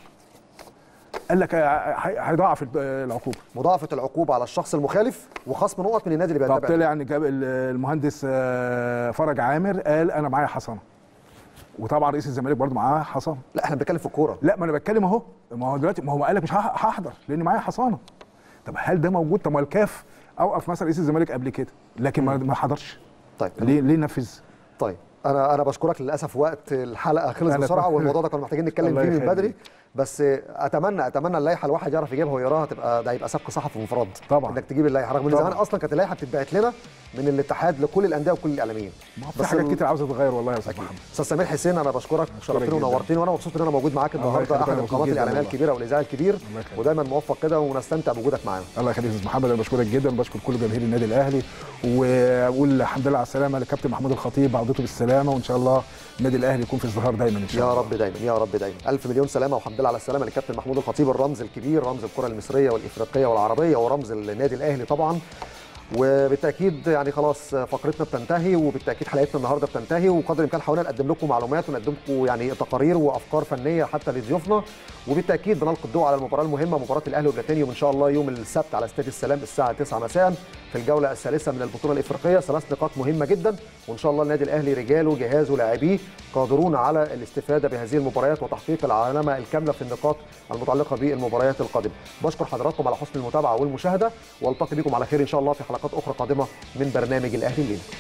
قال لك آه، هي- هيضاعف ال- العقوبه مضاعفه العقوبه على الشخص المخالف وخصم نقط من النادي اللي طب بيتبع طلع ان جاب ال- المهندس آه، فرج عامر قال انا معايا حصانه وطبعا رئيس الزمالك برضه معاه حصانه لا احنا بنتكلم في الكوره لا ما انا بتكلم اهو ما هو دلوقتي ما هو قال لك مش هح- هحضر لان معايا حصانه طب هل ده موجود طب ما الكاف اوقف مثلا رئيس الزمالك قبل كده لكن ما ما حضرش طيب ليه ليه نفذ طيب انا انا بشكرك للاسف وقت الحلقه خلص أنا- بسرعه والموضوع ده كنا محتاجين نتكلم الله فيه من يخليك. بدري بس اتمنى اتمنى اللائحه الواحد يعرف يجيبها ويقراها تبقى ده هيبقى سبق صحفي منفرد طبعا. انك تجيب اللائحه رغم ان طبعا. زمان اصلا كانت اللائحه بتتبعت لنا من الاتحاد لكل الانديه وكل الاعلاميين في حاجات ال- كتير عاوزه تتغير والله يا استاذ محمد استاذ سمير حسين انا بشكرك شرفتني جداً. ونورتني وانا مبسوط ان انا موجود معاك الله النهارده يخليك، احد أنا مبسوط القنوات جداً الاعلاميه والله. الكبيره والاذاعه الكبير يخليك. ودايما موفق كده ونستمتع بوجودك معانا الله يخليك يا استاذ محمد انا بشكرك جدا بشكر كل جماهير النادي الاهلي واقول الحمد لله على السلامه لكابتن محمود الخطيب عودته بالسلامه وان شاء الله النادي الاهلي يكون في ازدهار دايما ان شاء يا الله رب دايما يا رب دايما الف مليون سلامه والحمد لله على السلامه للكابتن محمود الخطيب الرمز الكبير رمز الكره المصريه والافريقيه والعربيه ورمز النادي الاهلي طبعا وبالتاكيد يعني خلاص فقرتنا بتنتهي وبالتاكيد حلقتنا النهارده بتنتهي وقدر الامكان حاولنا نقدم لكم معلومات ونقدم لكم يعني تقارير وافكار فنيه حتى لضيوفنا وبالتاكيد بنلقي الضوء على المباراه المهمه مباراه الاهلي وبلاتينيوم ان شاء الله يوم السبت على استاد السلام الساعه 9 مساء في الجوله الثالثه من البطوله الافريقيه ثلاث نقاط مهمه جدا وان شاء الله النادي الاهلي رجاله جهازه لاعبيه قادرون على الاستفاده بهذه المباريات وتحقيق العلامه الكامله في النقاط المتعلقه بالمباريات القادمه بشكر حضراتكم على حسن المتابعه والمشاهده والتقي بكم على خير ان شاء الله في حلقات اخرى قادمه من برنامج الاهلي الليل